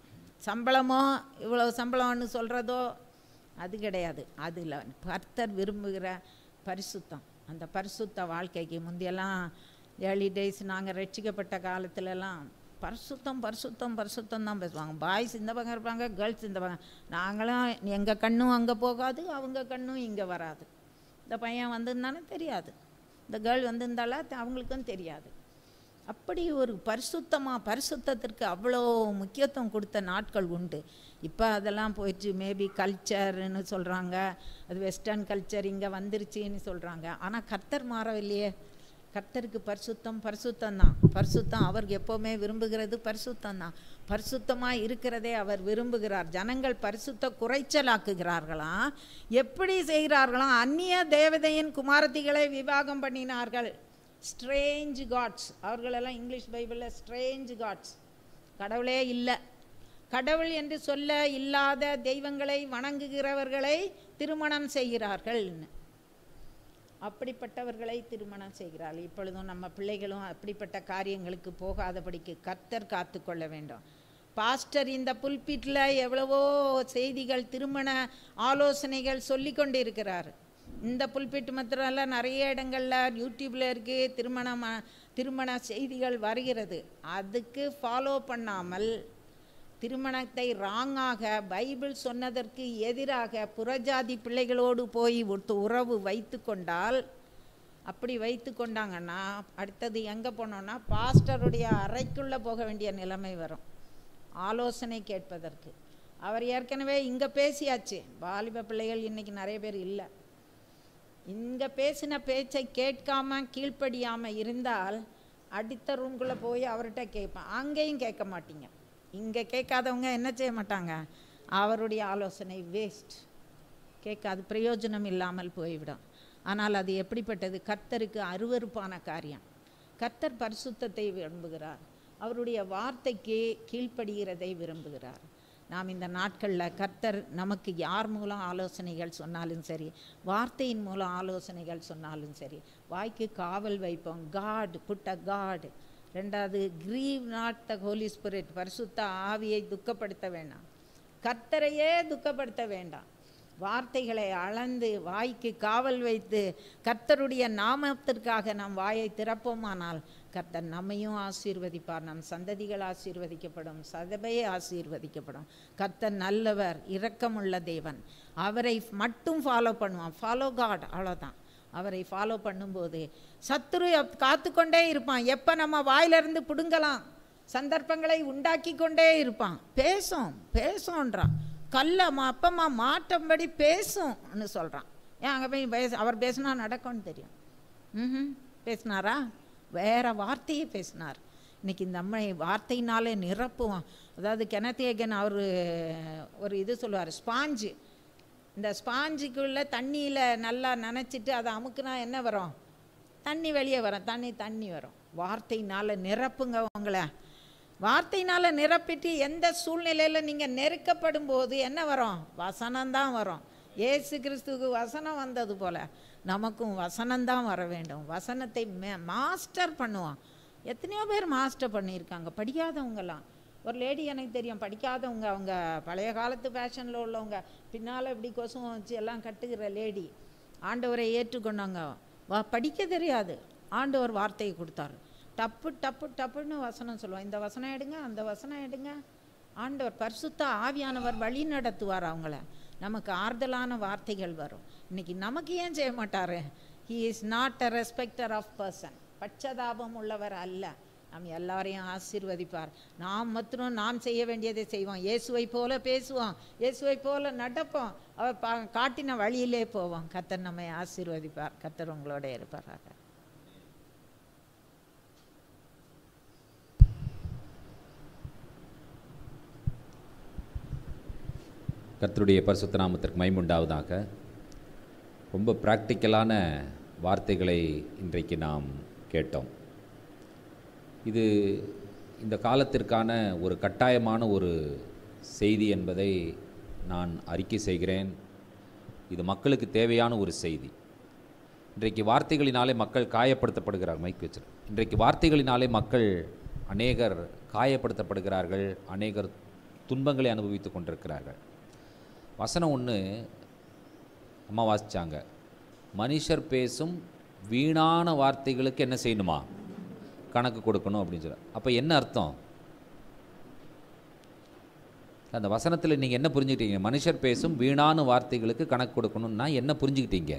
சம்பளமோ இவ்வளோ சம்பளம்னு சொல்கிறதோ அது கிடையாது அது இல்லை கர்த்தர் விரும்புகிற பரிசுத்தம் அந்த பரிசுத்த வாழ்க்கைக்கு முந்தியெல்லாம் ஏர்லி டேஸ் நாங்கள் ரட்சிக்கப்பட்ட காலத்துலலாம் பரிசுத்தம் பரிசுத்தம் பரிசுத்தம் தான் பேசுவாங்க பாய்ஸ் இந்த பக்கம் இருப்பாங்க கேர்ள்ஸ் இந்த பக்கம் நாங்களும் எங்கள் கண்ணும் அங்கே போகாது அவங்க கண்ணும் இங்கே வராது இந்த பையன் வந்திருந்தானே தெரியாது இந்த கேர்ள் வந்திருந்தாலா த- அவங்களுக்கும் தெரியாது அப்படி ஒரு பரிசுத்தமாக பரிசுத்தத்திற்கு அவ்வளோ முக்கியத்துவம் கொடுத்த நாட்கள் உண்டு இப்போ அதெல்லாம் போயிடுச்சு மேபி கல்ச்சர்னு சொல்கிறாங்க அது வெஸ்டர்ன் கல்ச்சர் இங்கே வந்துருச்சுன்னு சொல்கிறாங்க ஆனால் கர்த்தர் மாறவில்லையே கர்த்தருக்கு பரிசுத்தம் பரிசுத்தம் தான் பரிசுத்தம் அவருக்கு எப்போவுமே விரும்புகிறது பரிசுத்தம் தான் பரிசுத்தமாக இருக்கிறதே அவர் விரும்புகிறார் ஜனங்கள் பரிசுத்த குறைச்சலாக்குகிறார்களாம் எப்படி செய்கிறார்களாம் அந்நிய தேவதையின் குமாரத்திகளை விவாகம் பண்ணினார்கள் ஸ்ட்ரேஞ்ச் காட்ஸ் அவர்களெல்லாம் இங்கிலீஷ் பைபிளில் ஸ்ட்ரேஞ்ச் காட்ஸ் கடவுளே இல்லை கடவுள் என்று சொல்ல இல்லாத தெய்வங்களை வணங்குகிறவர்களை திருமணம் செய்கிறார்கள்னு அப்படிப்பட்டவர்களை திருமணம் செய்கிறார்கள் இப்பொழுதும் நம்ம பிள்ளைகளும் அப்படிப்பட்ட காரியங்களுக்கு போகாதபடிக்கு கர்த்தர் காத்து கொள்ள வேண்டும் பாஸ்டர் இந்த புல்பீட்டில் எவ்வளவோ செய்திகள் திருமண ஆலோசனைகள் சொல்லி கொண்டு இருக்கிறார் இந்த புல்பீட் மாத்திரம் இல்ல, நிறைய இடங்களில் யூடியூப்பில் இருக்குது திருமணம் திருமண செய்திகள் வருகிறது அதுக்கு ஃபாலோ பண்ணாமல் திருமணத்தை ராங்காக பைபிள் சொன்னதற்கு எதிராக புறஜாதி பிள்ளைகளோடு போய் ஒத்து உறவு வைத்து கொண்டால் அப்படி வைத்து கொண்டாங்கன்னா அடுத்தது எங்கே போனோம்னா பாஸ்டருடைய அறைக்குள்ளே போக வேண்டிய நிலைமை வரும் ஆலோசனை கேட்பதற்கு அவர் ஏற்கனவே இங்கே பேசியாச்சு வாலிப பிள்ளைகள் இன்னைக்கு நிறைய பேர் இல்லை இங்கே பேசின பேச்சை கேட்காம கீழ்ப்படியாமல் இருந்தால் அடுத்த ரூம்குள்ளே போய் அவர்கிட்ட கேட்பேன் அங்கேயும் கேட்க மாட்டீங்க இங்கே கேட்காதவங்க என்ன செய்ய மாட்டாங்க அவருடைய ஆலோசனை வேஸ்ட் கேட்காது பிரயோஜனம் இல்லாமல் போய்விடும் ஆனால் அது எப்படிப்பட்டது கர்த்தருக்கு அருவருப்பான காரியம் கர்த்தர் பரிசுத்தத்தை விரும்புகிறார் அவருடைய வார்த்தைக்கு கீழ்ப்படுகிறதை விரும்புகிறார் நாம் இந்த நாட்களில் கர்த்தர் நமக்கு யார் மூலம் ஆலோசனைகள் சொன்னாலும் சரி வார்த்தையின் மூலம் ஆலோசனைகள் சொன்னாலும் சரி வாய்க்கு காவல் வைப்போம் காட் புட் அ காட் ரெண்டாவது grieve not the Holy Spirit பரிசுத்த ஆவியை துக்கப்படுத்த வேண்டாம் கர்த்தரையே துக்கப்படுத்த வேண்டாம் வார்த்தைகளை அளந்து வாய்க்கு காவல் வைத்து கர்த்தருடைய நாமத்திற்காக நாம் வாயை திறப்போமானால் கர்த்தர் நம்மையும் ஆசீர்வதிப்பார் நம் சந்ததிகள் ஆசீர்வதிக்கப்படும் சதபையே ஆசீர்வதிக்கப்படும் கர்த்தர் நல்லவர் இரக்கமுள்ள தேவன் அவரை மட்டும் ஃபாலோ பண்ணுவான் ஃபாலோ காட் அவ்வளோதான் அவரை ஃபாலோ பண்ணும்போது சத்துரு காத்து கொண்டே இருப்பான் எப்போ நம்ம வாயிலிருந்து பிடுங்கலாம் சந்தர்ப்பங்களை உண்டாக்கி கொண்டே இருப்பான் பேசும் பேசும்ன்றான் கல்ல மா அப்பம்மா மாட்டம்படி பேசும்னு சொல்கிறான் ஏன் அங்கே போய் பேச அவர் பேசினா நடக்கும்னு தெரியும் ம் பேசினாரா வேற வார்த்தையே பேசினார் இன்னைக்கு இந்த அம்மை வார்த்தையினாலே நிரப்புவோம் அதாவது கெனத்தேகன் அவர் ஒரு இது சொல்லுவார் ஸ்பாஞ்சு இந்த ஸ்பாஞ்சுக்குள்ளே தண்ணியில் நல்லா நனைச்சிட்டு அதை அமுக்குனா என்ன வரும் தண்ணி வெளியே வரும் தண்ணி தண்ணி வரும் வார்த்தையினால் நிரப்புங்க உங்களை வார்த்தையினால் நிரப்பிட்டு எந்த சூழ்நிலையில் நீங்கள் நெருக்கப்படும் போது என்ன வரும் வசனம்தான் வரும் ஏசு கிறிஸ்துவுக்கு வசனம் வந்தது போல நமக்கும் வசனம்தான் வர வேண்டும் வசனத்தை மே- மாஸ்டர் பண்ணுவான் எத்தனையோ பேர் மாஸ்டர் பண்ணியிருக்காங்க படிக்காதவங்கலாம் ஒரு லேடி எனக்கு தெரியும் படிக்காதவங்க அவங்க பழைய காலத்து ஃபேஷனில் உள்ளவங்க பின்னால் இப்படி கொசுவம் வச்சு எல்லாம் கட்டுகிற லேடி ஆண்டவரை ஏற்றுக்கொண்டாங்க வா படிக்க தெரியாது ஆண்டவர் வார்த்தையை கொடுத்தாரு டப்பு டப்பு டப்புன்னு வசனம் சொல்லுவான் இந்த வசனம் எடுங்க அந்த வசனம் எடுங்க ஆண்டவர் பரிசுத்த ஆவியானவர் வழி நடத்துவார் அவங்கள நமக்கு ஆறுதலான வார்த்தைகள் வரும் இன்னைக்கு நமக்கு ஏன் செய்ய மாட்டாரு he is not a respecter of person பட்சதாபம் உள்ளவர் அல்ல நம் எல்லாரையும் ஆசீர்வதிப்பார் நாம் மாத்திரம் நாம் செய்ய வேண்டியதை செய்வோம் இயேசுவை போல பேசுவோம் இயேசுவை போல நடப்போம் அவர் பா காட்டின வழியிலே போவோம் கர்த்தர் நம்மை ஆசீர்வதிப்பார் கர்த்தர் உங்களோட இருப்பாராக கர்த்தருடைய பரிசுத்த நாமத்திற்கு மைமுண்டாவதாக ரொம்ப ப்ராக்டிக்கலான வார்த்தைகளை இன்றைக்கு நாம் கேட்டோம் இது இந்த காலத்திற்கான ஒரு கட்டாயமான ஒரு செய்தி என்பதை நான் அறிக்கை செய்கிறேன் இது மக்களுக்கு தேவையான ஒரு செய்தி இன்றைக்கு வார்த்தைகளினாலே மக்கள் காயப்படுத்தப்படுகிறார் மைக் வச்சு இன்றைக்கு வார்த்தைகளினாலே மக்கள் அநேகர் காயப்படுத்தப்படுகிறார்கள் அநேகர் துன்பங்களை அனுபவித்து கொண்டிருக்கிறார்கள் வசனம் ஒன்று அம்மா வாசிச்சாங்க மனுஷர் பேசும் வீணான வார்த்தைகளுக்கு என்ன செய்யணுமா கணக்கு கொடுக்கணும் அப்படின்னு சொல்லி அப்போ என்ன அர்த்தம் அந்த வசனத்தில் நீங்கள் என்ன புரிஞ்சுக்கிட்டீங்க மனுஷர் பேசும் வீணான வார்த்தைகளுக்கு கணக்கு கொடுக்கணும்னா என்ன புரிஞ்சுக்கிட்டீங்க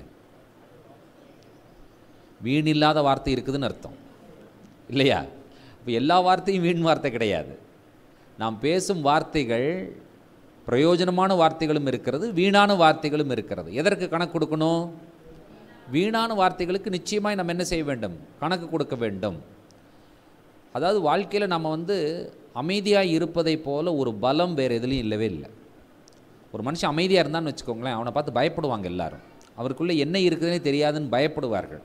வீண் இல்லாத வார்த்தை இருக்குதுன்னு அர்த்தம் இல்லையா இப்போ எல்லா வார்த்தையும் வீண் வார்த்தை கிடையாது நாம் பேசும் வார்த்தைகள் பிரயோஜனமான வார்த்தைகளும் இருக்கிறது வீணான வார்த்தைகளும் இருக்கிறது எதற்கு கணக்கு கொடுக்கணும் வீணான வார்த்தைகளுக்கு நிச்சயமாய் நம்ம என்ன செய்ய வேண்டும் கணக்கு கொடுக்க வேண்டும் அதாவது வாழ்க்கையில் நம்ம வந்து அமைதியாக இருப்பதை போல ஒரு பலம் வேறு எதுலேயும் இல்லவே இல்லை ஒரு மனுஷன் அமைதியாக இருந்தான்னு வச்சுக்கோங்களேன் அவனை பார்த்து பயப்படுவாங்க எல்லாரும் அவருக்குள்ளே என்ன இருக்குதுன்னே தெரியாதுன்னு பயப்படுவார்கள்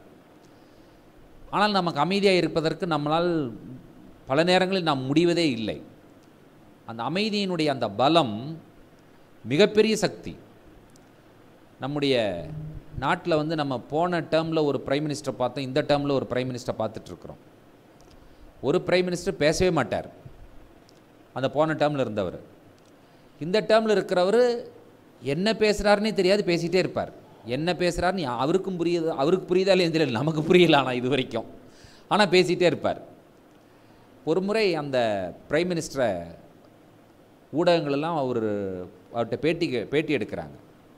ஆனால் நமக்கு அமைதியாக இருப்பதற்கு நம்மளால் பல நேரங்களில் நாம் முடிவதே இல்லை அந்த அமைதியினுடைய அந்த பலம் மிகப்பெரிய சக்தி நம்முடைய நாட்டில் வந்து நம்ம போன டேர்மில் ஒரு பிரைம் மினிஸ்டர் பார்த்தோம் இந்த டேர்மில் ஒரு பிரைம் மினிஸ்டர் பார்த்துட்ருக்குறோம் ஒரு பிரைம் மினிஸ்டர் பேசவே மாட்டார் அந்த போன டேர்மில் இருந்தவர் இந்த டேர்மில் இருக்கிறவர் என்ன பேசுகிறாருன்னே தெரியாது பேசிகிட்டே இருப்பார் என்ன பேசுகிறாருன்னு அவருக்கும் புரியுது அவருக்கு புரியுதா இல்லையா தெரியல நமக்கு புரியல ஆனால் இது வரைக்கும் ஆனால் பேசிகிட்டே இருப்பார் ஒரு முறை அந்த பிரைம் மினிஸ்டரை ஊடகங்களெல்லாம் அவர் அவர்கிட்ட பேட்டி கே- பேட்டி எடுக்கிறாங்க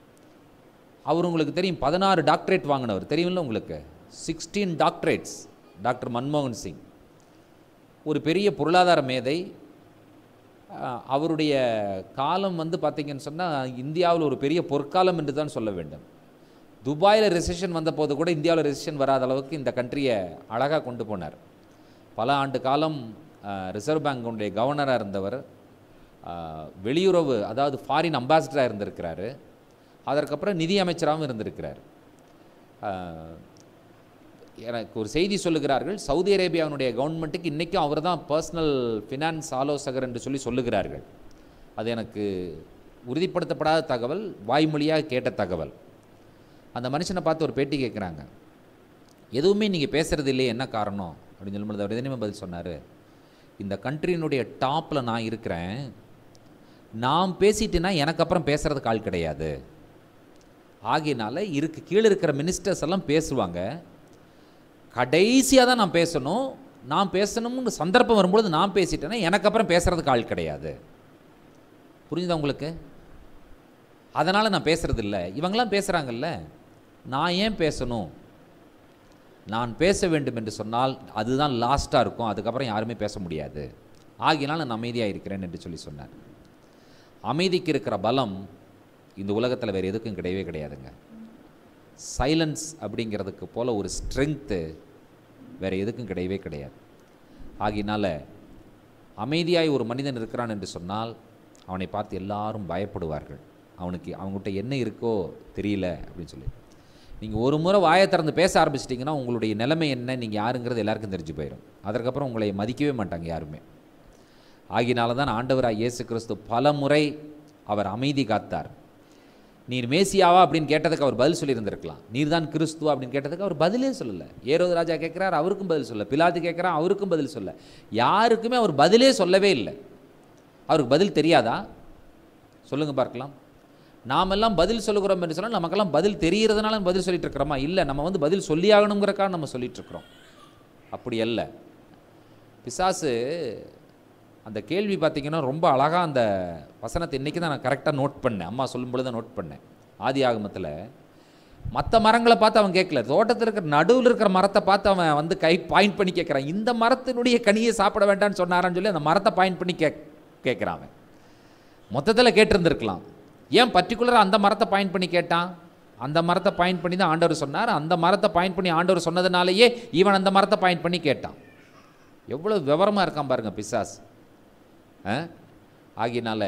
அவர் உங்களுக்கு தெரியும் பதினாறு டாக்டரேட் வாங்கினவர் தெரியுமில்ல உங்களுக்கு சிக்ஸ்டீன் டாக்டரேட்ஸ் டாக்டர் மன்மோகன் சிங் ஒரு பெரிய பொருளாதார மேதை அஹ், அவருடைய காலம் வந்து பார்த்தீங்கன்னு சொன்னால் இந்தியாவில் ஒரு பெரிய பொற்காலம் என்று தான் சொல்ல வேண்டும் துபாயில் ரெசிஷன் வந்தபோது கூட இந்தியாவில் ரெசிஷன் வராத அளவுக்கு இந்த கண்ட்ரியை அழகாக கொண்டு போனார் பல ஆண்டு காலம் ரிசர்வ் பேங்குடைய கவர்னராக இருந்தவர் அஹ், வெளியுறவு அதாவது ஃபாரின் அம்பாசிடராக இருந்திருக்கிறாரு அதற்கப்புறம் நிதி அமைச்சராகவும் இருந்திருக்கிறார் அஹ், எனக்கு ஒரு செய்தி சொல்லுகிறார்கள் சவுதி அரேபியாவினுடைய கவர்மெண்ட்டுக்கு இன்றைக்கும் அவர் தான் பர்சனல் ஃபினான்ஸ் ஆலோசகர் என்று சொல்லி சொல்லுகிறார்கள் அது எனக்கு உறுதிப்படுத்தப்படாத தகவல் வாய்மொழியாக கேட்ட தகவல் அந்த மனுஷனை பார்த்து ஒரு பேட்டி கேட்குறாங்க எதுவுமே நீங்கள் பேசுகிறது இல்லையே என்ன காரணம் அப்படின்னு சொல்லும்போது அவர் எதுவுமே பதில் சொன்னார் இந்த கண்ட்ரியினுடைய டாப்பில் நான் இருக்கிறேன் நான் பேசிட்டேன்னா எனக்கு அப்புறம் பேசுகிறதுக்கு ஆள் கிடையாது ஆகையினால இருக்கு கீழே இருக்கிற மினிஸ்டர்ஸ் எல்லாம் பேசுவாங்க கடைசியாக தான் நான் பேசணும் நான் பேசணும்னு சந்தர்ப்பம் வரும்பொழுது நான் பேசிட்டேன்னா எனக்கு அப்புறம் பேசுகிறதுக்கு ஆள் கிடையாது புரிஞ்சுதா உங்களுக்கு அதனால் நான் பேசுறது இல்லை இவங்களாம் பேசுகிறாங்கல்ல நான் ஏன் பேசணும் நான் பேச வேண்டும் என்று சொன்னால் அதுதான் லாஸ்ட்டாக இருக்கும் அதுக்கப்புறம் யாருமே பேச முடியாது ஆகினால் நான் அமைதியாக இருக்கிறேன் என்று சொல்லி சொன்னார் அமைதிக்கு இருக்கிற பலம் இந்த உலகத்தில் வேறு எதுக்கும் கிடையவே கிடையாதுங்க சைலன்ஸ் அப்படிங்கிறதுக்கு போல ஒரு ஸ்ட்ரென்த்து வேறு எதுக்கும் கிடையவே கிடையாது ஆகினால அமைதியாய் ஒரு மனிதன் இருக்கிறான் என்று சொன்னால் அவனை பார்த்து எல்லாரும் பயப்படுவார்கள் அவனுக்கு அவங்ககிட்ட என்ன இருக்கோ தெரியல அப்படின்னு சொல்லி நீங்கள் ஒரு முறை வாயை திறந்து பேச ஆரம்பிச்சிட்டிங்கன்னா உங்களுடைய நிலைமை என்ன நீங்கள் யாருங்கிறது எல்லாருக்கும் தெரிஞ்சு போயிடும் அதற்கப்புறம் உங்களை மதிக்கவே மாட்டாங்க யாருமே ஆகினால தான் ஆண்டவராக இயேசு கிறிஸ்து பல முறை அவர் அமைதி காத்தார் நீர் மேசியாவா அப்படின்னு கேட்டதுக்கு அவர் பதில் சொல்லியிருந்திருக்கலாம் நீர் தான் கிறிஸ்துவா அப்படின்னு கேட்டதுக்கு அவர் பதிலே சொல்லலை ஏரோது ராஜா கேட்குறார் அவருக்கும் பதில் சொல்ல பிலாத்து கேட்குறான் அவருக்கும் பதில் சொல்ல யாருக்குமே அவர் பதிலே சொல்லவே இல்லை அவருக்கு பதில் தெரியாதா சொல்லுங்க பார்க்கலாம் நாமெல்லாம் பதில் சொல்லுகிறோம் என்று சொன்னால் நமக்கெல்லாம் பதில் தெரிகிறதுனால பதில் சொல்லிட்டு இருக்கிறோமா இல்லை நம்ம வந்து பதில் சொல்லியாகணுங்கிறக்காக நம்ம சொல்லிட்டு இருக்கிறோம் அப்படி அல்ல பிசாசு அந்த கேள்வி பார்த்தீங்கன்னா ரொம்ப அழகாக அந்த வசனத்தை இன்றைக்கி தான் நான் கரெக்டாக நோட் பண்ணேன் அம்மா சொல்லும் பொழுது நோட் பண்ணேன் ஆதி ஆகமத்தில் மற்ற மரங்களை பார்த்து அவன் கேட்கல தோட்டத்தில் இருக்கிற நடுவில் இருக்கிற மரத்தை பார்த்து அவன் வந்து கை பாயிண்ட் பண்ணி கேட்குறான் இந்த மரத்தினுடைய கனியை சாப்பிட வேண்டாம்னு சொன்னாரான்னு சொல்லி அந்த மரத்தை பாயிண்ட் பண்ணி கேக் கேட்குறான் அவன் மொத்தத்தில் கேட்டிருந்திருக்கலாம் ஏன் பர்டிகுலராக அந்த மரத்தை பாயிண்ட் பண்ணி கேட்டான் அந்த மரத்தை பாயிண்ட் பண்ணி தான் ஆண்டவர் சொன்னார் அந்த மரத்தை பாயிண்ட் பண்ணி ஆண்டவர் சொன்னதுனாலேயே இவன் அந்த மரத்தை பாயிண்ட் பண்ணி கேட்டான் எவ்வளோ விவரமாக இருக்கான் பாருங்க பிசாஸ் ஆ? ஆகையினால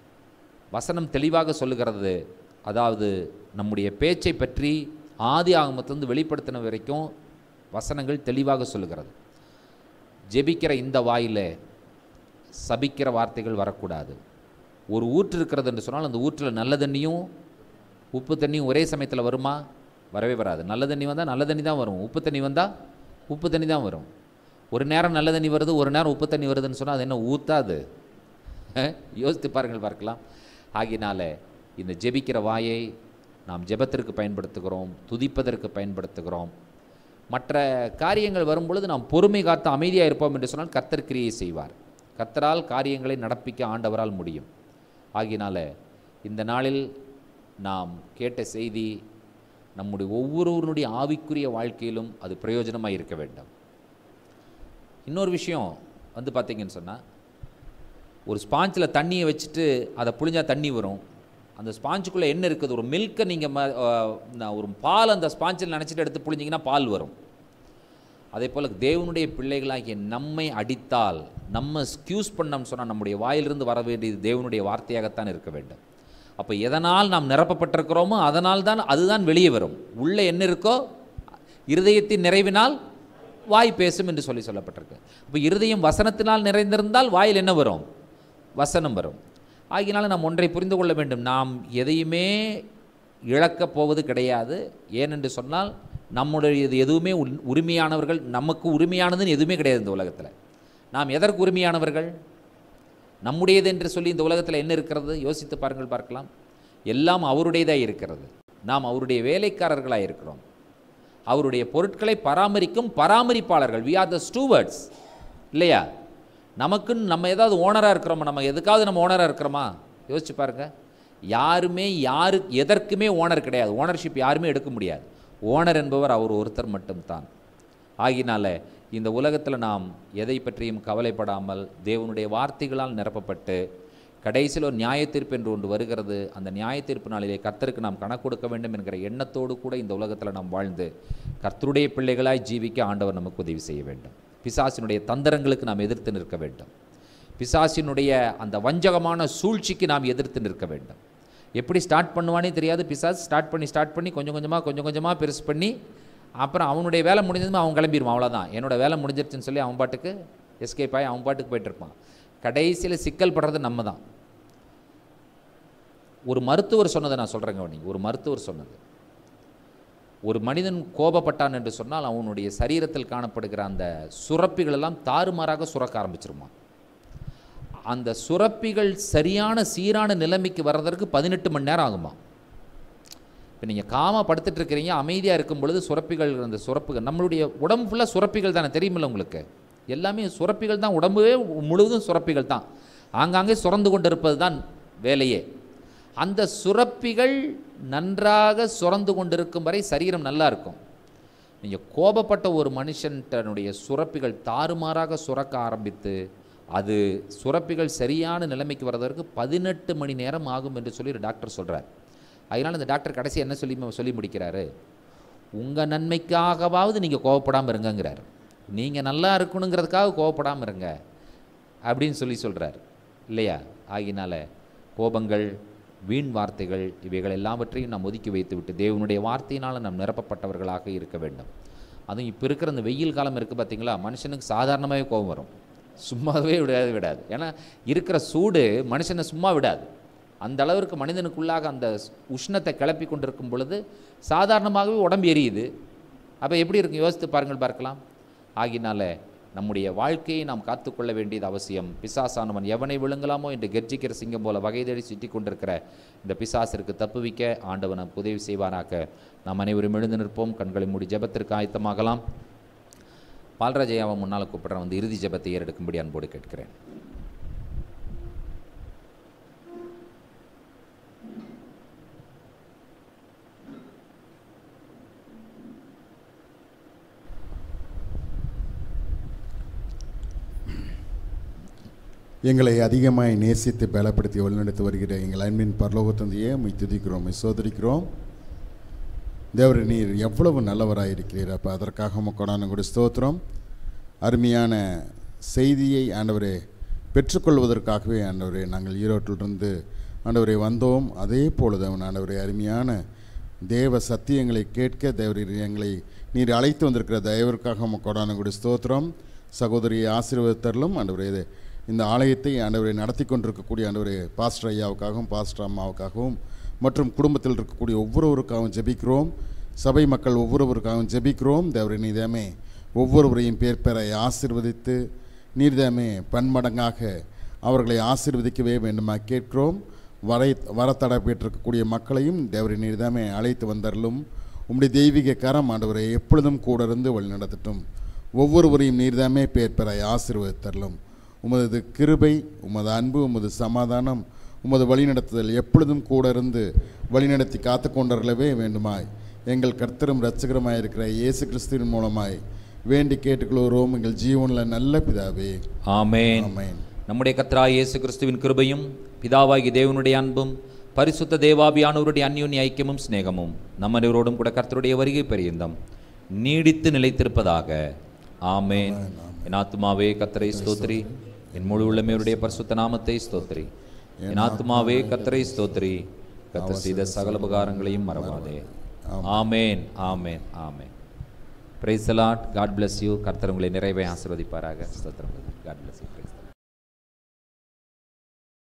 வசனம் தெளிவாக சொல்லுகிறது அதாவது நம்முடைய பேச்சை பற்றி ஆதி ஆகமத்திலிருந்து வெளிப்படுத்தின வரைக்கும் வசனங்கள் தெளிவாக சொல்லுகிறது ஜெபிக்கிற இந்த வாயில சபிக்கிற வார்த்தைகள் வரக்கூடாது ஒரு ஊற்று இருக்கிறது என்று சொன்னால் அந்த ஊற்றில் நல்ல தண்ணியும் உப்பு தண்ணியும் ஒரே சமயத்தில் வருமா வரவே வராது நல்ல தண்ணி வந்தால் நல்ல தண்ணி தான் வரும் உப்பு தண்ணி வந்தால் உப்பு தண்ணி தான் வரும் ஒரு நேரம் நல்ல தண்ணி வருது ஒரு நேரம் உப்பு தண்ணி வருதுன்னு சொன்னால் அது என்ன ஊத்தாது அஹ், யோசித்து பாருங்கள் பார்க்கலாம் ஆகினால இந்த ஜெபிக்கிற வாயை நாம் ஜெபத்திற்கு பயன்படுத்துகிறோம் துதிப்பதற்கு பயன்படுத்துகிறோம் மற்ற காரியங்கள் வரும்பொழுது நாம் பொறுமை காத்து அமைதியாக இருப்போம் என்று சொன்னால் கர்த்தர் கிரியை செய்வார் கர்த்தரால் காரியங்களை நடப்பிக்க ஆண்டவரால் முடியும் ஆகினால இந்த நாளில் நாம் கேட்ட செய்தி நம்முடைய ஒவ்வொருவருடைய ஆவிக்குரிய வாழ்க்கையிலும் அது பிரயோஜனமாக இருக்க வேண்டும் இன்னொரு விஷயம் வந்து பார்த்தீங்கன்னு சொன்னால் ஒரு ஸ்பாஞ்சில் தண்ணியை வச்சுட்டு அதை புழிஞ்சா தண்ணி வரும் அந்த ஸ்பாஞ்சுக்குள்ளே என்ன இருக்குது ஒரு மில்க்கை நீங்கள் ம அஹ், நான் ஒரு பால் அந்த ஸ்பாஞ்சில் நினச்சிட்டு எடுத்து புழிஞ்சிங்கன்னா பால் வரும் அதே போல் தேவனுடைய பிள்ளைகளாகிய நம்மை அடித்தால் நம்ம ஸ்கியூஸ் பண்ணோம்னு சொன்னால் நம்முடைய வாயிலிருந்து வர வேண்டியது தேவனுடைய வார்த்தையாகத்தான் இருக்க வேண்டும் அப்போ எதனால் நாம் நிரப்பப்பட்டிருக்கிறோமோ அதனால் தான் அதுதான் வெளியே வரும் உள்ளே என்ன இருக்கோ இருதயத்தின் நிறைவினால் வாய் பேசும் என்று சொல்லி சொல்லப்பட்டிருக்கு அப்போ இருதயம் வசனத்தினால் நிறைந்திருந்தால் வாயில் என்ன வரும் வசனம் வரும் ஆகினால நாம் ஒன்றை புரிந்து கொள்ள வேண்டும் நாம் எதையுமே இழக்கப் போவது கிடையாது ஏனென்று சொன்னால் நம்முடையது எதுவுமே உள்- உரிமையானவர்கள் நமக்கு உரிமையானதுன்னு எதுவுமே கிடையாது இந்த உலகத்தில் நாம் எதற்கு உரிமையானவர்கள் நம்முடையது என்று சொல்லி இந்த உலகத்தில் என்ன இருக்கிறது யோசித்து பாருங்கள் பார்க்கலாம் எல்லாம் அவருடையதாக இருக்கிறது நாம் அவருடைய வேலைக்காரர்களாக இருக்கிறோம் அவருடைய பொருட்களை பராமரிக்கும் பராமரிப்பாளர்கள் வி ஆர் த ஸ்டூவர்ட்ஸ் இல்லையா நமக்குன்னு நம்ம ஏதாவது ஓனராக இருக்கிறோமா நம்ம எதுக்காவது நம்ம ஓனராக இருக்கிறோமா யோசிச்சு பாருங்க யாருமே யாரு எதற்குமே ஓனர் கிடையாது ஓனர்ஷிப் யாருமே எடுக்க முடியாது ஓனர் என்பவர் அவர் ஒருத்தர் மட்டும்தான் ஆகினால இந்த உலகத்தில் நாம் எதை பற்றியும் கவலைப்படாமல் தேவனுடைய வார்த்தைகளால் நிரப்பப்பட்டு கடைசியில் ஒரு நியாயத்தீர்ப்பு என்று ஒன்று வருகிறது அந்த நியாயத்தீர்ப்பு நாளிலே கர்த்தருக்கு நாம் கணக்கு கொடுக்க வேண்டும் என்கிற எண்ணத்தோடு கூட இந்த உலகத்தில் நாம் வாழ்ந்து கர்த்தருடைய பிள்ளைகளாய் ஜீவிக்க ஆண்டவர் நமக்கு உதவி செய்ய வேண்டும் பிசாசினுடைய தந்திரங்களுக்கு நாம் எதிர்த்து நிற்க வேண்டும் பிசாசினுடைய அந்த வஞ்சகமான சூழ்ச்சிக்கு நாம் எதிர்த்து நிற்க வேண்டும் எப்படி ஸ்டார்ட் பண்ணுவானே தெரியாது பிசாஸ் ஸ்டார்ட் பண்ணி ஸ்டார்ட் பண்ணி கொஞ்சம் கொஞ்சமாக கொஞ்சம் கொஞ்சமாக பெருசு பண்ணி அப்புறம் அவனுடைய வேலை முடிஞ்சதுமே அவன் கிளம்பிடுவான் அவ்வளோதான் என்னோட வேலை முடிஞ்சிருச்சுன்னு சொல்லி அவன் பாட்டுக்கு எஸ்கேப் ஆகி அவன் பாட்டுக்கு போயிட்டு இருப்பான் கடைசியில் சிக்கல் படுறது நம்ம தான் ஒரு மருத்துவர் சொன்னதை நான் சொல்கிறேங்க நீங்கள் ஒரு மருத்துவர் சொன்னது ஒரு மனிதன் கோபப்பட்டான் என்று சொன்னால் அவனுடைய சரீரத்தில் காணப்படுகிற அந்த சுரப்பிகள் எல்லாம் தாறுமாறாக சுரக்க ஆரம்பிச்சிருமா அந்த சுரப்பிகள் சரியான சீரான நிலைமைக்கு வர்றதற்கு பதினெட்டு மணி நேரம் ஆகுமா இப்போ நீங்கள் காமா படுத்துட்டு இருக்கிறீங்க அமைதியாக இருக்கும் பொழுது சுரப்பிகள் அந்த சுரப்புகள் நம்மளுடைய உடம்பு ஃபுல்லாக சுரப்பிகள் தானே தெரியுமில்ல உங்களுக்கு எல்லாமே சுரப்பிகள் தான் உடம்புவே முழுவதும் சுரப்பிகள் தான் ஆங்காங்கே சுரந்து கொண்டு இருப்பது தான் வேலையே அந்த சுரப்பிகள் நன்றாக சுரந்து கொண்டிருக்கும் வரை சரீரம் நல்லா இருக்கும் நீங்கள் கோபப்பட்ட ஒரு மனுஷன்டனுடைய சுரப்பிகள் தாறுமாறாக சுரக்க ஆரம்பித்து அது சுரப்பிகள் சரியான நிலைமைக்கு வர்றதற்கு பதினெட்டு மணி நேரம் ஆகும் என்று சொல்லி ஒரு டாக்டர் சொல்கிறார் அதனால் இந்த டாக்டர் கடைசி என்ன சொல்லி சொல்லி முடிக்கிறாரு உங்கள் நன்மைக்காகவாவது நீங்கள் கோவப்படாமல் இருங்கங்கிறார் நீங்கள் நல்லா இருக்கணுங்கிறதுக்காக கோவப்படாமல் இருங்க அப்படின்னு சொல்லி சொல்கிறார் இல்லையா ஆகினால கோபங்கள் வீண் வார்த்தைகள் இவைகள் எல்லாவற்றையும் நாம் ஒதுக்கி வைத்துவிட்டு தேவனுடைய வார்த்தையினால் நாம் நிரப்பப்பட்டவர்களாக இருக்க வேண்டும் அதுவும் இப்போ இருக்கிற அந்த வெயில் காலம் இருக்குது பார்த்தீங்களா மனுஷனுக்கு சாதாரணமாகவே கோபம் வரும் சும்மாவே விடாது விடாது ஏன்னா இருக்கிற சூடு மனுஷனை சும்மா விடாது அந்த அளவிற்கு மனிதனுக்குள்ளாக அந்த ஸ்- உஷ்ணத்தை கிளப்பி கொண்டிருக்கும் பொழுது சாதாரணமாகவே உடம்பு எரியுது அப்போ எப்படி இருக்கும் யோசித்து பாருங்கள் பார்க்கலாம் ஆகினால நம்முடைய வாழ்க்கையை நாம் காத்துக்கொள்ள வேண்டியது அவசியம் பிசாசானவன் எவனை விழுங்கலாமோ என்று கெர்ஜிக்கிற சிங்கம் போல வகை தேடி சுற்றி கொண்டிருக்கிற இந்த பிசாசிற்கு தப்புவிக்க ஆண்டவன் நமக்கு உதவி செய்வாராக நாம் அனைவரும் எழுந்து நிற்போம் கண்களை மூடி ஜெபத்திற்கு ஆயத்தமாகலாம் பால்ராஜையாவை முன்னால் கூப்பிட்றேன் வந்து இறுதி ஜெபத்தை ஏறெடுக்கும்படி அன்போடு கேட்கிறேன் எங்களை அதிகமாய் நேசித்து பலப்படுத்தி வழிநடத்தி வருகிற எங்கள் அன்பின் பரலோகத்தந்தையே உம்மை துதிக்கிறோம் உம்மை சோதரிக்கிறோம் தேவரே நீர் எவ்வளவு நல்லவராக இருக்கிறீர் அப்போ அதற்காக உமக்கொடான கூட ஸ்தோத்திரம் அருமையான செய்தியை ஆண்டவரே பெற்றுக்கொள்வதற்காகவே ஆண்டவரே நாங்கள் ஈரோட்டிலிருந்து ஆண்டவரே வந்தோம் அதே போலதான் ஆண்டவரே அருமையான தேவ சத்தியங்களை கேட்க தேவரீர் எங்களை நீர் அழைத்து வந்திருக்கிற தயவிற்காக உமக்கொடான கூட ஸ்தோத்திரம் சகோதரியை ஆசீர்வதித்தரலும் ஆண்டவரே இது இந்த ஆலயத்தை ஆண்டவரை நடத்தி கொண்டிருக்கக்கூடிய ஆண்டவரே பாஸ்டர் ஐயாவுக்காகவும் பாஸ்டர் அம்மாவுக்காகவும் மற்றும் குடும்பத்தில் இருக்கக்கூடிய ஒவ்வொருவருக்காகவும் ஜெபிக்கிறோம் சபை மக்கள் ஒவ்வொருவருக்காகவும் ஜெபிக்கிறோம் தேவரை நீதாமே ஒவ்வொருவரையும் பேர் பெற ஆசீர்வதித்து நீர்தாமே பன்மடங்காக அவர்களை ஆசீர்வதிக்கவே வேண்டுமா கேட்கிறோம் வரை வரத்தடை பெற்றிருக்கக்கூடிய மக்களையும் தேவரை நீர்தாமே அழைத்து வந்தரலும் உம்முடைய தெய்வீக கரம் ஆண்டவரை எப்பொழுதும் கூட இருந்து வழி நடத்தட்டும் ஒவ்வொருவரையும் நீர்தாமே பேர் பெற ஆசீர்வதித்தரலும் உமது கிருபை உமது அன்பு உமது சமாதானம் உமது வழிநடத்துதல் எப்பொழுதும் கூட இருந்து வழிநடத்தி காத்து கொண்டர்களவே வேண்டுமாய் எங்கள் கர்த்தரும் இரட்சகருமாய் இருக்கிற இயேசு கிறிஸ்துவின் மூலமாய் வேண்டி கேட்டுக்கொள்கிறோம் எங்கள் ஜீவனில் நல்ல பிதாவே ஆமென் ஆமென். நம்முடைய கர்த்தராய் இயேசு கிறிஸ்துவின் கிருபையும் பிதாவாகி தேவனுடைய அன்பும் பரிசுத்த தேவாபியானவருடைய அந்யோன்ய ஐக்கியமும் சிநேகமும் நம்ம அனைவரோடும் கூட கர்த்தருடைய வருகை பெரியந்தம் நீடித்து நிலைத்திருப்பதாக ஆமென் என் ஆத்துமாவே கர்த்தரை ஸ்தோத்திரி என் முழு உள்ளமையுடைய பரிசுத்த நாமத்தை ஸ்தோத்திரி என் ஆத்துமாவே கர்த்தரை ஸ்தோத்திரி கர்த்தர் செய்த சகல உபகாரங்களையும் மறவாதே ஆமென் ஆமென் ஆமென் praise Lord God bless you கர்த்தர் உங்களை நிறைவே ஆசீர்வதிப்பாராக ஸ்தோத்திரம் காட் bless யூ